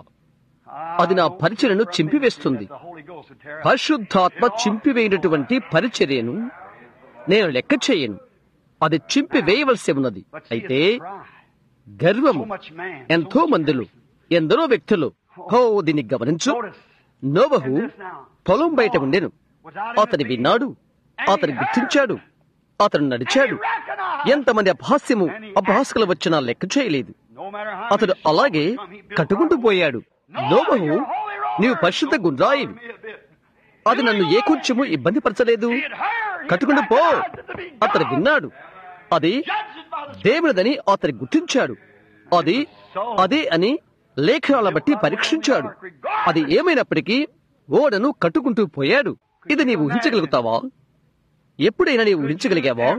అది నా పరిచయను చింపివేస్తుంది The Holy Ghost would tear up. పరిశుద్ధాత్మ చింపివేయనటువంటి పరిచర్యను నేను లెక్క చేయను అది చింపివేయవలసి ఉన్నది But see, అయితే it's pride. గర్వము So much man. ఎంతో మందులు ఎందరో వ్యక్తులు హో దీన్ని గమనించు Notice. నోబహు And this now. పొలం బయట ఉండెను Was out in అతని the field. విన్నాడు అతను గుర్తించాడు అతను నడిచాడు And he recognized. ఎంతమంది అపహాస్యము అపహాస్కులు వచ్చినా లెక్క చేయలేదు No matter how అతడు many అలాగే songs come, he built కట్టుకుంటూ right పోయాడు No, నోబహు you're a holy roller. నీవు పరిశుద్ధ Don't గుండ్రాయివి bother me a bit. అది నన్ను ఏ కొంచెము ఇబ్బంది పరచలేదు He had heard. He కట్టుకుంటూ పో recognized it to be అతను God. విన్నాడు అది Judged by the దేవునిదని అతను గుర్తించాడు అది అదే అని లేఖనాల బట్టి పరీక్షించాడు అది ఏమైనప్పటికీ ఓడను కట్టుకుంటూ పోయాడు ఇది నీవు ఊహించగలుగుతావా ఎప్పుడైనా నీవు ఊహించగలిగావా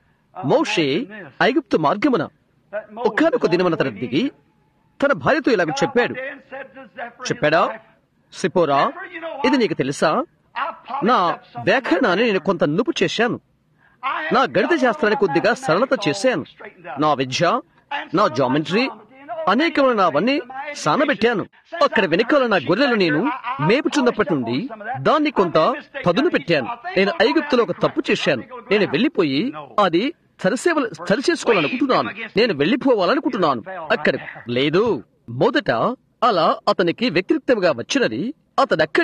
మోషే ఐగుప్తు మార్గమున That Moses ఒక్కనొక దినమున తన దిగి తన భార్యతో ఇలాగ చెప్పాడు then said to Zephyr, his చెప్పాడా wife, సిపోరా ఇది నీకు తెలుసా I polished నా up something వ్యాఖ్యానాన్ని నేను కొంత నుపు చేశాను I had నా గణిత done శాస్త్రాన్ని all కొద్దిగా my సరళత mathematics చేశాను all straightened out. నా విద్య నా జామెట్రీ అనేకమైన నావన్నీ సానబెట్టాను అక్కడ వెనుకాల నా గొర్రెలు నేను మేపుచున్నప్పటి నుండి దాన్ని కొంత పదును పెట్టాను నేను ఐగుప్తులో ఒక తప్పు చేశాను నేను వెళ్లిపోయి అది సరిసేవ సరిచేసుకోవాలనుకుంటున్నాను నేను వెళ్లిపోవాలనుకుంటున్నాను అక్కడ లేదు మొదట అలా అతనికి వ్యతిరేక్తంగా వచ్చినది అతడక్కడే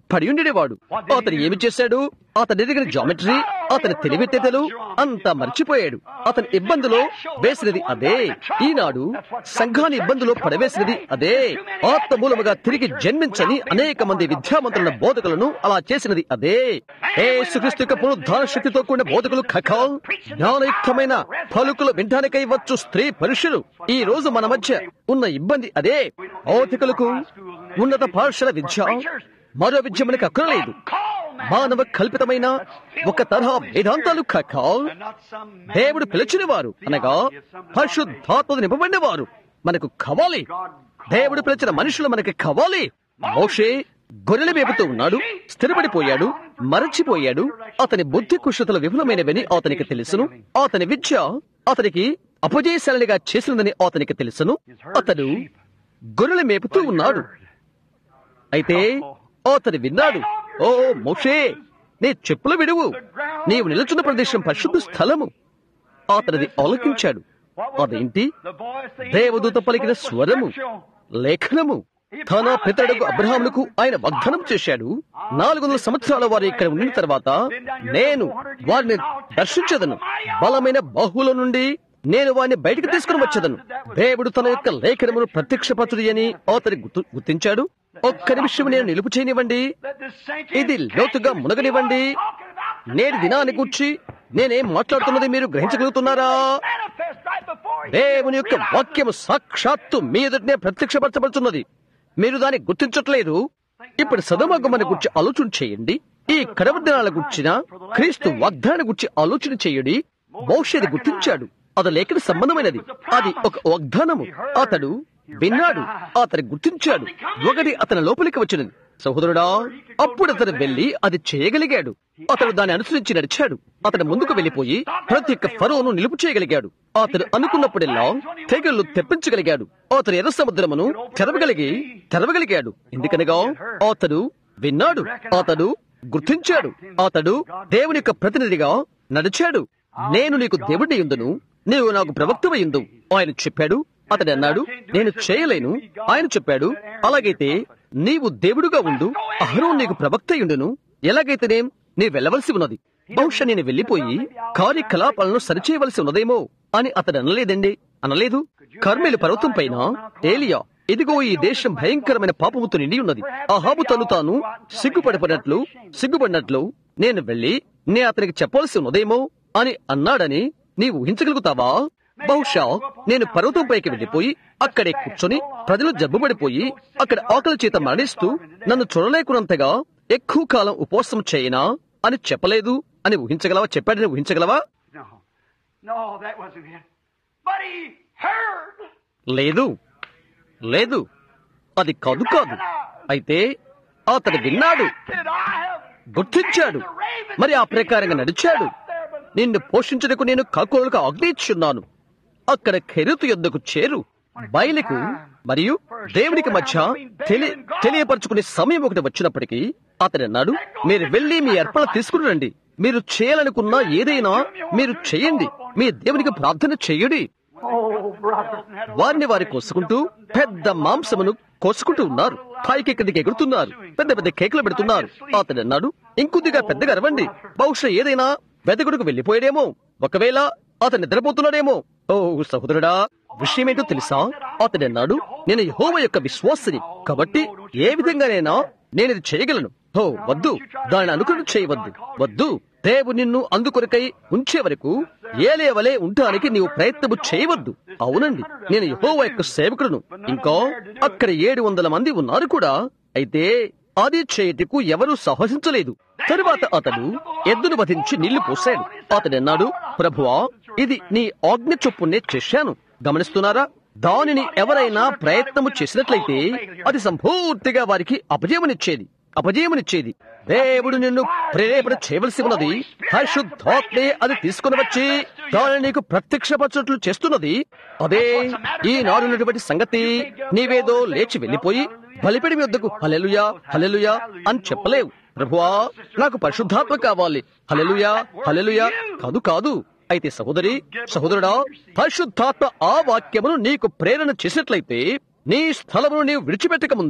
పడి ఉండేవాడు అతను ఏమి చేశాడు అతని ఎదిగిన జామెట్రీ అతని తెలివితేటలు అంతా మర్చిపోయాడు అతని ఇబ్బందిలో వేసినది అదే ఈనాడు సంఘాన్ని ఇబ్బందిలో పడవేసినది అదే ఆత్మ మూలముగా తిరిగి జన్మించని అనేక మంది విద్యామంతుల బోధకులను అలా చేసినది అదే ఏ సుక్రీస్తు యొక్క పునరుద్ధార శక్తితో కూడిన బోధకులు ఖఖాల్ జ్ఞానయుక్తమైన పలుకులు వినడానికై వచ్చు స్త్రీ పురుషులు ఈ రోజు మన మధ్య ఉన్న ఇబ్బంది అదే భౌతికులకు ఉన్నత పాఠశాల విద్య మరో విద్య మనకు అక్కరలేదు మానవ కల్పితమైన ఒక తరహా వేదాంతాలు కాక దేవుడు పిలిచిన వారు అనగా పరిశుద్ధాత్మ నింపబడిన వారు మనకు కావాలి దేవుడు పిలిచిన మనుషులు మనకి కావాలి మోషే గొర్రెల మేపుతూ ఉన్నాడు స్థిరపడిపోయాడు మరచిపోయాడు అతని బుద్ధి కుషతలు విఫలమైనవని అతనికి తెలుసును అతని విద్య అతనికి అపజయశాలిగా చేసినదని అతనికి తెలుసును అతడు గొర్రెల మేపుతూ ఉన్నాడు అయితే అతను విన్నాడు ఓ మోషే నీ చెప్పులు విడువు నీవు నిలుచున్న ప్రదేశం పరిశుద్ధ స్థలము అతనిది ఆలోచించాడు అదేంటి దేవదూత పలికిన స్వరము లేఖనము తన పితడుగు అబ్రహాములకు ఆయన వాగ్దానం చేశాడు నాలుగు వందల సంవత్సరాల వారు ఇక్కడ ఉండిన తర్వాత నేను వారిని దర్శించదను బలమైన బాహువుల నుండి నేను వారిని బయటకు తీసుకుని వచ్చేదను దేవుడు తన యొక్క లేఖనమును ప్రత్యక్షపరచుడి అని అతని గుర్తు గుర్తించాడు ఒక్క నిమిషం నేను నిలుపు చేయనివ్వండి ఇది లోతుగా మునగనివ్వండి నేటి దినాన్ని కూర్చి నేనేం మాట్లాడుతున్నది మీరు గ్రహించగలుగుతున్నారా దేవుని యొక్క వాక్యము సాక్షాత్తు మీ ఎదుటనే ప్రత్యక్షపరచబడుతున్నది మీరు దాన్ని గుర్తించట్లేదు ఇప్పుడు సదమగమని గురించి ఆలోచన చేయండి ఈ కడవ దినాల గుర్చిన క్రీస్తు వాగ్దాన గురించి ఆలోచన చేయండి భవిష్యత్తు గుర్తించాడు అది లేఖన సంబంధమైనది అది ఒక వాగ్దానము అతడు విన్నాడు అతను గుర్తించాడు ఒకటి అతని లోపలికి వచ్చినది సహోదరుడా అప్పుడు అతను వెళ్లి అది చేయగలిగాడు అతడు దాన్ని అనుసరించి నడిచాడు అతను ముందుకు వెళ్లిపోయి ప్రతి ఒక్క ఫరోను నిలుపు చేయగలిగాడు అతడు అనుకున్నప్పుడెల్లా తెగుళ్లు తెప్పించగలిగాడు అతను ఎర్ర సముద్రమును తెరవగలిగి తెరవగలిగాడు ఎందుకనగా అతడు విన్నాడు అతడు గుర్తించాడు అతడు దేవుని యొక్క ప్రతినిధిగా నడిచాడు నేను నీకు దేవుడి ఉందును నీవు నాకు ప్రవక్తవయ్యుందు ఆయన చెప్పాడు అతడు అన్నాడు నేను చేయలేను ఆయన చెప్పాడు అలాగైతే నీవు దేవుడుగా ఉండు అహరో నీకు ప్రవక్త ఉండును ఎలాగైతేనేం నీ వెళ్ళవలసి ఉన్నది బహుశా నేను వెళ్లిపోయి కార్యకలాపాలను సరిచేయవలసి ఉన్నదేమో అని అతడు అనలేదండి అనలేదు కర్మేలు పర్వతం పైన ఏలియా ఇదిగో ఈ దేశం భయంకరమైన పాపముతో నిండి ఉన్నది ఆ హాబు తను తాను సిగ్గుపడిపోయినట్లు సిగ్గుపడినట్లు నేను వెళ్లి నే అతనికి చెప్పవలసి ఉన్నదేమో అని అన్నాడని నీవు ఊహించగలుగుతావా బహుశా నేను పర్వతం పైకి వెళ్లిపోయి అక్కడే కూర్చొని ప్రజలు జబ్బుపడిపోయి అక్కడ ఆకలి చేత మరణిస్తూ నన్ను చూడలేకున్నంతగా ఎక్కువ కాలం ఉపవాసం చేయనా అని చెప్పలేదు అని ఊహించగలవా చెప్పాడని ఊహించగలవా No, no, that wasn't it. But he heard. లేదు లేదు అది కాదు కాదు అయితే అతడు విన్నాడు Did I have గుర్తించాడు మరి ఆ ప్రకారంగా నడిచాడు నిన్ను పోషించుటకు నేను కాకులకు ఆజ్ఞయించున్నాను అక్కడ కెరుతు యొద్దకు చేరు బయలుకు మరియు దేవునికి మధ్య తెలి తెలియపరచుకునే సమయం ఒకటి వచ్చినప్పటికీ అతడు అన్నాడు మీరు వెళ్లి మీ అర్పణ తీసుకుని రండి మీరు చేయాలనుకున్న ఏదైనా మీరు చేయండి మీ దేవునికి ప్రార్థన చేయండి Oh, brother. వారిని వారి కోసుకుంటూ పెద్ద మాంసమును కోసుకుంటూ ఉన్నారు పైకి కిందకి ఎగురుతున్నారు పెద్ద పెద్ద కేకులు పెడుతున్నారు అతడు అన్నాడు ఇంకొద్దిగా పెద్దగా అరవండి బహుశా ఏదైనా వెదకుడుకు వెళ్లిపోయాడేమో ఒకవేళ అతను నిద్రపోతున్నాడేమో ఓ సహోదరుడా విషయమేంటో తెలుసా అతడు అన్నాడు నేను యెహోవా యొక్క విశ్వాసిని కాబట్టి ఏ విధంగానైనా నేను ఇది చేయగలను ఓ వద్దు దాన్ని అనుకరణ చేయవద్దు వద్దు దేవు నిన్ను అందుకొరకై ఉంచే వరకు ఏలేవలే ఉండటానికి నీవు ప్రయత్నము చేయవద్దు అవునండి నేను యెహోవా యొక్క సేవకుడును ఇంకా అక్కడ ఏడు వందల మంది ఉన్నారు కూడా అయితే అది చేయటకు ఎవరూ సాహసించలేదు తరువాత అతడు ఎద్దును వధించి నీళ్లు పోశాడు అతడు అన్నాడు ప్రభువా ఇది నీ ఆజ్ఞ చొప్పునే చేశాను గమనిస్తున్నారా దానిని ఎవరైనా ప్రయత్నము చేసినట్లయితే అది సంపూర్తిగా వారికి అపజయమునిచ్చేది అపజయమునిచ్చేది దేవుడు నిన్ను ప్రేరేపణ చేయవలసి ఉన్నది పరిశుద్ధాత్మే అది తీసుకుని వచ్చి దానిని నీకు ప్రత్యక్షపరచట్లు చేస్తున్నది అదే ఈ నాడున్నటువంటి సంగతి నీవేదో లేచి వెళ్లిపోయి బలిపిడి వద్దకు హలెలుయా హలెలుయా అని చెప్పలేవు ప్రభువా నాకు పరిశుద్ధాత్మ కావాలి హలెలుయా హలెలుయా కాదు కాదు అయితే సహోదరి సహోదరుడా పరిశుద్ధాత్మ ఆ వాక్యమును నీకు ప్రేరణ చేసినట్లయితే నీ స్థలమును నీవు విడిచిపెట్టక ముందే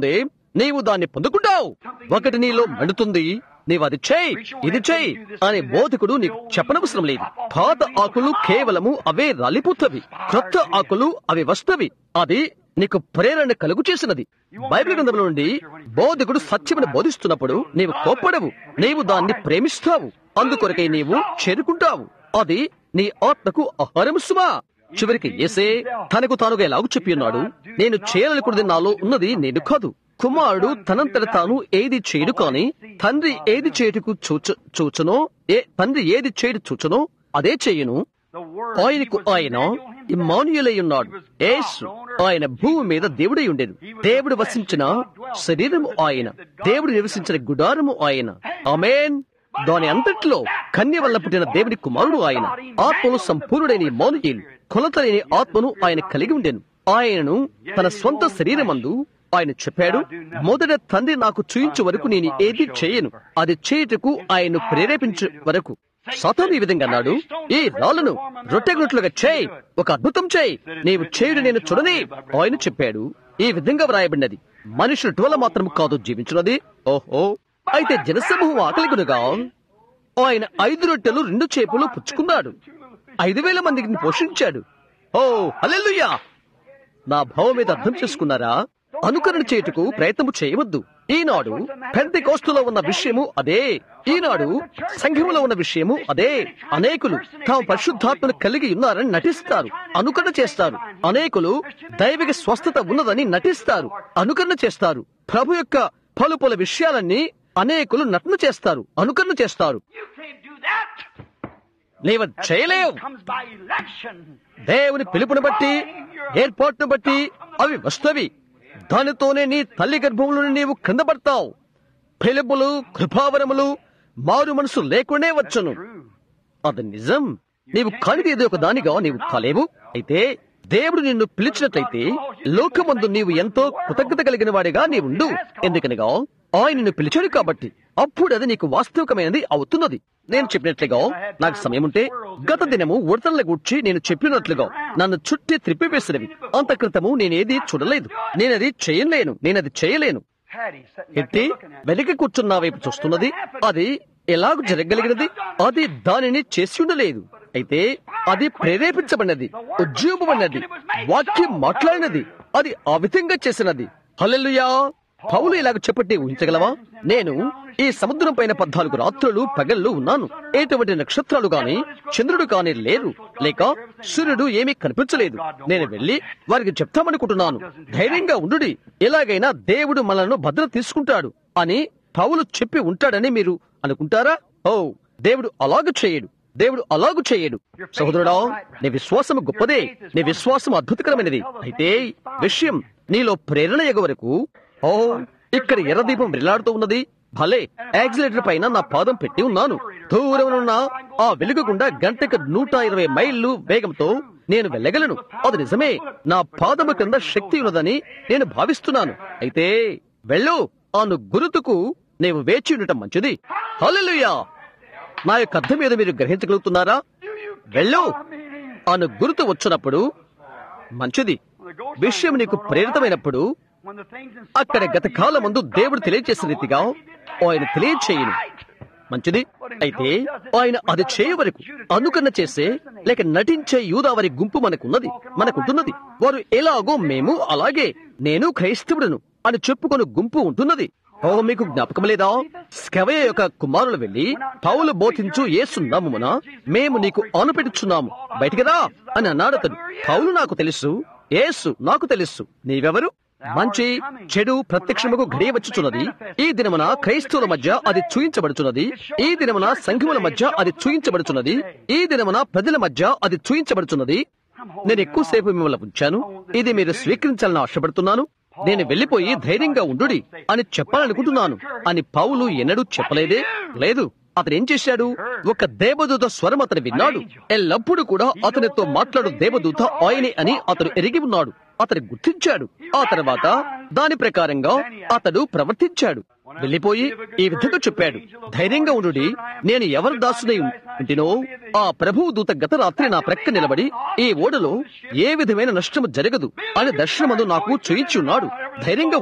నీవు దాన్ని పొందుకుంటావు ఒకటి నీలో మండుతుంది నీవు అది చేయి ఇది చేయి అనే బోధకుడు నీకు చెప్పనవసరం లేదు పాత ఆకులు కేవలము అవే రాలిపోతవి క్రొత్త ఆకులు అవి వస్తవి అది నీకు ప్రేరణ కలుగు చేసినది బైబిల్ గ్రంథంలో నుండి బోధకుడు సత్యమని బోధిస్తున్నప్పుడు నీవు కోప్పడవు నీవు దాన్ని ప్రేమిస్తావు అందుకొరకై నీవు చేరుకుంటావు అది నీ ఆత్మకు ఆహారం సుమా చివరికి ఏసే తనకు తానుగా ఎలాగూ చెప్పి ఉన్నాడు నేను చేయాలనుకున్నది నాలో ఉన్నది నేను కాదు కుమారుడు తనంతట తాను ఏది చేయడు కాని తండ్రి ఏది చేయుటకు చూచ చూచనో ఏ తండ్రి ఏది చేయడు చూచనో అదే చెయ్యను ఆయనకు ఆయన ఇమ్మానుయులై ఉన్నాడు యేసు ఆయన భూమి మీద దేవుడై ఉండేది దేవుడు వసించిన శరీరము ఆయన దేవుడు నివసించిన గుడారము ఆయన ఆమెన్ దాని అంతట్లో కన్య వల్ల పుట్టిన దేవుని కుమారుడు ఆయన ఆత్మను సంపూర్ణుడైన ఇమ్మానుయేలు కొలతలేని ఆత్మను ఆయన కలిగి ఉండెను ఆయనను తన సొంత శరీరమందు ఆయన చెప్పాడు మొదట తండ్రి నాకు చూయించు వరకు నేను ఏది చేయను అది చేయుటకు ఆయన్ను ప్రేరేపించే వరకు సతాను ఈ విధంగా అన్నాడు ఈ రాళ్ళను రొట్టెగుట్లుగా చేయి ఒక అద్భుతం చేయి నీవు చేయుడు నేను చూడని ఆయన చెప్పాడు ఈ విధంగా వ్రాయబడినది మనుషులు టోల మాత్రం కాదు జీవించున్నది ఓహో అయితే జనసమూహం ఆకలిగునుగా ఆయన ఐదు రొట్టెలు రెండు చేపలు పుచ్చుకున్నాడు ఐదు వేల మందికి పోషించాడు ఓ హల్లెలూయా నా భావం మీద అర్థం చేసుకున్నారా అనుకరణ చేయుటకు ప్రయత్నము చేయవద్దు ఈనాడు పెద్ద కోస్తులో ఉన్న విషయము అదే ఈనాడు సంఘములో ఉన్న విషయము అదే అనేకులు తాము పరిశుద్ధాత్మను కలిగి ఉన్నారని నటిస్తారు అనుకరణ చేస్తారు అనేకులు దైవిక స్వస్థత ఉన్నదని నటిస్తారు అనుకరణ చేస్తారు ప్రభు యొక్క పలు పలు విషయాలన్నీ అనేకులు నటన చేస్తారు అనుకరణ చేస్తారు You can't do that. నీవు చేయలేవు Comes by election. దేవుని పిలుపుని బట్టి ఏర్పాటును బట్టి అవి వస్తవి దానితోనే నీ తల్లి గర్భంలో నీవు క్రింద పడతావు పిలుపులు కృపావరములు మారు మనసు లేకుండే వచ్చును అది నిజం నీవు కానిది ఏదో ఒక దానిగా నీవు కాలేవు అయితే దేవుడు నిన్ను పిలిచినట్లయితే లోకమందు నీవు ఎంతో కృతజ్ఞత కలిగిన వాడిగా నీవుండు ఎందుకనగా ఆయన నిన్ను పిలిచాడు కాబట్టి అప్పుడు అది నీకు వాస్తవికమైనది అవుతున్నది నేను చెప్పినట్లుగా నాకు సమయం ఉంటే గత దినము ఉడతల గూర్చి నేను చెప్పినట్లుగా నన్ను చుట్టి త్రిప్పివేసినవి అంత క్రితము నేనేది చూడలేదు నేనది చేయలేను నేనది చేయలేను Hattie sitting back ఎట్టి there looking at me. వెనక కూర్చున్న వైపు చూస్తున్నది అది ఎలాగ జరగగలిగినది అది దానిని చేసి ఉండలేదు అయితే అది ప్రేరేపించబడినది ఉద్యోగమన్నది వాక్యం మాట్లాడినది అది ఆ విధంగా చేసినది హల్లెలూయా పౌలు ఇలాగ చెప్పట్టి ఊహించగలవా నేను ఈ సముద్రం పైన పద్నాలుగు రాత్రులు పగళ్ళు ఉన్నాను ఎటువంటి నక్షత్రాలు గాని చంద్రుడు గాని లేరు లేక సూర్యుడు ఏమీ కనిపించలేదు నేను వెళ్లి వారికి చెప్తామనుకుంటున్నాను ధైర్యంగా ఉండుడి ఎలాగైనా దేవుడు మనలను భద్ర తీసుకుంటాడు అని పౌలు చెప్పి ఉంటాడని మీరు అనుకుంటారా ఓ దేవుడు అలాగ చేయడు దేవుడు అలాగు చేయడు సహోదరుడా నీ విశ్వాసం గొప్పదే నీ విశ్వాసం అద్భుతకరమైనది అయితే విషయం నీలో ప్రేరణ ఎగ వరకు ఓ ఇక్కడ ఎర్రదీపం వెళ్లాడుతూ ఉన్నది భలే యాక్సిలేటర్ పైన నా పాదం పెట్టి ఉన్నాను దూరమునున్న ఆ వెలుగు గుండా గంటకు నూట ఇరవై మైళ్ళు వేగంతో నేను వెళ్ళగలను అది నిజమే నా పాదము కింద శక్తి ఉన్నదని నేను భావిస్తున్నాను అయితే వెళ్ళు అను గురుతుకు నీవు వేచి ఉండటం మంచిది హల్లెలూయా నా యొక్క అర్థం మీద మీరు గ్రహించగలుగుతున్నారా వెళ్ళు అను గుర్తు వచ్చినప్పుడు మంచిది విషయం నీకు ప్రేరితమైనప్పుడు When the things in అక్కడ గత కాలం ముందు దేవుడు తెలియచేసిన రీతిగా ఆయన తెలియచేయను మంచిది అయితే ఆయన అది చేయ వరకు అనుకరణ చేసే లేక నటించే యూదావరి గుంపు మనకున్నది మనకుంటున్నది వారు ఎలాగో మేము అలాగే నేను క్రైస్తవుడును అని చెప్పుకొని గుంపు ఉంటున్నది ఓ మీకు జ్ఞాపకం లేదా స్కవయ యొక్క కుమారులు వెళ్లి పౌలు బోధించు ఏసున్నామున మేము నీకు ఆనుపెట్టుచున్నాము బయటికి రా అని అన్నాడు అతడు పౌలు నాకు తెలుసు ఏసు నాకు తెలుసు నీవెవరు మంచి చెడు ప్రత్యక్షముకు ఘడియ వచ్చుచున్నది ఈ దినమున క్రైస్తవుల మధ్య అది చూయించబడుచున్నది ఈ దినమున సంఘముల మధ్య అది చూయించబడుచున్నది ఈ దినమున ప్రజల మధ్య అది చూయించబడుచున్నది నేను ఎక్కువసేపు మిమ్మల్ని ఉంచాను ఇది మీరు స్వీకరించాలని ఆశపడుతున్నాను నేను వెళ్లిపోయి ధైర్యంగా ఉండుడి అని చెప్పాలనుకుంటున్నాను అని పౌలు ఎన్నడూ చెప్పలేదే లేదు అతను ఏం చేశాడు ఒక దేవదూత స్వరం అతను విన్నాడు ఎల్లప్పుడూ కూడా అతనితో మాట్లాడు దేవదూత ఆయనే అని అతను ఎరిగి ఉన్నాడు అతను గుర్తించాడు ఆ తర్వాత దాని ప్రకారంగా అతడు ప్రవర్తించాడు వెళ్లిపోయి ఈ విధంగా చెప్పాడు ధైర్యంగా ఉండుడి నేను ఎవరి దాసునై ఉంటినో ఆ ప్రభువు దూత గత రాత్రి నా ప్రక్క నిలబడి ఈ ఓడలో ఏ విధమైన నష్టము జరగదు అని దర్శనమందు నాకు చూయించి ఉన్నాడు ధైర్యంగా ఉండుడి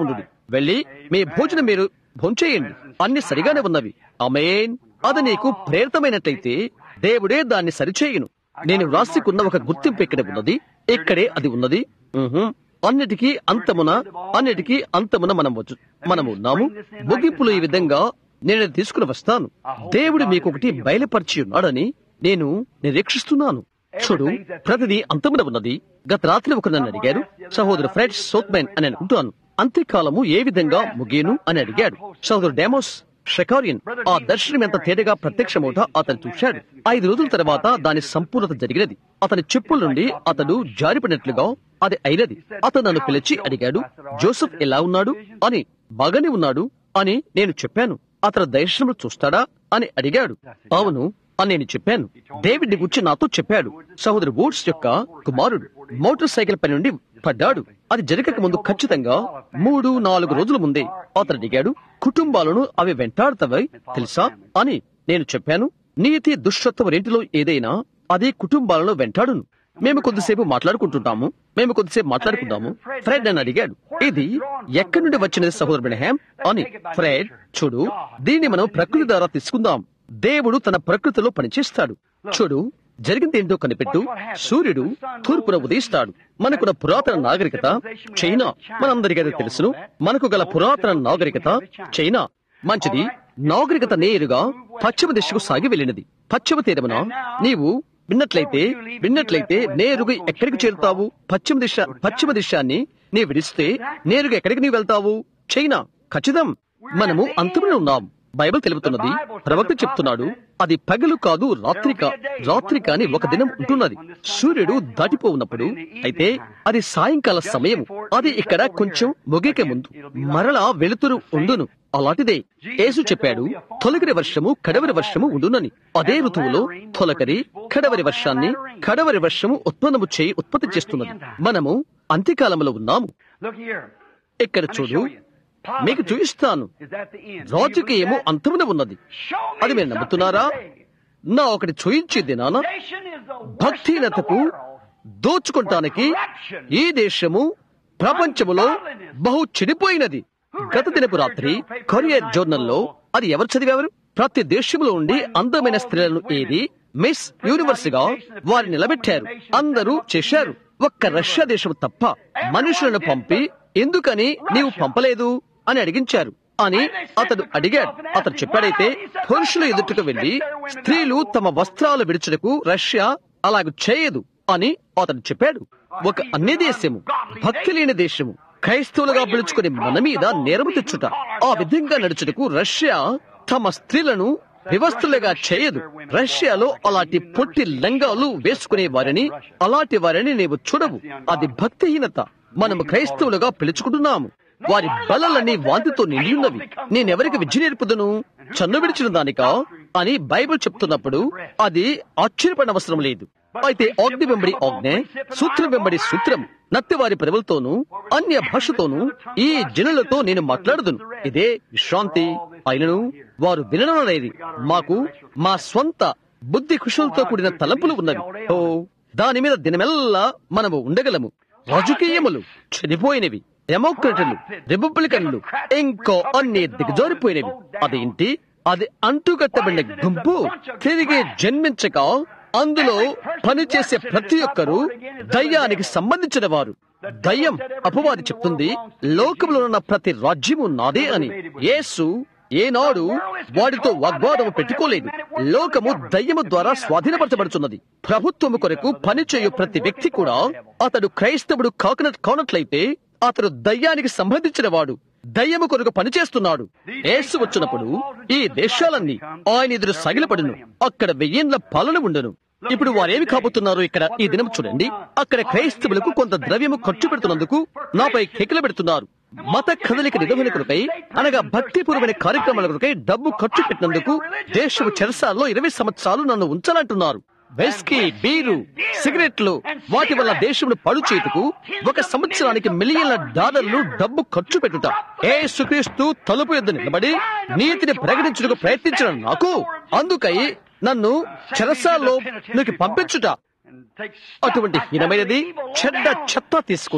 వెళ్ళి మీ భోజనం మీరు భోంచేయండి అన్ని సరిగానే ఉన్నవి అమేన్ అది నీకు ప్రేరితమైనట్లయితే దేవుడే దాన్ని సరిచేయును నేను వ్రాసికున్న ఒక గుర్తింపు ఇక్కడ ఉన్నది ఇక్కడే అది ఉన్నది ఉహుం. అన్నిటికీ అంతమున అన్నిటికీ అంతమున మనం వచ్చు మనము ఉన్నాము ముగింపులో ఈ విధంగా నేను అది తీసుకుని వస్తాను దేవుడు మీకు ఒకటి బయలుపరిచి ఉన్నాడని నేను నిరీక్షిస్తున్నాను చూడు ప్రతిదీ అంతమున ఉన్నది గత రాత్రి ఒక నన్ను అడిగారు సహోదరు ఫ్రెడ్ సోత్మెన్ అని అనుకుంటాను అంత్యకాలము ఏ విధంగా ముగియను అని అడిగాడు సహోదరు డెమోస్ షకారియన్ ఆ దర్శనం ఎంత తేటగా ప్రత్యక్షమవుతా అతను చూశాడు ఐదు రోజుల తర్వాత దాని సంపూర్ణత జరిగినది అతని చెప్పుల నుండి అతడు జారిపడినట్లుగా అది అయినది అతను నన్ను పిలిచి అడిగాడు జోసెఫ్ ఎలా ఉన్నాడు అని బాగానే ఉన్నాడు అని నేను చెప్పాను అతను దర్శనం చూస్తాడా అని అడిగాడు అవును అని నేను చెప్పాను డేవిడ్ గురించి నాతో చెప్పాడు సహోదరు వూడ్స్ యొక్క కుమారుడు మోటార్ సైకిల్ పై నుండి పడ్డాడు అది జరగక ముందు ఖచ్చితంగా మూడు నాలుగు రోజుల ముందే అతను అడిగాడు కుటుంబాలను అవి వెంటాడుతావై తెలుసా అని నేను చెప్పాను నీతి దుష్టత్వం రెంటిలో ఏదైనా అది కుటుంబాలను వెంటాడును మేము కొద్దిసేపు మాట్లాడుకుంటుంటాము మేము కొద్దిసేపు మాట్లాడుకుంటాము ఫ్రెడ్ అని అడిగాడు ఇది ఎక్కడి నుండి వచ్చినది సహోదరు బ్రహ్యాం అని ఫ్రెడ్ చూడు దీన్ని మనం ప్రకృతి ద్వారా తీసుకుందాం దేవుడు తన ప్రకృతిలో పనిచేస్తాడు చూడు జరిగింది ఏంటో కనిపెట్టు సూర్యుడు తూర్పున ఉదయిస్తాడు మనకున్న పురాతన నాగరికత చైనా మనందరికీ అది తెలుసును మనకు గల పురాతన నాగరికత చైనా మంచిది నాగరికత నేరుగా పశ్చిమ దిశకు సాగి వెళ్ళినది పశ్చిమ తీరమున నీవు విన్నట్లయితే విన్నట్లయితే నేరుగా ఎక్కడికి చేరుతావు పశ్చిమ దిశ పశ్చిమ దిశాన్ని నీ విడిస్తే నేరుగా ఎక్కడికి నీవు వెళ్తావు చైనా ఖచ్చితం మనము అంతమునే ఉన్నాం బైబిల్ తెలుపుతున్నది ప్రవక్త చెప్తున్నాడు అది పగలు కాదు రాత్రి కా రాత్రి కాని ఒక దినం ఉంటున్నది సూర్యుడు దాటిపోవున్నప్పుడు అయితే అది సాయంకాల సమయం అది ఇక్కడ కొంచెం ముగికే ముందు మరలా వెలుతురు ఉండును అలాంటిదే యేసు చెప్పాడు తొలకరి వర్షము కడవరి వర్షము ఉండునని అదే ఋతువులో తొలకరి కడవరి వర్షాన్ని కడవరి వర్షము ఉత్పన్నము చేయి ఉత్పత్తి చేస్తున్నది మనము అంత్యకాలంలో ఉన్నాము Look here. ఇక్కడ Let me చూడు show you. మీకు Politics చూయిస్తాను is at the end. రాజకీయము Do you believe that? అంతమున ఉన్నది Show me అది మీరు something నమ్ముతున్నారా today. నా ఒకటి చూయించే దినాన Nation is the worst in the భక్తిహీనతకు world. దోచుకుంటానికి ఈ దేశము ప్రపంచములో బహు చెడిపోయినది గత దినపు రాత్రి కొరియర్ జర్నల్లో అది ఎవరు చదివారు ప్రతి దేశంలో ఉండి అందమైన స్త్రీలను ఏది మిస్ యూనివర్స్ గా వారు నిలబెట్టారు అందరూ చేశారు ఒక్క రష్యా దేశం తప్ప మనుషులను పంపి ఎందుకని నీవు పంపలేదు అని అడిగించారు అని అతడు అడిగాడు అతడు చెప్పాడైతే పురుషుల ఎదుటకు వెళ్లి స్త్రీలు తమ వస్త్రాలు విడుచుటకు రష్యా అలాగ చేయదు అని అతడు చెప్పాడు ఒక అన్య దేశము భక్తి లేని దేశము క్రైస్తవులుగా పిలుచుకుని మన మీద నేరము తెచ్చుట ఆ విధంగా నడుచుటకు రష్యా తమ స్త్రీలను వ్యవస్థలుగా చేయదు రష్యాలో అలాంటి పొట్టి లంగాలు వేసుకునే వారిని అలాంటి వారిని నీవు చూడవు అది భక్తిహీనత మనము క్రైస్తవులుగా పిలుచుకుంటున్నాము వారి బలలన్నీ వాంతితో నిండి ఉన్నవి నేనెవరికి విద్య నేర్పుదును చన్ను విడిచిన దానికా అని బైబిల్ చెప్తున్నప్పుడు అది ఆశ్చర్యపడనవసరం లేదు అయితే ఆజ్ఞ వెంబడి ఆజ్ఞ సూత్రం వెంబడి సూత్రం నత్తివారి ప్రజలతోనూ అన్య భాషతోనూ ఈ జనులతో నేను మాట్లాడుదును ఇదే విశ్రాంతి అయినను వారు వినడం అనేది మాకు మా స్వంత బుద్ధి కుశలతో కూడిన తలంపులు ఉన్నవి ఓ దాని మీద దినమెల్లా మనము ఉండగలము రాజకీయములు చనిపోయినవి డెమోక్రటులు రిపబ్లికన్లు ఇంకో అన్ని దిగజారిపోయినవి అదేంటి అది అంటుకట్టబడిన గుంపు తిరిగి జన్మించక అందులో పనిచేసే ప్రతి ఒక్కరూ దయ్యానికి సంబంధించిన వారు దయ్యం అపవాది చెప్తుంది లోకంలో ఉన్న ప్రతి రాజ్యము నాదే అని యేసు ఏనాడు వాడితో వాగ్వాదము పెట్టుకోలేదు లోకము దయ్యము ద్వారా స్వాధీనపరచబడుతున్నది ప్రభుత్వము కొరకు పనిచేయు ప్రతి వ్యక్తి కూడా అతడు క్రైస్తవుడు కాకున కానట్లయితే అతడు దయ్యానికి సంబంధించిన వాడు దయ్యము కొరకు పనిచేస్తున్నాడు యేసు వచ్చినప్పుడు ఈ దేశాలన్నీ ఆయన ఎదురు సగిలపడును అక్కడ వెయ్యేండ్ల పాలన ఉండను ఇప్పుడు వారేమి కాబోతున్నారు ఇక్కడ ఈ దినం చూడండి అక్కడ క్రైస్తవులకు కొంత ద్రవ్యము ఖర్చు పెడుతున్నందుకు నాపై కేకలు పెడుతున్నారు మత కదలిక నిర్వహణ కొరకై అనగా భక్తిపూర్వమైన కార్యక్రమాల కొరకై డబ్బు ఖర్చు పెట్టినందుకు దేశపు చెరసాల్లో ఇరవై సంవత్సరాలు నన్ను ఉంచాలంటున్నారు వెస్కీ బీరు సిగరెట్లు వాటి వల్ల దేశమును పడు చేతుకు ఒక సంవత్సరానికి మిలియన్ల డాలర్లు డబ్బు ఖర్చు పెట్టుట ఏ సుక్రీస్తు తలుపు ఎద్దు నిలబడి నీతిని ప్రకటించుటకు ప్రయత్నించిన నాకు అందుకై నన్ను చెరసాల్లో నీకు పంపించుట అటువంటి హీనమైనది చెడ్డ చెత్త తీసుకుని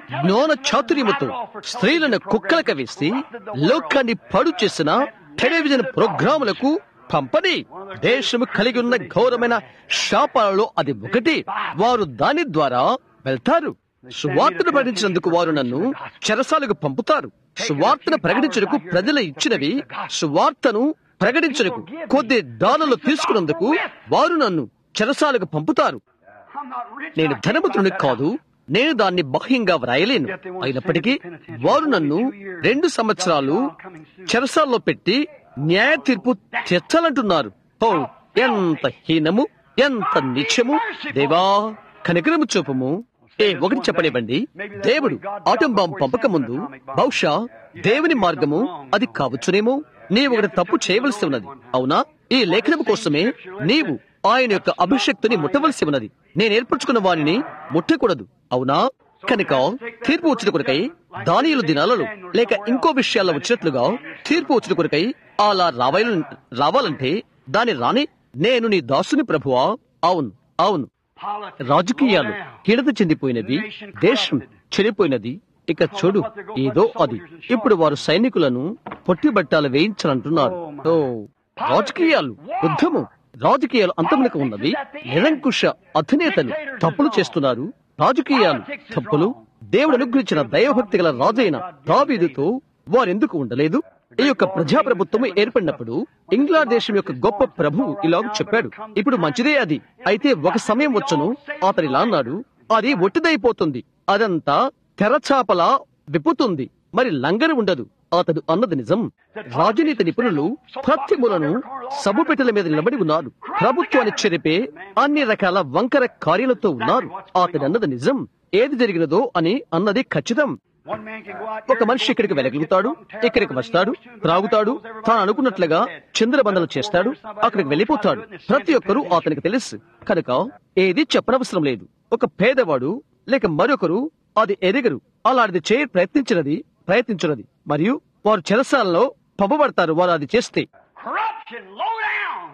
జ్ఞాన చాతుర్యముతో స్త్రీలను కుక్కలకు వేసి లోకాన్ని పాడు చేసిన టెలివిజన్ ప్రోగ్రాములకు పంపని దేశము కలిగి ఉన్న ఘోరమైన శాపాలలో అది ఒకటి వారు దాని ద్వారా వెళ్తారు సువార్తను ప్రకటించినందుకు వారు నన్ను చెరసాలకు పంపుతారు సువార్తను ప్రకటించడానికి ప్రజలు ఇచ్చినవి సువార్తను ప్రకటించడానికి కొద్ది డాలర్లు తీసుకున్నందుకు వారు నన్ను చెరసాలకు పంపుతారు I'm not rich. నేను I can't ధనవంతుని buy that. కాదు నేను దాన్ని బాహ్యంగా వ్రాయలేను అయినప్పటికీ వారు నన్ను రెండు సంవత్సరాలు చెరసాల్లో పెట్టి న్యాయ తీర్పు తెచ్చాలంటున్నారు ఓ ఎంత హీనము ఎంత నిత్యము దేవా కనికరము చూపము ఏ ఒకటి చెప్పనివ్వండి దేవుడు ఆటం బాంబు పంపక ముందు బహుశా దేవుని మార్గము అది కావచ్చునేమో నీవు ఒకటి తప్పు చేయవలసి ఉన్నది అవునా ఈ లేఖనం కోసమే నీవు ఆయన యొక్క అభిషక్తుని ముట్టవలసి ఉన్నది నేను ఏర్పరచుకున్న వారిని ముట్టకూడదు అవునా కనుక తీర్పు వచ్చిన కొరకై దానియుల దినాలలో లేక ఇంకో విషయాల్లో వచ్చినట్లుగా తీర్పు వచ్చిన కొరకై అలా రావాల రావాలంటే దాని రాని నేను నీ దాసుని ప్రభువా అవును అవును Politics రాజకీయాలు going down. కీడత చెందిపోయినవి దేశం చెడిపోయినది ఇక చూడు ఏదో అది ఇప్పుడు వారు సైనికులను పొట్టిబట్టాలు వేయించాలంటున్నారు ఓ రాజకీయాలు యుద్ధము రాజకీయాలు అంతమునకు ఉన్నవి నిరంకుశ అధినేతలు తప్పులు చేస్తున్నారు రాజకీయాలు తప్పులు దేవుడు అనుగ్రహించిన దైవభక్తి గల రాజైన దావీదుతో వారెందుకు ఉండలేదు ఈ యొక్క ప్రజాప్రభుత్వం ఏర్పడినప్పుడు ఇంగ్లాండ్ దేశం యొక్క గొప్ప ప్రభువు ఇలాగ చెప్పాడు ఇప్పుడు మంచిదే అది అయితే ఒక సమయం వచ్చును అతని ఇలా అన్నాడు అది ఒట్టిదైపోతుంది అదంతా తెరచాపలా విప్పుతుంది మరి లంగరు ఉండదు అతడు అన్నది నిజం రాజనీతి నిపుణులు ప్రత్యములను సభపెట్టెల మీద నిలబడి ఉన్నారు ప్రభుత్వాన్ని చెరిపే అన్ని రకాల వంకర కార్యాలతో ఉన్నారు అతడు అన్నది నిజం ఏది జరిగినదో అని అన్నది ఖచ్చితం One man can go out ఒక there మనిషి ఇక్కడికి వెళ్ళగలుగుతాడు ఇక్కడికి వస్తాడు త్రాగుతాడు తాను అనుకున్నట్లుగా చంద్రబంధలు చేస్తాడు అక్కడికి వెళ్ళిపోతాడు ప్రతి ఒక్కరూ అతనికి తెలుసు కనుక ఏది చెప్పనవసరం లేదు ఒక పేదవాడు లేక మరొకరు అది ఎరగరు అలాంటిది చేయ ప్రయత్నించినది ప్రయత్నించినది మరియు వారు చెరసాలలో పంపబడతారు వారు అది చేస్తే Corruption, low down.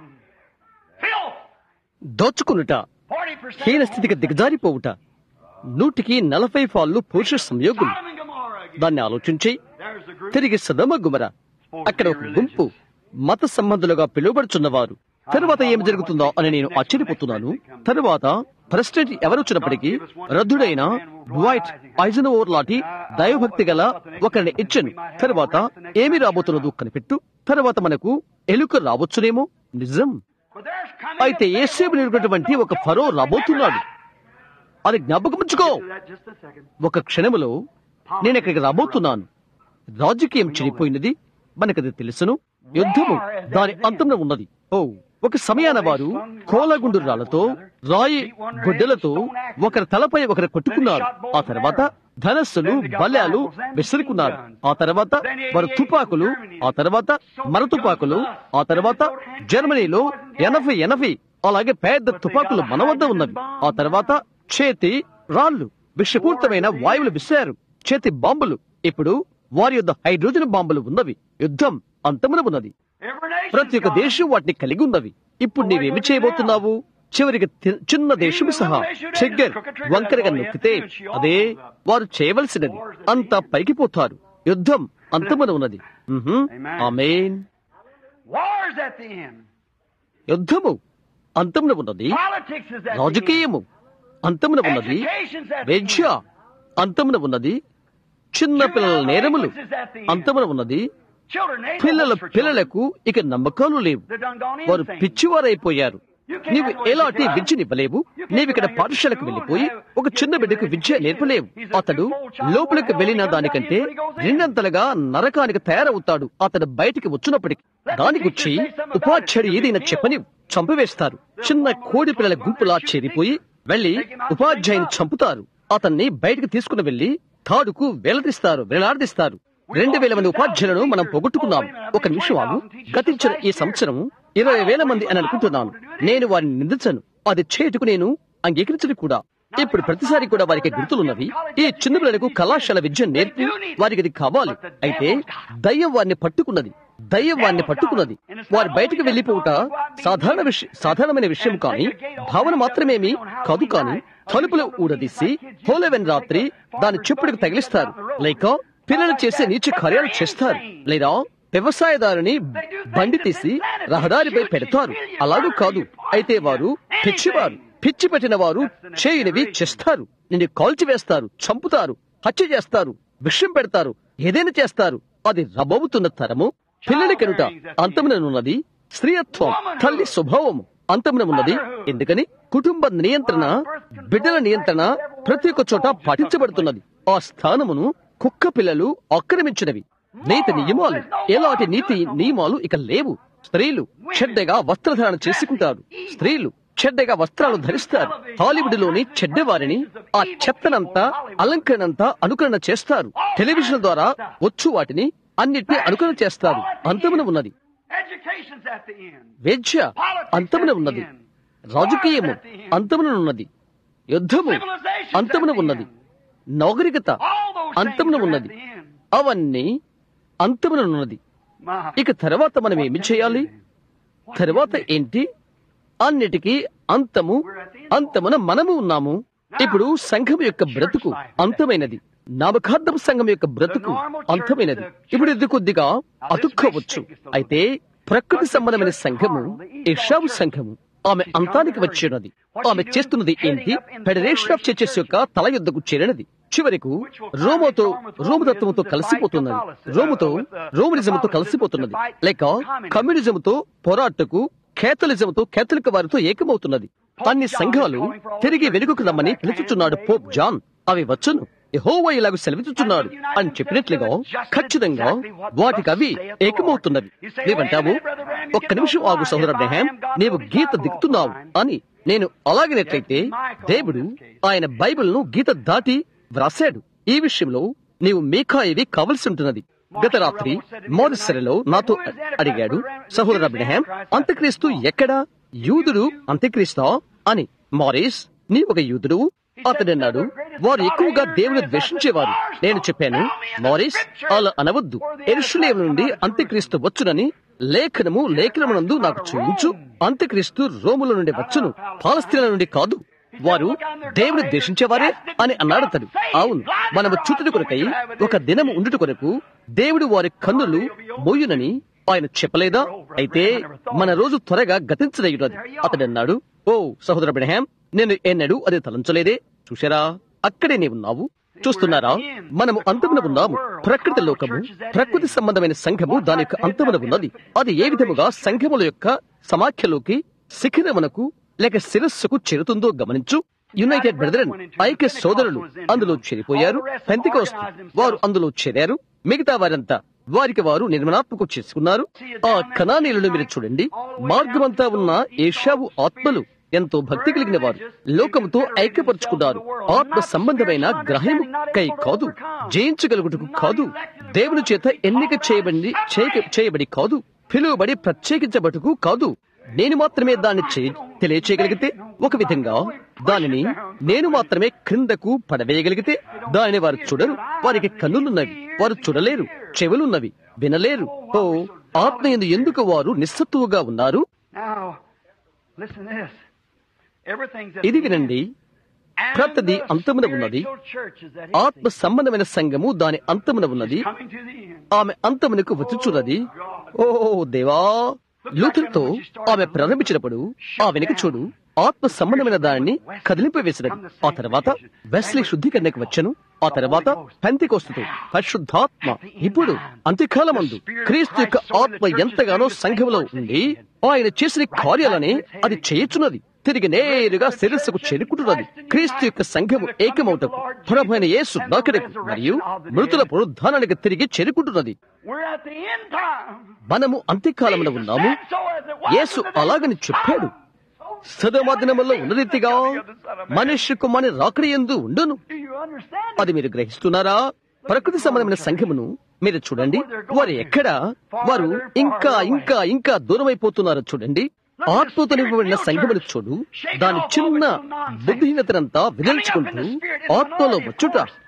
Filth. దోచుకునుట 40% హీన స్థితికి దిగజారిపోవుట నూటికి నలభై ఫాళ్ళు పురుష సంయోగులు Sodom and Gomorrah again. దాన్ని ఆలోచించి There's the group. తిరిగి సదమ గుమర అక్కడ ఒక గుంపు మత సంబంధులుగా పిలువబడుచున్నవారు తరువాత ఏమి జరుగుతుందో అని నేను ఆశ్చర్యపోతున్నాను తరువాత ప్రెసిడెంట్ ఎవరొచ్చినప్పటికీ రద్దుడైన డ్వైట్ ఐజనోవర్ లాంటి దైవభక్తి గల ఒకరిని ఇచ్చను తరువాత ఏమి రాబోతున్నదో కనిపెట్టు తరువాత మనకు ఎలుక రావచ్చునేమో నిజం But there's coming అయితే a ఏసేపు నిలబడినటువంటి ఒక ఫరో రాబోతున్నాడు అది జ్ఞాపకముంచుకో Do that just a second. ఒక క్షణములో నేను ఇక్కడికి రాబోతున్నాను రాజకీయం చెడిపోయినది మనకది తెలుసును యుద్ధము దాని అంతంలో ఉన్నది ఓ ఒక సమయాన వారు కోలగుండు రాళ్లతో రాయి గుడ్డలతో ఒకరి తలపై ఒకరు కొట్టుకున్నారు ఆ తర్వాత ధనస్సులు బల్యాలు విసురుకున్నారు ఆ తర్వాత వారు తుపాకులు ఆ తర్వాత మర తుపాకులు ఆ తర్వాత జర్మనీలో ఎనభై ఎనభై అలాగే పెద్ద తుపాకులు మన వద్ద ఉన్నవి ఆ తర్వాత చేతి రాళ్లు విషపూర్తమైన వాయువులు విసిరారు చేతి బాంబులు ఇప్పుడు వారి యొద్ద హైడ్రోజన్ బాంబులు ఉన్నవి యుద్ధం అంతమున ఉన్నది Every nation. ప్రతి ఒక్క దేశం వాటిని కలిగి ఉన్నవి ఇప్పుడు నీవేమి చేయబోతున్నావు చివరికి తి- చిన్న దేశం సహా చెగ్గర్ వంకరగా నొక్కితే అదే వారు చేయవలసినది అంతా పైకి పోతారు యుద్ధం అంతమున ఉన్నది మ్హూ. ఆమేన్ War's at the end. యుద్ధము అంతమున ఉన్నది Politics is at the end. రాజకీయము అంతమున ఉన్నది Education's at the Vidya end. అంతమున ఉన్నది చిన్న పిల్లల నేరములు అంతమున ఉన్నది Children, they పిల్లల know what's for children. పిల్లలకు ఇక నమ్మకాలు లేవు They're done gone వారు insane. పిచ్చివారైపోయారు నీవు ఎలాంటి విద్యనివ్వలేవు నీవిక్కడ పాఠశాలకు వెళ్లిపోయి ఒక చిన్న బిడ్డకు విద్య నేర్పలేవు అతడు లోపలికి వెళ్లిన దానికంటే రెండంతలుగా నరకానికి తయారవుతాడు అతడు బయటికి వచ్చినప్పటికీ దాని గురించి ఉపాధ్యాయుడు ఏదైనా చెప్పని చంపివేస్తారు చిన్న కోడి పిల్లల గుంపులా చేరిపోయి వెళ్లి ఉపాధ్యాయుని చంపుతారు అతన్ని బయటికి తీసుకుని వెళ్లి తాడుకు వేలదీస్తారు వేలాడదీస్తారు రెండు వేల మంది ఉపాధ్యాయులను మనం పోగొట్టుకున్నాం ఒక నిమిషం ఆగు గతించిన ఈ సంవత్సరం ఇరవై వేల మంది అని అనుకుంటున్నాను నేను వారిని నిందించను అది చేటుకు నేను అంగీకరించను కూడా ఇప్పుడు ప్రతిసారి కూడా వారికి గుర్తులున్నవి ఈ చిన్న పిల్లలకు కళాశాల విద్య నేర్పి వారికి అది కావాలి అయితే దయ్యం వారిని పట్టుకున్నది దయ్యం వారిని పట్టుకున్నది వారు బయటకు వెళ్లిపోవుట సాధారణ విషయం సాధారణమైన విషయం కాని భావన మాత్రమేమి కాదు కాని తలుపులు ఊడదీసి హోలవెన్ రాత్రి దాని చెప్పుడికి తగిలిస్తారు లేక పిల్లలు చేసే నీచ కార్యాలు చేస్తారు లేదా వ్యవసాయదారుని బండి తీసి రహదారిపై పెడతారు అలాగూ కాదు అయితే వారు పిచ్చివారు పిచ్చి పెట్టిన వారు చేయనివి చేస్తారు నిన్ను కాల్చివేస్తారు చంపుతారు హత్య చేస్తారు విషం పెడతారు ఏదైనా చేస్తారు అది రబోతున్న తరము పిల్లల కనుట అంతముననున్నది స్త్రీయత్వం తల్లి స్వభావము అంతమునమున్నది ఎందుకని కుటుంబ నియంత్రణ బిడ్డల నియంత్రణ ప్రతి ఒక్క చోట పాటించబడుతున్నది ఆ స్థానమును కుక్క పిల్లలు ఆక్రమించినవి నీతి నియమాలు ఎలాంటి నీతి నియమాలు ఇక లేవు స్త్రీలు చెడ్డగా వస్త్రధారణ చేసుకుంటారు స్త్రీలు చెడ్డగా వస్త్రాలు ధరిస్తారు హాలీవుడ్ లోని చెడ్డవారిని ఆ చెత్తనంతా అలంకరణంతా అనుకరణ చేస్తారు టెలివిజన్ ద్వారా వచ్చు వాటిని అన్నిటినీ అనుకరణ చేస్తారు అంతమున ఉన్నది Education's at the end. విద్య అంతమున ఉన్నది రాజకీయము అంతమున ఉన్నది యుద్ధము అంతమున ఉన్నది నాగరికత All those అంతమున things are at ఉన్నది the end. అవన్నీ అంతమున ఉన్నది My, ఇక తర్వాత మనం ఏమి చేయాలి తర్వాత ఏంటి అన్నిటికీ అంతము అంతమున మనము ఉన్నాము ఇప్పుడు సంఘం యొక్క బ్రతుకు అంతమైనది నామకార్థం సంఘం యొక్క బ్రతుకు అంతమైనది ఇప్పుడు ఇది కొద్దిగా అతుక్కోవచ్చు అయితే ప్రకృతి సంబంధమైన సంఘము ఇషావు సంఘము ఆమె అంతానికి వచ్చి ఉన్నది ఆమె చేస్తున్నది ఏంటి ఫెడరేషన్ ఆఫ్ చర్చెస్ యొక్క తల యుద్ధకు చేరినది చివరకు రోమోతో రోమతత్వంతో కలిసిపోతున్నది రోముతో రోమనిజంతో కలిసిపోతున్నది లేక కమ్యూనిజంతో పోరాటకు కేథలిజంతో కేథలిక వారితో ఏకమవుతున్నది అన్ని సంఘాలు తిరిగి వెలుగుకు రమ్మని పిలుచుచున్నాడు పోప్ జాన్ అవి వచ్చును యెహోవా ఇలాగ సెలవిచ్చుచున్నాడు అని చెప్పినట్లుగా ఖచ్చితంగా వాటికి అవి ఏకమవుతున్నవి నీవంటావు ఒక్క నిమిషం ఆగు సహోదర అబ్రహాం నీవు గీత దిక్కుతున్నావు అని నేను అలాగినట్లయితే దేవుడు ఆయన బైబిల్ను గీత దాటి వ్రాసాడు ఈ విషయంలో నీవు మీకాయవి కావలసి ఉంటున్నది గత రాత్రి మోదసరలో నాతో అడిగాడు సహోదర అబ్రహాం అంత్యక్రీస్తు ఎక్కడా యూదుడు అంత్యక్రీస్తా అని మారిస్ నీ ఒక యూదుడు అతడన్నాడు వారు ఎక్కువగా దేవుని ద్వేషించేవారు నేను చెప్పాను మారిస్ అలా అనవద్దు ఎరుషులేం నుండి అంత్యక్రీస్తు వచ్చునని లేఖనము లేఖనమునందు నాకు చూపించు అంత్యక్రీస్తు రోముల నుండి వచ్చును పాలస్తీన నుండి కాదు వారు దేవుని ద్వేషించేవారే అని అన్నాడు అతడు అవును మనము చుట్టుడు కొరకై ఒక దినము ఉండుట కొరకు దేవుడు వారి కన్నులు మోయునని ఆయన చెప్పలేదా అయితే మన రోజు త్వరగా గతించదయ్యున్నది అతడన్నాడు ఓ సహోదర బ్రహాం నేను ఎన్నడూ అది తలంచలేదే చూశారా అక్కడే నీవున్నావు చూస్తున్నారా మనము అంతమున ఉన్నాము ప్రకృతి లోకము ప్రకృతి సంబంధమైన సంఘము దాని యొక్క అంతమున ఉన్నది అది ఏ విధముగా సంఘముల యొక్క సమాఖ్యలోకి శిఖరమునకు లేక శిరస్సుకు చేరుతుందో గమనించు యునైటెడ్ బ్రదరన్ ఐక్య సోదరులు అందులో చేరిపోయారు పెంతికోస్తు వారు అందులో చేరారు మిగతా వారంతా వారికి వారు నిర్మలాత్మకు చేసుకున్నారు ఆ కణానీయులను మీరు చూడండి మార్గమంతా ఉన్న ఏషావు ఆత్మలు ఎంతో భక్తి కలిగిన వారు లోకముతో ఐక్యపరుచుకున్నారు ఆత్మ సంబంధమైన గ్రహముకై కాదు జయించగలుగుటకు కాదు దేవుని చేత ఎన్నిక చేయబడి చేయక- చేయబడి కాదు పిలువబడి ప్రత్యేకించబటుకు కాదు నేను మాత్రమే దాన్ని చే- తెలియచేయగలిగితే ఒక విధంగా దానిని నేను మాత్రమే క్రిందకు పడవేయగలిగితే దానిని వారు చూడరు వారికి కన్నులున్నవి వారు చూడలేరు చెవులున్నవి వినలేరు ఓ ఆత్మ ఎందు ఎందుకు వారు నిస్సత్తువుగా ఉన్నారు Now, listen to this. Everything's at ఇది the end. వినండి And ప్రతిదీ the అంతమున ఉన్నది spiritual church is at ఆత్మ its సంబంధమైన సంఘము దాని అంతమున ఉన్నది end. Coming to the end. ఆమె అంతమునకు వచ్చుచున్నది ఓ దేవా లూథర్తో ఆమె ప్రారంభించినప్పుడు ఆ వెనుక చూడు ఆత్మ సంబంధమైన దానిని కదిలింపవేసినది ఆ తర్వాత వెస్లీ శుద్ధీకరణకు వచ్చను ఆ తర్వాత పెంతికోస్తుతో పరిశుద్ధాత్మ ఇప్పుడు అంత్యకాలమందు క్రీస్తు యొక్క ఆత్మ ఎంతగానో సంఘంలో ఉండి ఆయన చేసిన కార్యాలని అది చేయుచున్నది తిరిగి నేరుగా శిరస్సుకు చేరుకుంటున్నది క్రీస్తు యొక్క సంఘము ఏకమవుటకు ప్రభైన యేసు నాకడకు మరియు మృతుల పునరుద్ధానానికి తిరిగి చేరుకుంటున్నది We're at the end time. మనము అంత్యకాలంలో ఉన్నాము So as it was Yesu in the అలాగని చెప్పాడు సదమ దినములో ఉన్న రీతిగా మనుష్య కుమారి రాకడి ఎందు ఉండును Do you understand? అది మీరు గ్రహిస్తున్నారా ప్రకృతి సంబంధమైన సంఘమును మీరు చూడండి వారు ఎక్కడ వారు ఇంకా ఇంకా ఇంకా దూరమైపోతున్నారో చూడండి ఆత్మతో నింపబడిన సంఘమును చూడు దాని చిన్న బుద్ధిహీనతనంతా విదల్చుకుంటూ ఆత్మలో వచ్చుట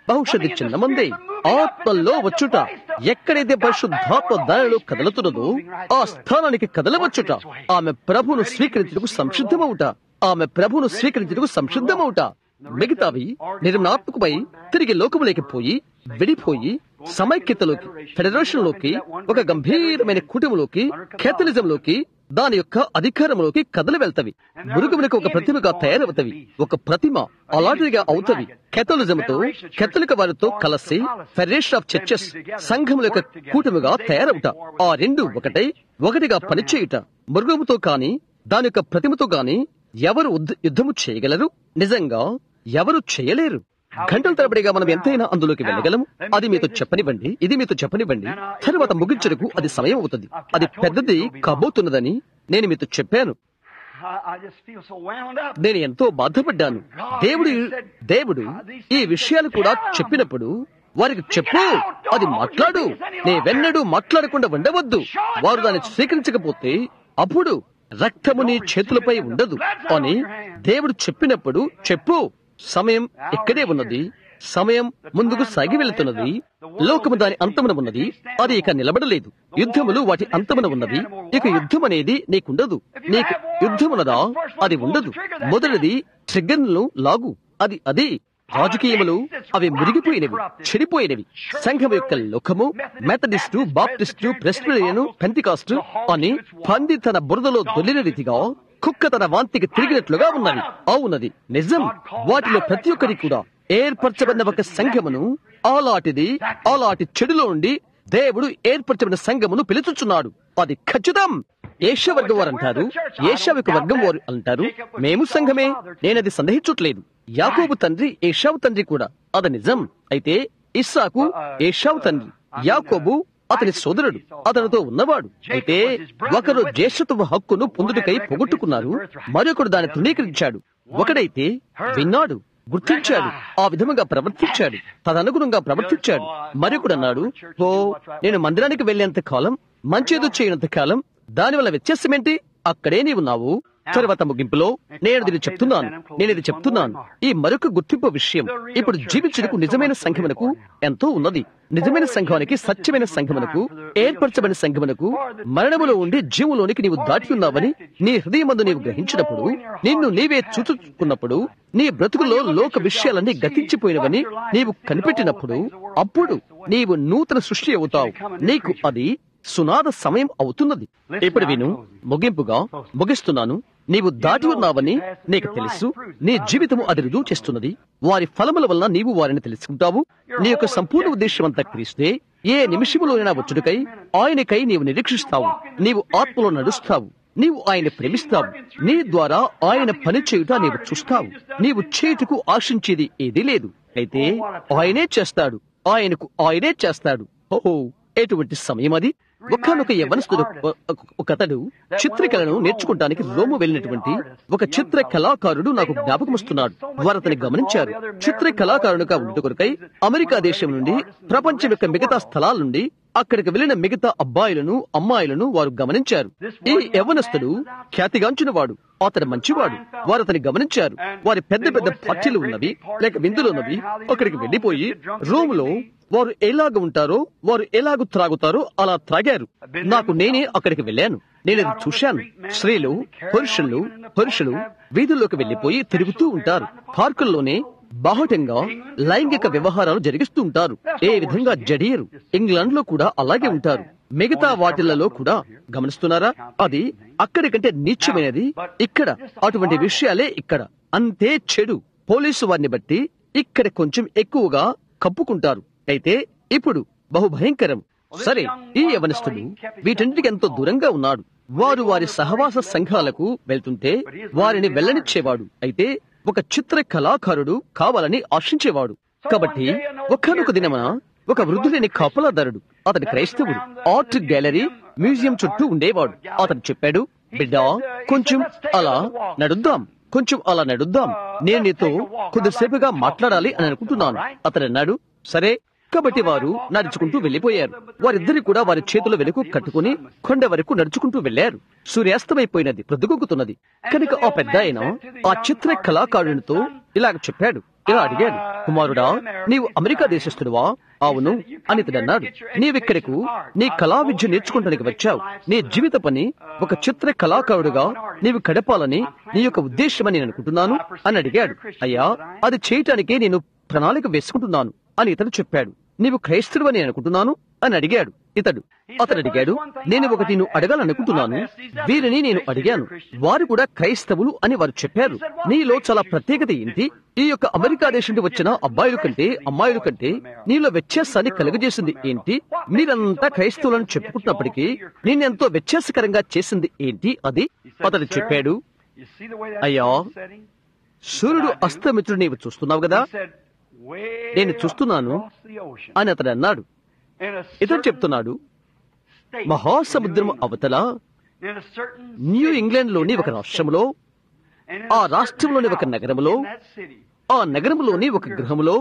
బహుశది చిన్న మంది ఆత్మలో వచ్చుట ఎక్కడైతే పరిశుద్ధాత్మ దానిలో కదలుతున్నదో ఆ స్థానానికి కదలవచ్చుట ఆమె ప్రభును స్వీకరించుటకు సంసిద్ధమవుట ఆమె ప్రభును స్వీకరించుటకు సంసిద్ధమవుట మిగతావి నిర్మాత్మకమై తిరిగి లోకములోకి పోయి విడిపోయి సమైక్యతలోకి ఫెడరేషన్ లోకి ఒక గంభీరమైన కుటుంబంలోకి కేథలిజంలోకి దాని యొక్క అధికారంలోకి కదలి వెళ్తవి మృగములకు ఒక ప్రతిమగా తయారవుతవి ఒక ప్రతిమ అలాంటిదిగా అవుతవి కెథలిజంతో కెథలిక వారితో కలిసి ఫెడరేషన్ ఆఫ్ చర్చెస్ సంఘముల యొక్క కూటమిగా తయారవుట ఆ రెండు ఒకటై ఒకటిగా పనిచేయుట మృగముతో కాని దాని యొక్క ప్రతిమతో గాని ఎవరు ఉద్- యుద్ధము చేయగలరు నిజంగా ఎవరు చేయలేరు గంటల తరబడిగా మనం ఎంతైనా అందులోకి వెళ్ళగలము అది మీతో చెప్పనివ్వండి ఇది మీతో చెప్పనివ్వండి తరువాత ముగించడానికి అది సమయం అవుతుంది అది పెద్దది కాబోతున్నదని నేను మీతో చెప్పాను I, I just feel so wound up. నేను ఎంతో బాధపడ్డాను దేవుడు దేవుడు ఈ విషయాలు కూడా చెప్పినప్పుడు వారికి చెప్పు అది మాట్లాడు నే వెన్నడూ మాట్లాడకుండా ఉండవద్దు వారు దాన్ని స్వీకరించకపోతే అప్పుడు రక్తము నీ చేతులపై ఉండదు అని దేవుడు చెప్పినప్పుడు చెప్పు సమయం ఇక్కడే ఉన్నది సమయం ముందుకు సాగి వెళుతున్నది లోకము దాని అంతమున ఉన్నది అది ఇక నిలబడలేదు యుద్ధములు వాటి అంతమున ఉన్నవి ఇక యుద్ధం అనేది నీకుండదు నీకు యుద్ధమునదా అది ఉండదు మొదటిది ట్రిగ్గర్ను లాగు అది అది రాజకీయములు అవి మురిగిపోయినవి చెడిపోయినవి సంఘం యొక్క లోకము మెథడిస్టు బాప్టిస్టు ప్రెస్బిరియను పెంతికాస్టు అని పంది తన బురదలో దొల్లిన రీతిగా కుక్క తన వాంతికి తిరిగినట్లుగా ఉన్నది అవునది నిజం వాటిలో ప్రతి ఒక్కరి కూడా ఏర్పరచబడిన ఒక సంఘమును అలాంటిది అలాంటి చెడులో నుండి దేవుడు ఏర్పరచబడిన సంఘమును పిలుచుచున్నాడు అది ఖచ్చితం ఏషవర్గం వారు అంటారు ఏషావిక వర్గం వారు అంటారు మేము సంఘమే నేనది సందేహించట్లేదు యాకోబు తండ్రి ఏషావు తండ్రి కూడా అది నిజం అయితే ఇస్సాకు ఏషావు తండ్రి యాకోబు అతని సోదరుడు అతనితో ఉన్నవాడు అయితే ఒకరు జ్యేష్ఠత్వ హక్కును పొందుటకై పోగొట్టుకున్నారు మరొకడు దాన్ని తృణీకరించాడు ఒకడైతే విన్నాడు గుర్తించాడు ఆ విధముగా ప్రవర్తించాడు తదనుగుణంగా ప్రవర్తించాడు మరొకడు అన్నాడు ఓ నేను మందిరానికి వెళ్లేంత కాలం మంచేదో చేయనంత కాలం దానివల్ల వ్యత్యాసమేంటి అక్కడే నీవున్నావు తరువాత ముగింపులో నేను ఇది చెప్తున్నాను నేను ఇది చెప్తున్నాను ఈ మరొక గుర్తింపు విషయం ఇప్పుడు జీవించుటకు నిజమైన సంఘమునకు ఎంతో ఉన్నది నిజమైన సంఘానికి సత్యమైన సంఘమునకు ఏర్పరచబడిన సంఘమునకు మరణములో ఉండి జీవులోనికి నీవు దాటి ఉన్నావని నీ హృదయమందు నీవు గ్రహించినప్పుడు నిన్ను నీవే చూచుకున్నప్పుడు నీ బ్రతుకులో లోక విషయాలన్నీ గతించిపోయినవని నీవు కనిపెట్టినప్పుడు అప్పుడు నీవు నూతన సృష్టి అవుతావు నీకు అది సునాద సమయం అవుతున్నది ఇప్పుడు విను ముగింపుగా ముగిస్తున్నాను నీవు దాటి ఉన్నావని నీకు తెలుసు నీ జీవితము అది రుజువు చేస్తున్నది వారి ఫలముల వల్ల నీవు వారిని తెలుసుకుంటావు నీ యొక్క సంపూర్ణ ఉద్దేశం అంతా క్రీస్తే ఏ నిమిషములోనైనా వచ్చుటకై ఆయనకై నీవు నిరీక్షిస్తావు నీవు ఆత్మలో నడుస్తావు నీవు ఆయన ప్రేమిస్తావు నీ ద్వారా ఆయన పని చేయుట నీవు చూస్తావు నీవు చేయుటకు ఆశించేది ఏదీ లేదు అయితే ఆయనే చేస్తాడు ఆయనకు ఆయనే చేస్తాడు ఓహో ఎటువంటి సమయం అది ఒకనొక యవనస్తుడు ఒకతడు చిత్రకళను నేర్చుకుంటానికి రోము వెళ్ళినటువంటి ఒక చిత్ర కళాకారుడు నాకు జ్ఞాపకం వస్తున్నాడు వారు అతని గమనించారు చిత్ర కళాకారునిగా ఉండుట కొరకై అమెరికా దేశం నుండి ప్రపంచం యొక్క మిగతా స్థలాల నుండి అక్కడికి వెళ్లిన మిగతా అబ్బాయిలను అమ్మాయిలను వారు గమనించారు ఈ యవనస్తుడు ఖ్యాతిగాంచిన వాడు అతడు మంచివాడు వారు అతని గమనించారు వారి పెద్ద పెద్ద పార్టీలు ఉన్నవి లేక విందులున్నవి అక్కడికి వెళ్లిపోయి రూమ్ వారు ఎలాగ ఉంటారో వారు ఎలాగ త్రాగుతారో అలా త్రాగారు నాకు నేనే అక్కడికి వెళ్ళాను నేను అది చూశాను స్త్రీలు పురుషులు పురుషులు వీధుల్లోకి వెళ్లిపోయి తిరుగుతూ ఉంటారు పార్కుల్లోనే బాహటంగా లైంగిక వ్యవహారాలు జరిగిస్తూ ఉంటారు ఏ విధంగా జడియరు ఇంగ్లాండ్ లో కూడా అలాగే ఉంటారు మిగతా వాటిలలో కూడా గమనిస్తున్నారా అది అక్కడి కంటే నీచమైనది ఇక్కడ అటువంటి విషయాలే ఇక్కడ అంతే చెడు పోలీసు వారిని బట్టి ఇక్కడ కొంచెం ఎక్కువగా కప్పుకుంటారు అయితే ఇప్పుడు బహు భయంకరం సరే ఈ యవనస్తుడు వీటన్నిటికి ఎంతో దూరంగా ఉన్నాడు వారు వారి సహవాస సంఘాలకు వెళ్తుంటే వారిని వెళ్ళనిచ్చేవాడు అయితే ఒక చిత్ర కళాకారుడు కావాలని ఆశించేవాడు కాబట్టి ఒకనొక దినమున ఒక వృద్ధుడైన కాపలాదారుడు అతని క్రైస్తవుడు ఆర్ట్ గ్యాలరీ మ్యూజియం చుట్టూ ఉండేవాడు అతను చెప్పాడు బిడ్డ కొంచెం అలా నడుద్దాం కొంచెం అలా నడుద్దాం నేను నీతో కొద్దిసేపుగా మాట్లాడాలి అని అనుకుంటున్నాను అతను అన్నాడు సరే కాబట్టి వారు నడుచుకుంటూ వెళ్లిపోయారు వారిద్దరి కూడా వారి చేతుల వెనుక కట్టుకుని కొండ వరకు నడుచుకుంటూ వెళ్లారు సూర్యాస్తమైపోయినది ప్రొద్దుగుకుతున్నది కనుక ఆ పెద్ద ఆయన ఆ చిత్ర కళాకారునితో ఇలాగ చెప్పాడు ఇలా అడిగాడు కుమారుడా నీవు అమెరికా దేశస్థుడువా అవును అని ఇతడు అన్నాడు నీవిక్కడకు నీ కళా విద్య నేర్చుకుంటానికి వచ్చావు నీ జీవిత పని ఒక చిత్ర కళాకారుడుగా నీవు గడపాలని నీ యొక్క ఉద్దేశమని నేను అనుకుంటున్నాను అని అడిగాడు అయ్యా అది చేయటానికి నేను ప్రణాళిక వేసుకుంటున్నాను అని ఇతడు చెప్పాడు నీవు క్రైస్తవుడు అని అనుకుంటున్నాను అని అడిగాడు ఇతడు అతడు అడిగాడు నేను ఒకటి నువ్వు అడగాలనుకుంటున్నాను వీరిని నేను అడిగాను వారు కూడా క్రైస్తవులు అని వారు చెప్పారు నీలో చాలా ప్రత్యేకత ఏంటి ఈ యొక్క అమెరికా దేశం నుండి వచ్చిన అబ్బాయిల కంటే అమ్మాయిల కంటే నీలో వ్యత్యాసాన్ని కలుగజేసింది ఏంటి మీరంతా క్రైస్తవులను చెప్పుకుంటున్నప్పటికీ నేనెంతో వ్యత్యాసకరంగా చేసింది ఏంటి అది అతడు చెప్పాడు అయ్యా సూర్యుడు అస్తమిత్రుడు నీవు చూస్తున్నావు కదా నేను చూస్తున్నాను అని అతడు అన్నాడు ఇతడు చెప్తున్నాడు మహాసముద్రం అవతల న్యూ ఇంగ్లాండ్ లోని ఒక రాష్ట్రంలో ఆ రాష్ట్రంలోని ఒక నగరంలో ఆ నగరంలోని ఒక గృహంలో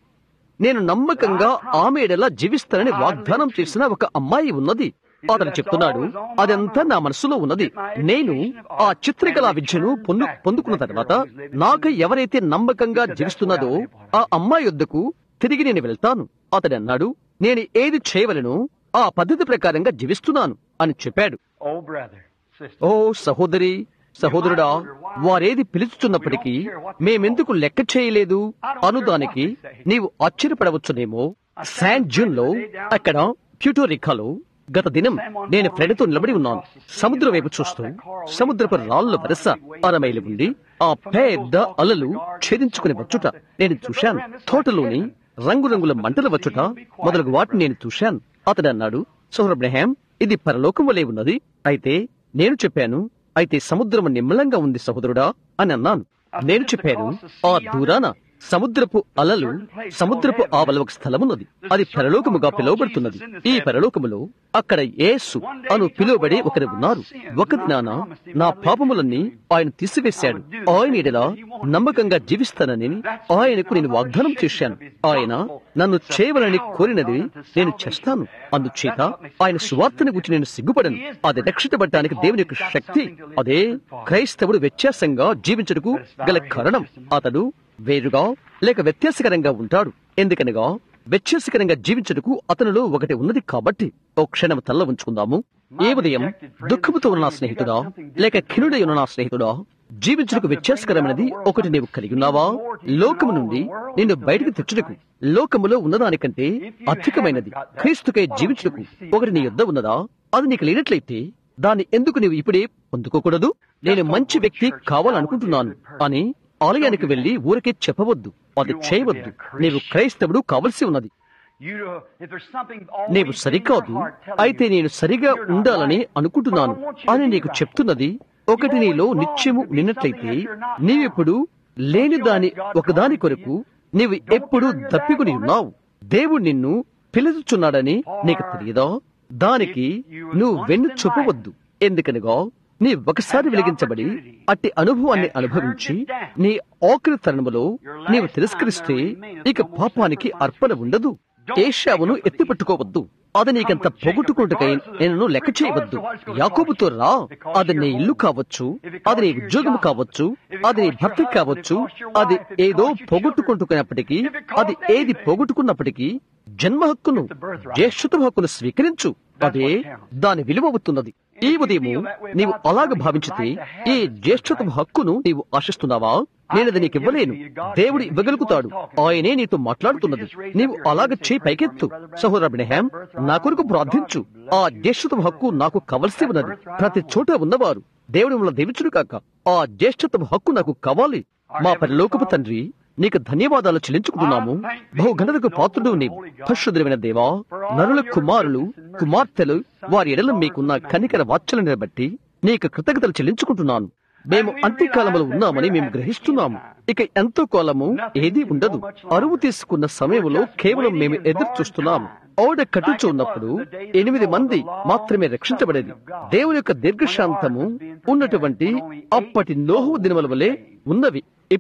నేను నమ్మకంగా ఆమెడలా జీవిస్తానని వాగ్దానం చేసిన ఒక అమ్మాయి ఉన్నది అతను చెప్తున్నాడు అదంతా నా మనసులో ఉన్నది నేను ఆ చిత్రకళా విద్యను పొందు పొందుకున్న తర్వాత నాకు ఎవరైతే నమ్మకంగా జీవిస్తున్నదో ఆ అమ్మాయి వద్దకు తిరిగి నేను వెళ్తాను అతడు అన్నాడు నేను ఏది చేయవలను ఆ పద్ధతి ప్రకారంగా జీవిస్తున్నాను అని చెప్పాడు Oh, brother, sister. ఓ సహోదరి సహోదరుడా వారేది పిలుచుతున్నప్పటికీ మేమెందుకు లెక్క చేయలేదు అనుదానికి నీవు ఆశ్చర్యపడవచ్చునేమో శాన్ జూన్ లో అక్కడ ప్యూటోరికాలో గత దినం నేను ఫ్రెండ్తో నిలబడి ఉన్నాను సముద్రం వైపు చూస్తూ సముద్రపు రాళ్ళ వరస అరమైలు ఉండి ఆ పెద్ద అలలు ఛేదించుకుని వచ్చుట నేను చూశాను తోటలోని రంగురంగుల మంటలు వచ్చుట మొదలగు వాటిని నేను చూశాను అతడు అన్నాడు సౌరబ్రహాం ఇది పరలోకం వలె ఉన్నది అయితే నేను చెప్పాను అయితే సముద్రం నిమ్మలంగా ఉంది సహోదరుడా అని అన్నాను నేను చెప్పాను ఆ దూరాన సముద్రపు అలలు సముద్రపు ఆవల ఒక స్థలమున్నది అది పరలోకముగా పిలువబడుతున్నది ఈ పరలోకములో అక్కడ యేసు అను పిలువబడి ఒకరు ఉన్నారు ఒక దినాన నా పాపములన్నీ ఆయన తీసివేశాడు ఆయన ఎడలా నమ్మకంగా జీవిస్తానని ఆయనకు నేను వాగ్దానం చేశాను ఆయన నన్ను చేయవలని కోరినది నేను చేస్తాను అందుచేత ఆయన సువార్తను గురించి నేను సిగ్గుపడను అది రక్షించబడటానికి దేవుని యొక్క శక్తి అదే క్రైస్తవుడు వ్యత్యాసంగా జీవించటకు గల కారణం అతడు వేరుగా లేక వ్యత్యాసకరంగా ఉంటాడు ఎందుకనగా వ్యత్యాసకరంగా జీవించటకు అతనిలో ఒకటి ఉన్నది కాబట్టి ఓ క్షణం తల్ల ఉంచుకుందాము ఏ ఉదయం దుఃఖముతో ఉన్న నా స్నేహితుడా లేక ఖినుడై ఉన్న నా స్నేహితుడా జీవించుటకు వ్యత్యాసకరమైనది ఒకటి నీవు కలిగి ఉన్నావా లోకము నుండి నిన్ను బయటకు తెచ్చుటకు లోకములో ఉన్నదానికంటే అధికమైనది క్రీస్తుకై జీవించుటకు ఒకటి నీ యుద్ధ ఉన్నదా అది నీకు లేనట్లయితే దాన్ని ఎందుకు నీవు ఇప్పుడే పొందుకోకూడదు నేను మంచి వ్యక్తి కావాలనుకుంటున్నాను అని ఆలయానికి వెళ్లి ఊరికే చెప్పవద్దు అది చేయవద్దు నీవు క్రైస్తవుడు కావలసి ఉన్నది You know, if there's something నీవు always in సరికాదు your heart telling అయితే you నేను సరిగా you're not ఉండాలని right, అనుకుంటున్నాను but I want you to అని be నీకు right. చెప్తున్నది ఒకటి నీలో నిత్యము నిన్నట్లయితే నీవిప్పుడు లేని దాని ఒకదాని కొరకు నీవు ఎప్పుడు దప్పికుని ఉన్నావు దేవుడు నిన్ను పిలుచుచున్నాడని నీకు తెలియదా దానికి నువ్వు వెన్ను చూపవద్దు ఎందుకనగా నీ ఒకసారి వెలిగించబడి అట్టి అనుభవాన్ని అనుభవించి నీ ఆఖరి తరుణములో నీవు తిరస్కరిస్తే ఇక పాపానికి అర్పణ ఉండదు ఏషావును ఎత్తిపట్టుకోవద్దు అది నీకంత పొగట్టుకుంటుకై నేను లెక్క చేయవద్దు యాకోబుతో రా అది నీ ఇల్లు కావచ్చు అది నీ ఉద్యోగం కావచ్చు అది నీ భర్త కావచ్చు అది ఏదో పోగొట్టుకుంటుకున్నప్పటికీ అది ఏది పోగొట్టుకున్నప్పటికీ జన్మ హక్కును జ్యేష్ఠత హక్కును స్వీకరించు అదే దాని విలువ అవుతున్నది ఈ ఉదయము నీవు అలాగ భావించితే ఈ జ్యేష్ఠత హక్కును నీవు ఆశిస్తున్నావా నేనది నీకు ఇవ్వలేను దేవుడు ఇవ్వగలుగుతాడు ఆయనే నీతో మాట్లాడుతున్నది నీవు అలాగ చేయి పైకెత్తు సహోదర అబ్రహాం నా కొరకు ప్రార్థించు ఆ జ్యేష్ఠత హక్కు నాకు కావలసి ఉన్నది ప్రతి చోట ఉన్నవారు దేవుడు మిమ్మల్ని దీవించుడు కాక ఆ జ్యేష్ఠత హక్కు నాకు కావాలి మా పరిలోకపు తండ్రి నీకు ధన్యవాదాలు చెల్లించుకుంటున్నాము బహుఘనతకు పాత్రుడు నీవు పరిశుద్ధమైన దేవా నరుల కుమారులు కుమార్తెలు వారి ఎడల మీకున్న కనికర వాత్సల్యాన్ని బట్టి నీకు కృతజ్ఞతలు చెల్లించుకుంటున్నాను మేము అంత్యకాలంలో ఉన్నామని మేము గ్రహిస్తున్నాము ఇక ఎంతో కాలము ఏదీ ఉండదు అరువు తీసుకున్న సమయంలో కేవలం మేము ఎదురు చూస్తున్నాము ఓడ కట్టుచు ఉన్నప్పుడు ఎనిమిది మంది మాత్రమే రక్షించబడేది దేవుని యొక్క దీర్ఘశాంతము ఉన్నటువంటి అప్పటి నోహు దినముల వలె ఉన్నవి ఇప్పుడు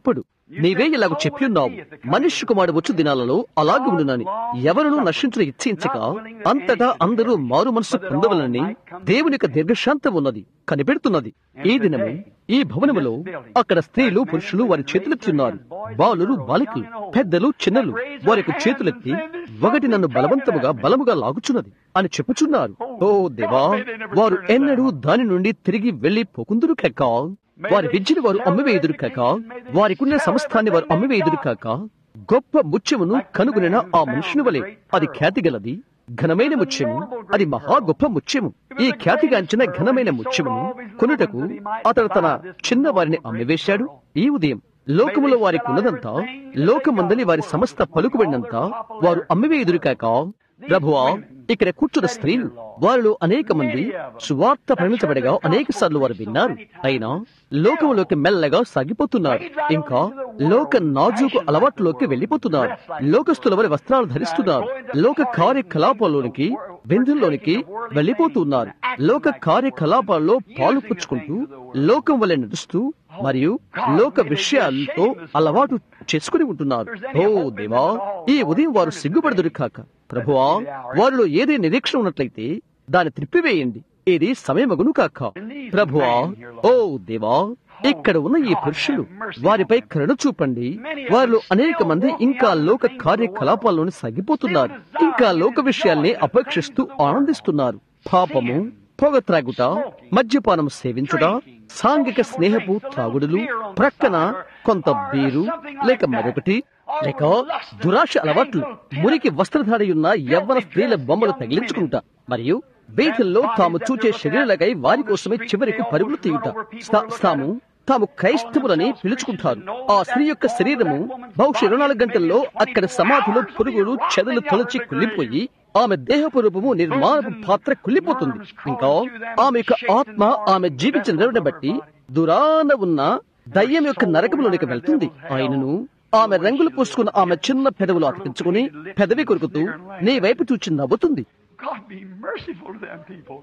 నీవే ఇలాగ చెప్పి ఉన్నావు మనుష్య కుమారుడు వచ్చు దినాలలో అలాగే ఉండునని ఎవరును నశించును ఇచ్చించక అంతటా అందరూ మారు మనసు పొందవలని దేవుని యొక్క దీర్ఘశాంతం ఉన్నది కనిపెడుతున్నది ఈ దినము ఈ భవనములో అక్కడ స్త్రీలు పురుషులు వారి చేతులెత్తి ఉన్నారు బాలురు బాలికలు పెద్దలు చిన్నలు వారి యొక్క చేతులెత్తి ఒకటి నన్ను బలవంతముగా బలముగా లాగుచున్నది అని చెప్పుచున్నారు ఓ దేవా వారు ఎన్నడూ దాని నుండి తిరిగి వెళ్లి పోకుందురు కాక వారి విద్యను వారు అమ్మివేయుదురు కాక వారికున్న సమస్తాన్ని వారు అమ్మివేయుదురు కాక గొప్ప ముత్యమును కనుగొనిన ఆ మనుషుని వలె అది ఖ్యాతి గలది ఘనమైన ముత్యము అది మహా గొప్ప ముత్యము ఈ ఖ్యాతిగాంచిన ఘనమైన ముత్యమును కొనుటకు అతడు తన చిన్న వారిని అమ్మివేశాడు ఈ ఉదయం లోకములో వారికి ఉన్నదంతా లోకమందలి వారి సమస్త పలుకుబడినంతా వారు అమ్మివేయుదురు కాక ప్రభువా ఇక్కడ కూర్చున్న స్త్రీలు వారిలో అనేక మంది సువార్త పరిమితపడగా అనేక సార్లు వారు విన్నారు అయినా లోకంలోకి మెల్లగా సాగిపోతున్నారు ఇంకా లోక నాజుకు అలవాట్లోకి వెళ్లిపోతున్నారు లోకస్తుల వారి వస్త్రాలు ధరిస్తున్నారు లోక కార్యకలాపాల్లోనికి బిందుల్లోనికి వెళ్లిపోతున్నారు లోక కార్యకలాపాల్లో పాలు పుచ్చుకుంటూ లోకం వలె నడుస్తూ మరియు లోక విషయాలతో అలవాటు చేసుకుని ఉంటున్నారు ఓ దేవా ఈ ఉదయం వారు సిగ్గుపడదురు కాక ప్రభువా వారిలో ఏదే నిరీక్షణ ఉన్నట్లయితే దాన్ని త్రిప్పివేయండి ఇది సమయమగును కాక ప్రభువా ఓ దేవా ఇక్కడ ఉన్న ఈ పురుషులు వారిపై కరుణ చూపండి వారిలో అనేక మంది ఇంకా లోక కార్యకలాపాల్లోని సాగిపోతున్నారు ఇంకా లోక విషయాల్ని అపేక్షిస్తూ ఆనందిస్తున్నారు పాపము పొగ త్రాగుట మద్యపానం సేవించుట సాంఘిక స్నేహపు త్రాగుడులు ప్రక్కన కొంత బీరు లేక మరొకటి లేక దురాశ అలవాట్లు మురికి వస్త్రధారి ఉన్న యవ్వన స్త్రీల బొమ్మలు తగిలించుకుంటా మరియు వీధుల్లో తాము చూచే శరీరాలకై వారి కోసమే చివరికి పరుగులు తీయుట స్థా- తాము తాము క్రైస్తవులని పిలుచుకుంటారు ఆ స్త్రీ యొక్క శరీరము బహుశా ఇరవై నాలుగు గంటల్లో అక్కడ సమాధిలో పురుగులు చెదలు తొలచి కుళ్ళిపోయి ఆమె దేహపు రూపము నిర్మాణపు పాత్ర కుళ్ళిపోతుంది ఇంకా ఆమె యొక్క ఆత్మ ఆమె జీవించిన నిలవడం బట్టి దురాన ఉన్న దయ్యం యొక్క నరకములోనికి వెళ్తుంది ఆయనను ఆమె రంగులు పూసుకున్న ఆమె చిన్న పెదవులు అతికించుకుని పెదవి కొరుకుతూ నీ వైపు చూచి నవ్వుతుంది God be merciful to them people.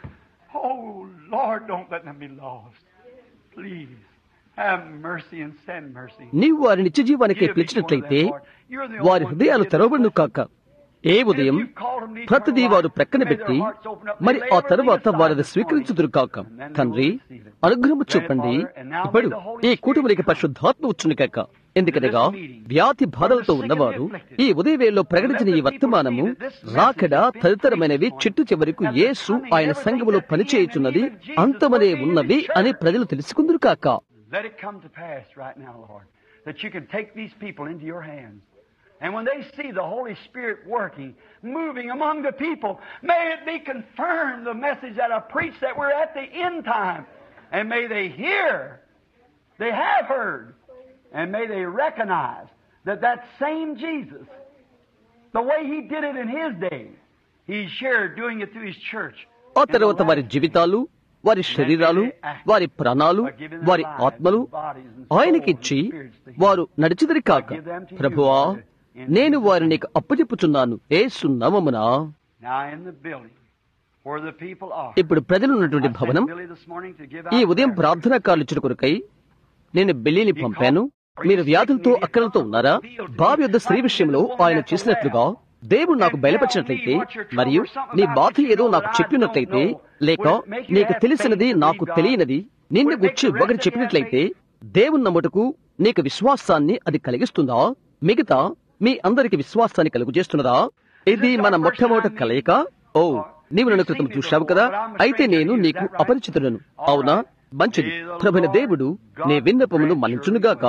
Oh, Lord, don't let them be lost. Please, have mercy and send mercy. నీవు వారి నిత్య జీవానికి పిలిచినట్లయితే వారి హృదయాలు తెరవబడును కాక ఏ ఉదయం ప్రతిదీ వారు ప్రక్కన పెట్టి మరి ఆ తరువాత వారిది స్వీకరించుదురు కాక తండ్రి అనుగ్రహము చూపండి ఇప్పుడు ఈ కూటమికి పరిశుద్ధాత్మ వచ్చును కాక ఎందుకనగా వ్యాధి బాధలతో ఉన్నవారు ఈ ఉదయవేళలో ప్రకటించిన ఈ వర్తమానము రాకడ తదితరమైనవి చిట్టు చివరకు యేసు ఆయన సంఘములో పనిచేయుచున్నది అంతమనే ఉన్నవి అని ప్రజలు తెలుసుకుందరు కాక Let it come to pass right now, Lord, that you can take these people into your hands. And when they see the Holy Spirit working, moving among the people, may it be confirmed the message that I preached that we're at the end time. And may they hear, they have heard, and may they recognize that that same Jesus, the way He did it in His day, He's shared doing it through His church. ఆ తర్వాత వారి జీవితాలు వారి శరీరాలు వారి ప్రాణాలు వారి ఆత్మలు ఆయనకిచ్చి వారు నడిచిదరి కాక ప్రభువా నేను వారిని నీకు అప్పచెప్పుచున్నాను ఏ సున్నామమునా Now in the building where the people are. ఇప్పుడు ప్రజలు ఉన్నటువంటి భవనం Billy this morning to give ఈ out ఉదయం prayer. ప్రార్థనా కాలుచుట కొరకై నేను బెల్లిని పంపాను మీరు వ్యాధులతో అక్కలతో ఉన్నారా బావి యొద్ద స్త్రీ విషయంలో ఆయన చేసినట్లుగా దేవుడు నాకు బయలుపరిచినట్లయితే మరియు నీ బాధ ఏదో నాకు చెప్పినట్లయితే లేక నీకు తెలిసినది నాకు తెలియనిది నిన్ను గుర్చి ఒకటి చెప్పినట్లయితే దేవుని నమ్ముటకు నీకు విశ్వాసాన్ని అది కలిగిస్తుందా మిగతా మీ అందరికి విశ్వాసాన్ని కలుగు చేస్తున్నదా ఇది మన మొట్టమొదటి కలయిక ఓ నీవు నన్ను క్రితం చూశావు కదా అయితే నేను నీకు అపరిచితుడను అవునా మంచిది ప్రభుని దేవుడు నీ విన్నపమును మన్నించునుగాక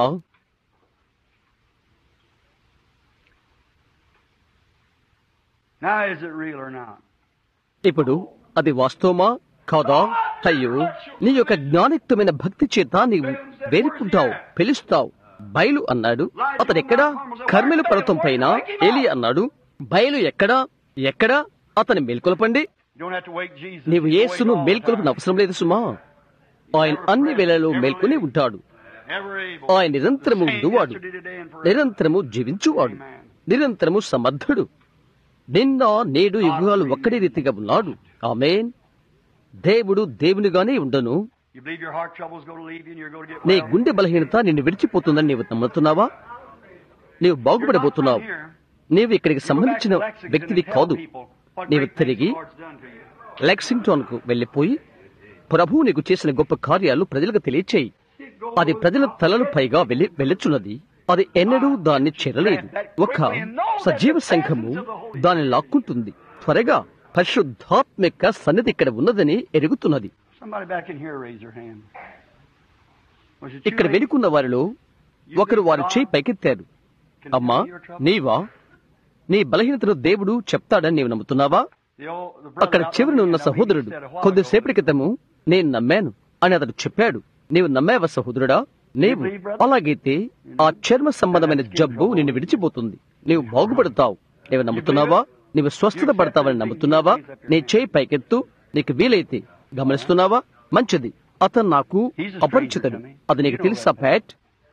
Now is it real or not? ఇప్పుడు అది వాస్తవమా కాదా అయ్యో నీ యొక్క జ్ఞానిక్తమైన భక్తి చేత నీవు వేరుకుంటావు పిలుస్తావు బయలు అన్నాడు అతడు ఎక్కడా కర్మెలు పర్వతం పైన ఏలి అన్నాడు బయలు ఎక్కడా ఎక్కడా అతని మేల్కొలపండి You don't have to wake Jesus. నీవు He's యేసును awake all మేల్కొల్పిన time. అవసరం లేదు సుమా ఆయన అన్ని వేళలో మేల్కొని ఉంటాడు Ever able. ఆయన నిరంతరము The same ఉండువాడు yesterday, today, and forever. నిరంతరము జీవించువాడు నిరంతరము సమర్థుడు నిన్న నేడు యుగాలు ఒక్కడే రీతిగా ఉన్నాడు ఆమెన్ దేవుడు దేవునిగానే ఉండను You believe your heart trouble is going to leave you and you're going to get నీ well? గుండె బలహీనత నిన్ను విడిచిపోతుందని నీవు నమ్ముతున్నావా నీవు బాగుపడబోతున్నావు నీవు ఇక్కడికి సంబంధించిన వ్యక్తివి కాదు నీవు తిరిగి లెక్సింగ్టన్ కు వెళ్లిపోయి ప్రభువు నీకు చేసిన గొప్ప కార్యాలు ప్రజలకు తెలియచేయి అది ప్రజల తలలు పైగా వెళ్ళి వెళ్ళుచున్నది అది ఎన్నడూ దాన్ని చేరలేదు ఒక సజీవ సంఘము దాన్ని లాక్కుంటుంది త్వరగా పరిశుద్ధాత్మిక సన్నిధి ఇక్కడ ఉన్నదని ఎరుగుతున్నది Somebody back in here raise their hand. Was it you, ఇక్కడ lady? వెనుకున్న వారిలో ఒకరు వారి చేయి పైకెత్తారు Can you అమ్మా see your trouble? నీవా నీ బలహీనతను దేవుడు చెప్తాడని నీవు నమ్ముతున్నావా The old- the brother అక్కడ out there చివరిన ఉన్న looking at me, సహోదరుడు he said a while కొద్దిసేపటి ago, క్రితము నేను నమ్మాను అని అతడు చెప్పాడు నీవు నమ్మావా సహోదరుడా నీవు అలాగైతే ఆ చర్మ సంబంధమైన జబ్బు నిన్ను విడిచిపోతుంది నీవు బాగుపడతావు నీవు నమ్ముతున్నావా నీవు స్వస్థత పడతావని నమ్ముతున్నావా నీ చేయి పైకెత్తు నీకు వీలైతే గమనిస్తున్నావా మంచిది అతను నాకు అపరిచితుడు అది నీకు తెలుసా ప్యాట్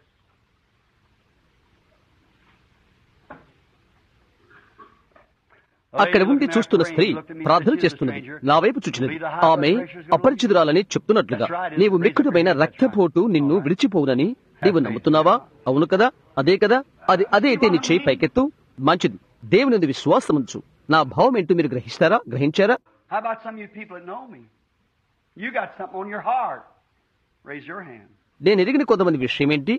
అక్కడ ఉండి చూస్తున్న స్త్రీ ప్రార్థన చేస్తున్నది నా వైపు చూచినది ఆమె అపరిచితురాలని చెప్తున్నట్లుగా నీవు మిక్కుడుమైన రక్తపోటు నిన్ను విడిచిపోవునని నీవు నమ్ముతున్నావా అవును కదా అదే కదా అది అదే అయితే నీ చేయి పైకెత్తు మంచిది దేవుని విశ్వాసం ఉంచు నా భావం ఏంటో మీరు గ్రహిస్తారా గ్రహించారా How about some of you people that know me? You got something on your heart. Raise your hand. నేను ఎరిగిన కొంతమంది విషయం ఏంటి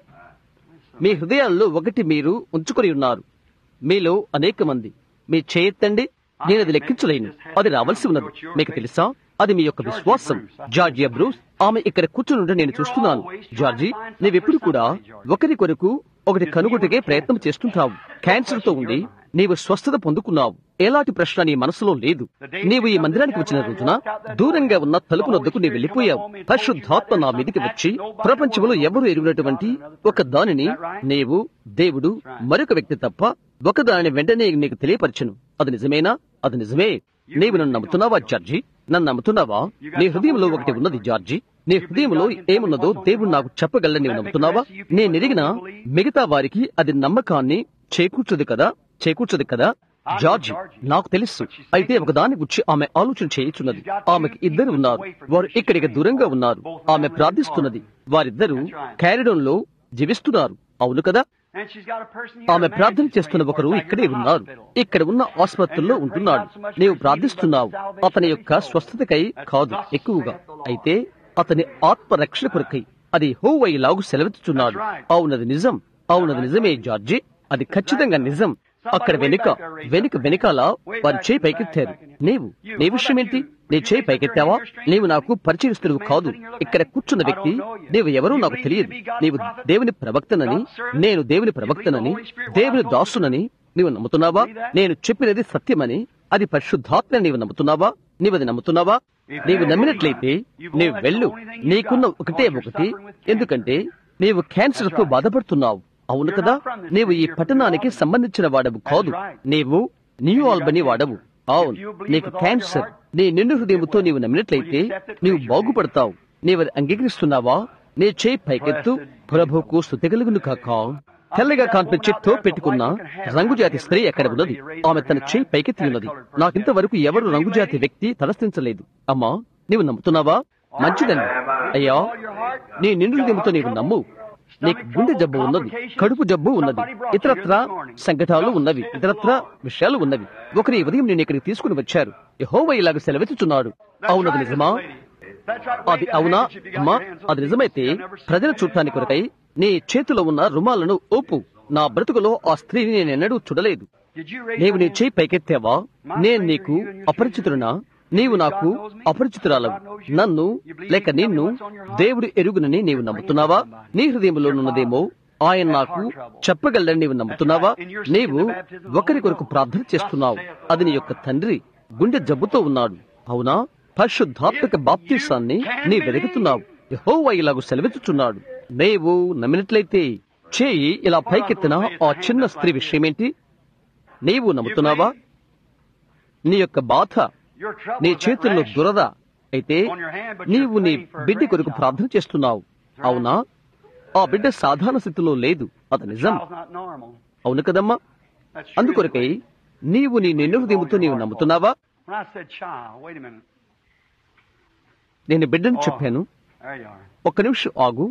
మీ హృదయాల్లో ఒకటి మీరు ఉంచుకొని ఉన్నారు మీలో అనేక మంది మీ చేయెత్తండి నేను అది లెక్కించలేను అది రావాల్సి ఉన్నది మీకు తెలుసా అది మీ యొక్క విశ్వాసం జార్జియా బ్రూస్ ఆమె ఇక్కడ కూర్చుని నేను చూస్తున్నాను జార్జి నీవెప్పుడు కూడా ఒకరి కొరకు ఒకటి కనుగొట్టకే ప్రయత్నం చేస్తుంటావు క్యాన్సర్ తో ఉండి నీవు స్వస్థత పొందుకున్నావు ఎలాంటి ప్రశ్న నీ మనసులో లేదు నీవు ఈ మందిరానికి వచ్చిన రోజున దూరంగా ఉన్న తలుపు నొద్దకు నీవు వెళ్ళిపోయావు పరిశుద్ధాత్మ నా మీదికి వచ్చి ప్రపంచంలో ఎవరు ఎరుగునటువంటి ఒక దానిని నీవు దేవుడు మరొక వ్యక్తి తప్ప ఒక దానిని వెంటనే నీకు తెలియపరచను అది నిజమేనా అది నిజమే నీవు నన్ను నమ్ముతున్నావా జార్జి నన్ను నమ్ముతున్నావా నీ హృదయంలో ఒకటి ఉన్నది జార్జి నీ హృదయంలో ఏమున్నదో దేవుడు నాకు చెప్పగలని నీవు నమ్ముతున్నావా నేను ఎరిగిన మిగతా వారికి అది నమ్మకాన్ని చేకూర్చదు కదా చేకూర్చదు కదా జార్జి నాకు తెలుసు అయితే ఒకదాని గురించి ఆమె ఆలోచన చేయుచున్నది ఆమెకి ఇద్దరు ఉన్నారు వారు ఇక్కడికి దూరంగా ఉన్నారు ఆమె ప్రార్థిస్తున్నది వారిద్దరూ క్యారిడోన్ లో జీవిస్తున్నారు అవును కదా And she's got a person here, ఆమె a man ప్రార్థన she's చేస్తున్న praying for ఒకరు back in ఇక్కడే the ఉన్నారు hospital. ఇక్కడ ఉన్న ఆసుపత్రిలో ఉంటున్నాడు నీవు ప్రార్థిస్తున్నావు అతని యొక్క స్వస్థతకై కాదు ఎక్కువగా అయితే అతని ఆత్మ రక్షణ కొరకై అది హోవైలాగు సెలవిస్తున్నాడు అవునది నిజం అవునది నిజమే జార్జి అది ఖచ్చితంగా నిజం అక్కడ వెనుక వెనుక వెనుకాల వారి చేయి పైకెత్తారు నీవు నీ విషయం ఏంటి నీ చేయి పైకెత్తావా నీవు నాకు పరిచయస్తుడు కాదు ఇక్కడ కూర్చున్న వ్యక్తి నీవు ఎవరో నాకు తెలియదు నీవు దేవుని ప్రవక్తనని నేను దేవుని ప్రవక్తనని దేవుని దాసునని నీవు నమ్ముతున్నావా నేను చెప్పినది సత్యమని అది పరిశుద్ధాత్మ నీవు నమ్ముతున్నావా నీవు అది నమ్ముతున్నావా నీవు నమ్మినట్లయితే నీవు వెళ్ళు నీకున్న ఒకటే ఒకటి ఎందుకంటే నీవు క్యాన్సర్ తో బాధపడుతున్నావు అవును కదా నీవు ఈ పట్టణానికి సంబంధించిన వాడవు కాదు నీవు న్యూ ఆల్బనీ వాడవు అవును నీకు క్యాన్సర్ నీ నిండు హృదయంతో నీవు నమ్మినట్లయితే నీవు బాగుపడతావు నీవు అది అంగీకరిస్తున్నావా నీ చేయి పైకెత్తు ప్రభువుకు స్థుతి కలుగును కాక తెల్లగా కనిపించే తో పెట్టుకున్న రంగుజాతి స్త్రీ ఎక్కడ ఉన్నది ఆమె తన చేయి పైకెత్తి ఉన్నది నాకింతవరకు ఎవరు రంగుజాతి వ్యక్తి తలస్థించలేదు అమ్మా నీవు నమ్ముతున్నావా మంచిదండి అయ్యా నీ నిండు హృదయంతో నీవు నమ్ము నీకు గుండె జబ్బు ఉన్నది కడుపు జబ్బు ఉన్నది ఇతరత్ర సంకటాలు ఉన్నవి ఇతరత్ర విషయాలు ఉన్నవి ఒకరి ఉదయం నేను ఇక్కడికి తీసుకుని వచ్చారు యెహోవా ఇలాగ సెలవెత్తుచున్నాడు అవునది నిజమా That's right. అది అవునా అమ్మా అది నిజమైతే ప్రజల చూడటానికి కొరకై నీ చేతిలో ఉన్న రుమాలను ఓపు నా బ్రతుకులో ఆ స్త్రీని నేను ఎన్నడూ చూడలేదు Did you raise నీవు your నీ hand? చేయి పైకెత్తావా నేను నీకు అపరిచితుడునా నీవు నాకు అపరిచితురాలవు నన్ను లేక నిన్ను దేవుడు ఎరుగునని నీవు నమ్ముతున్నావా నీ హృదయంలో ఉన్నదేమో ఆయన నాకు చెప్పగలని నీవు నమ్ముతున్నావా నీవు ఒకరి కొరకు ప్రార్థన చేస్తున్నావు అది నీ యొక్క తండ్రి గుండె జబ్బుతో ఉన్నాడు అవునా పరిశుద్ధాత్మక బాప్తీసాన్ని నీ వెతుకుతున్నావు యెహోవా ఇలాగు సెలవిచ్చుచున్నాడు నీవు నమ్మినట్లయితే చేయి ఇలా పైకెత్తిన ఆ చిన్న స్త్రీ విషయమేంటి నీవు నమ్ముతున్నావా నీ యొక్క బాధ Your trouble నీ is that చేతుల్లో rash దురద అయితే on your hand, but నీవు you're నీ praying for a బిడ్డ కొరకు grandchild. ప్రార్థన చేస్తున్నావు అవునా ఆ బిడ్డ సాధారణ స్థితిలో లేదు అది నిజం Child's not normal. అవును కదమ్మా That's true. అందుకొరకై నీవు నీ నిన్ను హృదయముతో నీవు నమ్ముతున్నావా When I said child, wait a minute. నేను బిడ్డను చెప్పాను There you are. ఒక్క నిమిషం ఆగు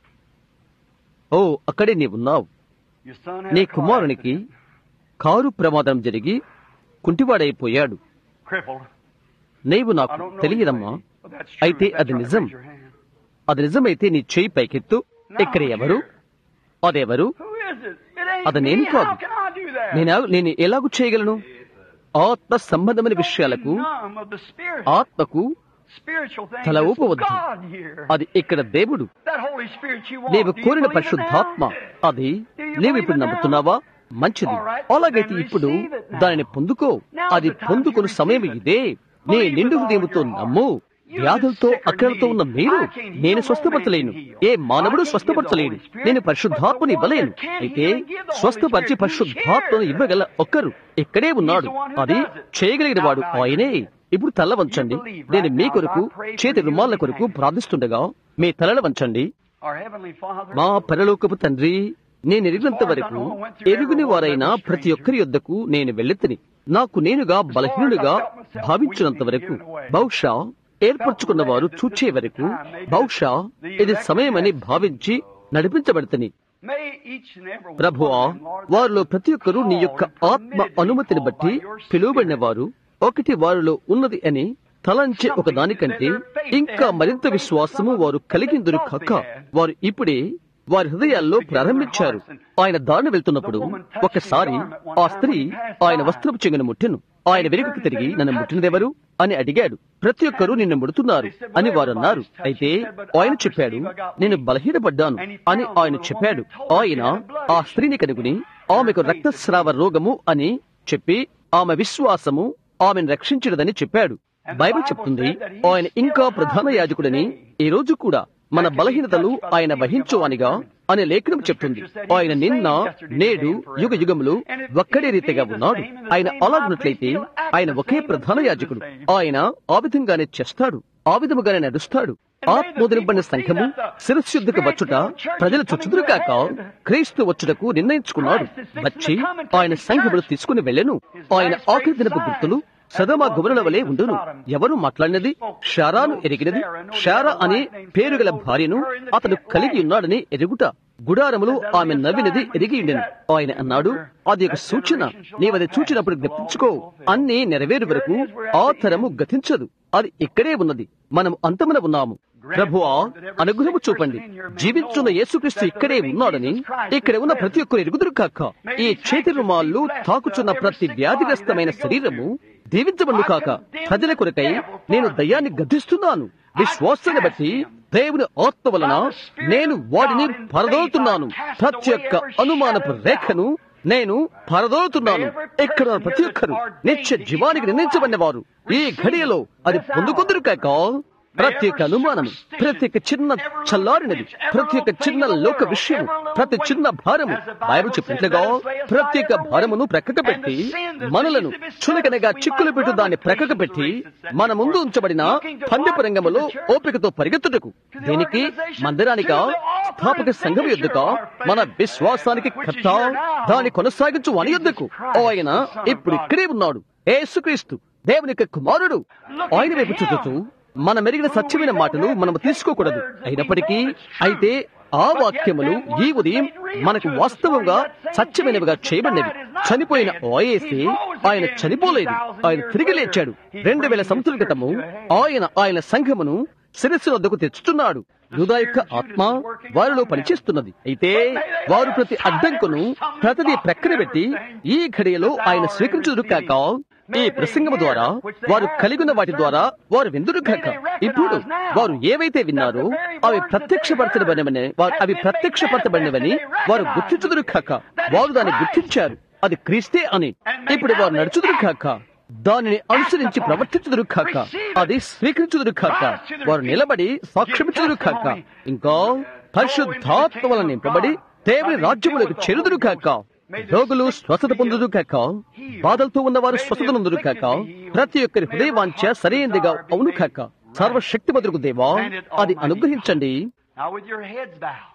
ఓ అక్కడే నీవున్నావు Your son had నీ a car కుమారునికి accident. కారు ప్రమాదం జరిగి కుంటివాడైపోయాడు crippled. నీవు I నాకు don't know తెలియదమ్మా anybody, but that's true. అయితే That's అది right. నిజం Raise your hand. అది నిజమైతే నీ చేయి పైకెత్తు Now, ఇక్కడ ఎవరు here. అదెవరు Who is it? It ain't అది me. నేను కాదు. How can I do that? నేను నేను ఎలాగూ చేయగలను ఆత్మ సంబంధమైన విషయాలకు Numb of the spirit. ఆత్మకు Spiritual things. తల It's ఊపవద్దు. God here. అది ఇక్కడ దేవుడు That Holy Spirit you want. నీవు Do you కోరిన believe it పరిశుద్ధాత్మ now? అది నీవు ఇప్పుడు నమ్ముతున్నావా మంచిది అలాగైతే ఇప్పుడు దానిని పొందుకో అది పొందుకుని సమయం ఇదే నీ నిండు హృదయముతో నమ్ము వ్యాధులతో అక్కలతో ఉన్న మీరు నేను స్వస్థపరచలేను ఏ మానవుడు స్వస్థపరచలేడు నేను పరిశుద్ధాత్మని ఇవ్వలేను అయితే స్వస్థపరిచి పరిశుద్ధాత్మను ఇవ్వగల ఒక్కరు ఇక్కడే ఉన్నాడు అది చేయగలిగిన వాడు ఆయనే ఇప్పుడు తల వంచండి నేను మీ కొరకు చేతి రుమాల కొరకు ప్రార్థిస్తుండగా మీ తలల వంచండి Our Heavenly Father. మా పరలోకపు తండ్రి నేను ఎరిగినంత వరకు ఎరుగుని వారైన ప్రతి ఒక్కరి యొద్దకు నేను వెళ్ళెత్తిని నాకు నేనుగా బలహీనుడిగా భావించినంత వరకు బహుశా ఏర్పరచుకున్న వారు చూచే వరకు బహుశా ఇది సమయమని భావించి నడిపించబడతని May each and every one ప్రభువా of them, Lord, వారిలో ప్రతి ఒక్కరూ నీ యొక్క ఆత్మ అనుమతిని బట్టి పిలువబడిన వారు ఒకటి వారిలో ఉన్నది అని తలంచే ఒక దానికంటే ఇంకా మరింత విశ్వాసము వారు కలిగిందురు కాక వారు ఇప్పుడే వారి హృదయాల్లో ప్రారంభించారు ఆయన దారిని వెళ్తున్నప్పుడు ఒకసారి ఆ స్త్రీ ఆయన వస్త్రపు చెంగును ముట్టెను ఆయన వెనుకకు తిరిగి నన్ను ముట్టినదెవరు అని అడిగాడు ప్రతి ఒక్కరూ నిన్ను ముడుతున్నారు అని వారు అన్నారు అయితే ఆయన చెప్పాడు నేను బలహీనపడ్డాను అని ఆయన చెప్పాడు ఆయన ఆ స్త్రీని కనుగొని ఆమెకు రక్తస్రావ రోగము అని చెప్పి ఆమె విశ్వాసము ఆమెను రక్షించినదని చెప్పాడు బైబిల్ చెప్తుంది ఆయన ఇంకా ప్రధాన యాజకుడని ఈ రోజు కూడా మన బలహీనతలు ఆయన వహించువానిగా అనే లేఖనం చెప్తుంది ఆయన నిన్న నేడు యుగ యుగములు ఒక్కడే రీతిగా ఉన్నాడు ఆయన అలాగున్నట్లయితే ఆయన ఒకే ప్రధాన యాజకుడు ఆయన ఆ విధంగానే చేస్తాడు ఆ విధముగానే నడుస్తాడు ఆత్మోదరింపడిన సంఘము శిరస్యుద్ధకు వచ్చుట ప్రజలు చుచ్చుదురు కాక క్రీస్తు వచ్చుటకు నిర్ణయించుకున్నాడు వచ్చి ఆయన సంఘములు తీసుకుని వెళ్ళెను ఆయన ఆఖరి దినపు గుర్తులు సదమ గుమరుల వలె ఉండును ఎవరు మాట్లాడినది షారాను ఎరిగినది షారా అనే పేరు గల భార్యను అతడు కలిగి ఉన్నాడని ఎరుగుట గుడారములు ఆమె నవ్వినది ఎరిగి ఉండెను ఆయన అన్నాడు అది ఒక సూచన నీవది చూచినప్పుడు గతించుకో అన్ని నెరవేరు వరకు ఆ తరము గతించదు అది ఇక్కడే ఉన్నది మనం అంతమున ఉన్నాము ప్రభువా అనుగ్రహము చూపండి జీవించున్న యేసుక్రీస్తు ఇక్కడే ఉన్నాడని ఇక్కడ ఉన్న ప్రతి ఒక్కరు ఎరుగుదురు కాక ఈ చేతి రుమాళ్ళు తాకుచున్న ప్రతి వ్యాధిగ్రస్తమైన శరీరము దీవించబడు కాక ప్రజల కొరకై నేను దయ్యాన్ని గద్దిస్తున్నాను విశ్వాసాన్ని బట్టి దేవుని ఆత్మ వలన నేను వాడిని పరదోలుతున్నాను ప్రతి ఒక్క అనుమానపు రేఖను నేను పరదోలుతున్నాను ఇక్కడ ఉన్న ప్రతి ఒక్కరు నిత్య జీవానికి నిర్ణయించబడిన వారు ఈ ఘడియలో అది పొందుకుందరు కాక ప్రతి ఒక్క అనుమానము ప్రతి ఒక్క చిన్న చల్లారినది ప్రతి ఒక్క చిన్న లోక విషయం ప్రతి చిన్న భారము బైబిల్ చెప్పినట్లుగా ప్రతి ఒక్క భారమును ప్రక్కకు పెట్టి మనలను చులకనగా చిక్కులు పెట్టు దాన్ని ప్రక్కకు పెట్టి మన ముందు ఉంచబడిన పందెపు రంగములో ఓపికతో పరిగెత్తుటకు దీనికి మందిరానిక స్థాపక సంఘం యొద్దక మన విశ్వాసానికి కర్త దాన్ని కొనసాగించు అని యొద్దకు ఆయన ఇప్పుడు ఇక్కడే ఉన్నాడు ఏసుక్రీస్తు దేవుని యొక్క కుమారుడు ఆయన వైపు చూచుతూ మన మెరిగిన సత్యమైన మాటలు మనం తీసుకోకూడదు అయినప్పటికీ అయితే ఆ వాక్యములు ఈ ఉదయం మనకు వాస్తవంగా సత్యమైనవిగా చేయబడినవి చనిపోయిన ఓయేసి ఆయన చనిపోలేదు ఆయన తిరిగి లేచాడు రెండు వేల సంవత్సరాల క్రితము ఆయన ఆయన సంఘమును శిరస్సు వద్దకు తెచ్చుతున్నాడు యూదా యొక్క ఆత్మ వారిలో పనిచేస్తున్నది అయితే వారు ప్రతి అడ్డంకును ప్రతిదీ ప్రక్కన పెట్టి ఈ ఘడియలో ఆయన స్వీకరించుదు కాక ఈ ప్రసంగము ద్వారా వారు కలిగిన వాటి ద్వారా వారు విందురు కాక ఇప్పుడు వారు ఏవైతే విన్నారో అవి ప్రత్యక్షపరచబడినవని వారు అవి ప్రత్యక్షపరచబడినవని వారు గుర్తించుదురు కాక వారు దాన్ని గుర్తించారు అది క్రీస్తే అని ఇప్పుడు వారు నడుచుదురు కాక దానిని అనుసరించి ప్రవర్తించుదురు కాక అది స్వీకరించుదురు కాక వారు నిలబడి సాక్ష్యమిచ్చుదురు కాక ఇంకా పరిశుద్ధాత్మ వలన నింపబడి దేవుని రాజ్యములకు చేరుదురు కాక రోగులు స్వస్థత పొందుదు కాక బాధలతో ఉన్నవారు స్వస్థత నొందురు కాక ప్రతి ఒక్కరి హృదయవాంఛ సరైనదిగా అవును కాక సర్వశక్తి బదులకు దేవా అది అనుగ్రహించండి Now with your heads bowed,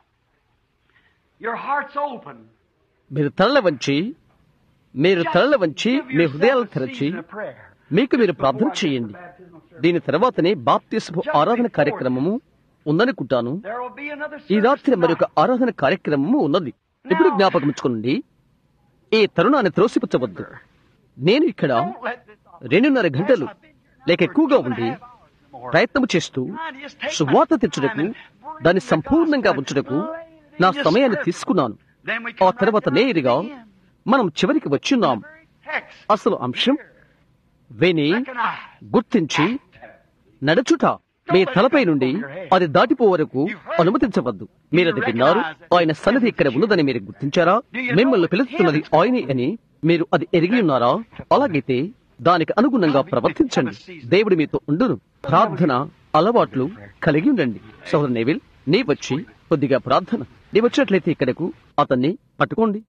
your hearts open, మీరు తలల వంచి మీరు తలల వంచి give మీ yourself హృదయాలు a తెరచి season of prayer. మీకు మీరు ప్రార్థన చేయండి దీని తర్వాతనే బాప్తిస్పు ఆరాధన కార్యక్రమము ఉందనుకుంటాను There will be another ఈ service రాత్రి మరి ఒక tonight. ఆరాధన కార్యక్రమము ఉన్నది ఇప్పుడు జ్ఞాపకం ఉంచుకోండి ఈ తరుణాన్ని త్రోసిపుచ్చవద్దు నేను ఇక్కడ Don't let this రెండున్నర గంటలు లేక ఎక్కువగా ఉండి ప్రయత్నం చేస్తూ సువార్త తెచ్చుటకు దాన్ని సంపూర్ణంగా ఉంచుటకు నా సమయాన్ని తీసుకున్నాను Then we ఆ come తర్వాత back to నేరుగా the end. మనం చివరికి వచ్చున్నాం Text. అసలు అంశం విని Recognize. గుర్తించి నడుచుట మీ తలపై నుండి అది దాటిపో వరకు అనుమతించవద్దు మీరు అది విన్నారు ఆయన సన్నిధి ఇక్కడ ఉన్నదని మీరు గుర్తించారా మిమ్మల్ని పిలుస్తున్నది ఆయనే అని మీరు అది ఎరిగి ఉన్నారా అలాగైతే దానికి అనుగుణంగా ప్రవర్తించండి దేవుడు మీతో ఉండును ప్రార్థన అలవాట్లు కలిగి ఉండండి సోదరు నేవిల్ నీ వచ్చి కొద్దిగా ప్రార్థన నీ వచ్చినట్లయితే ఇక్కడకు అతన్ని పట్టుకోండి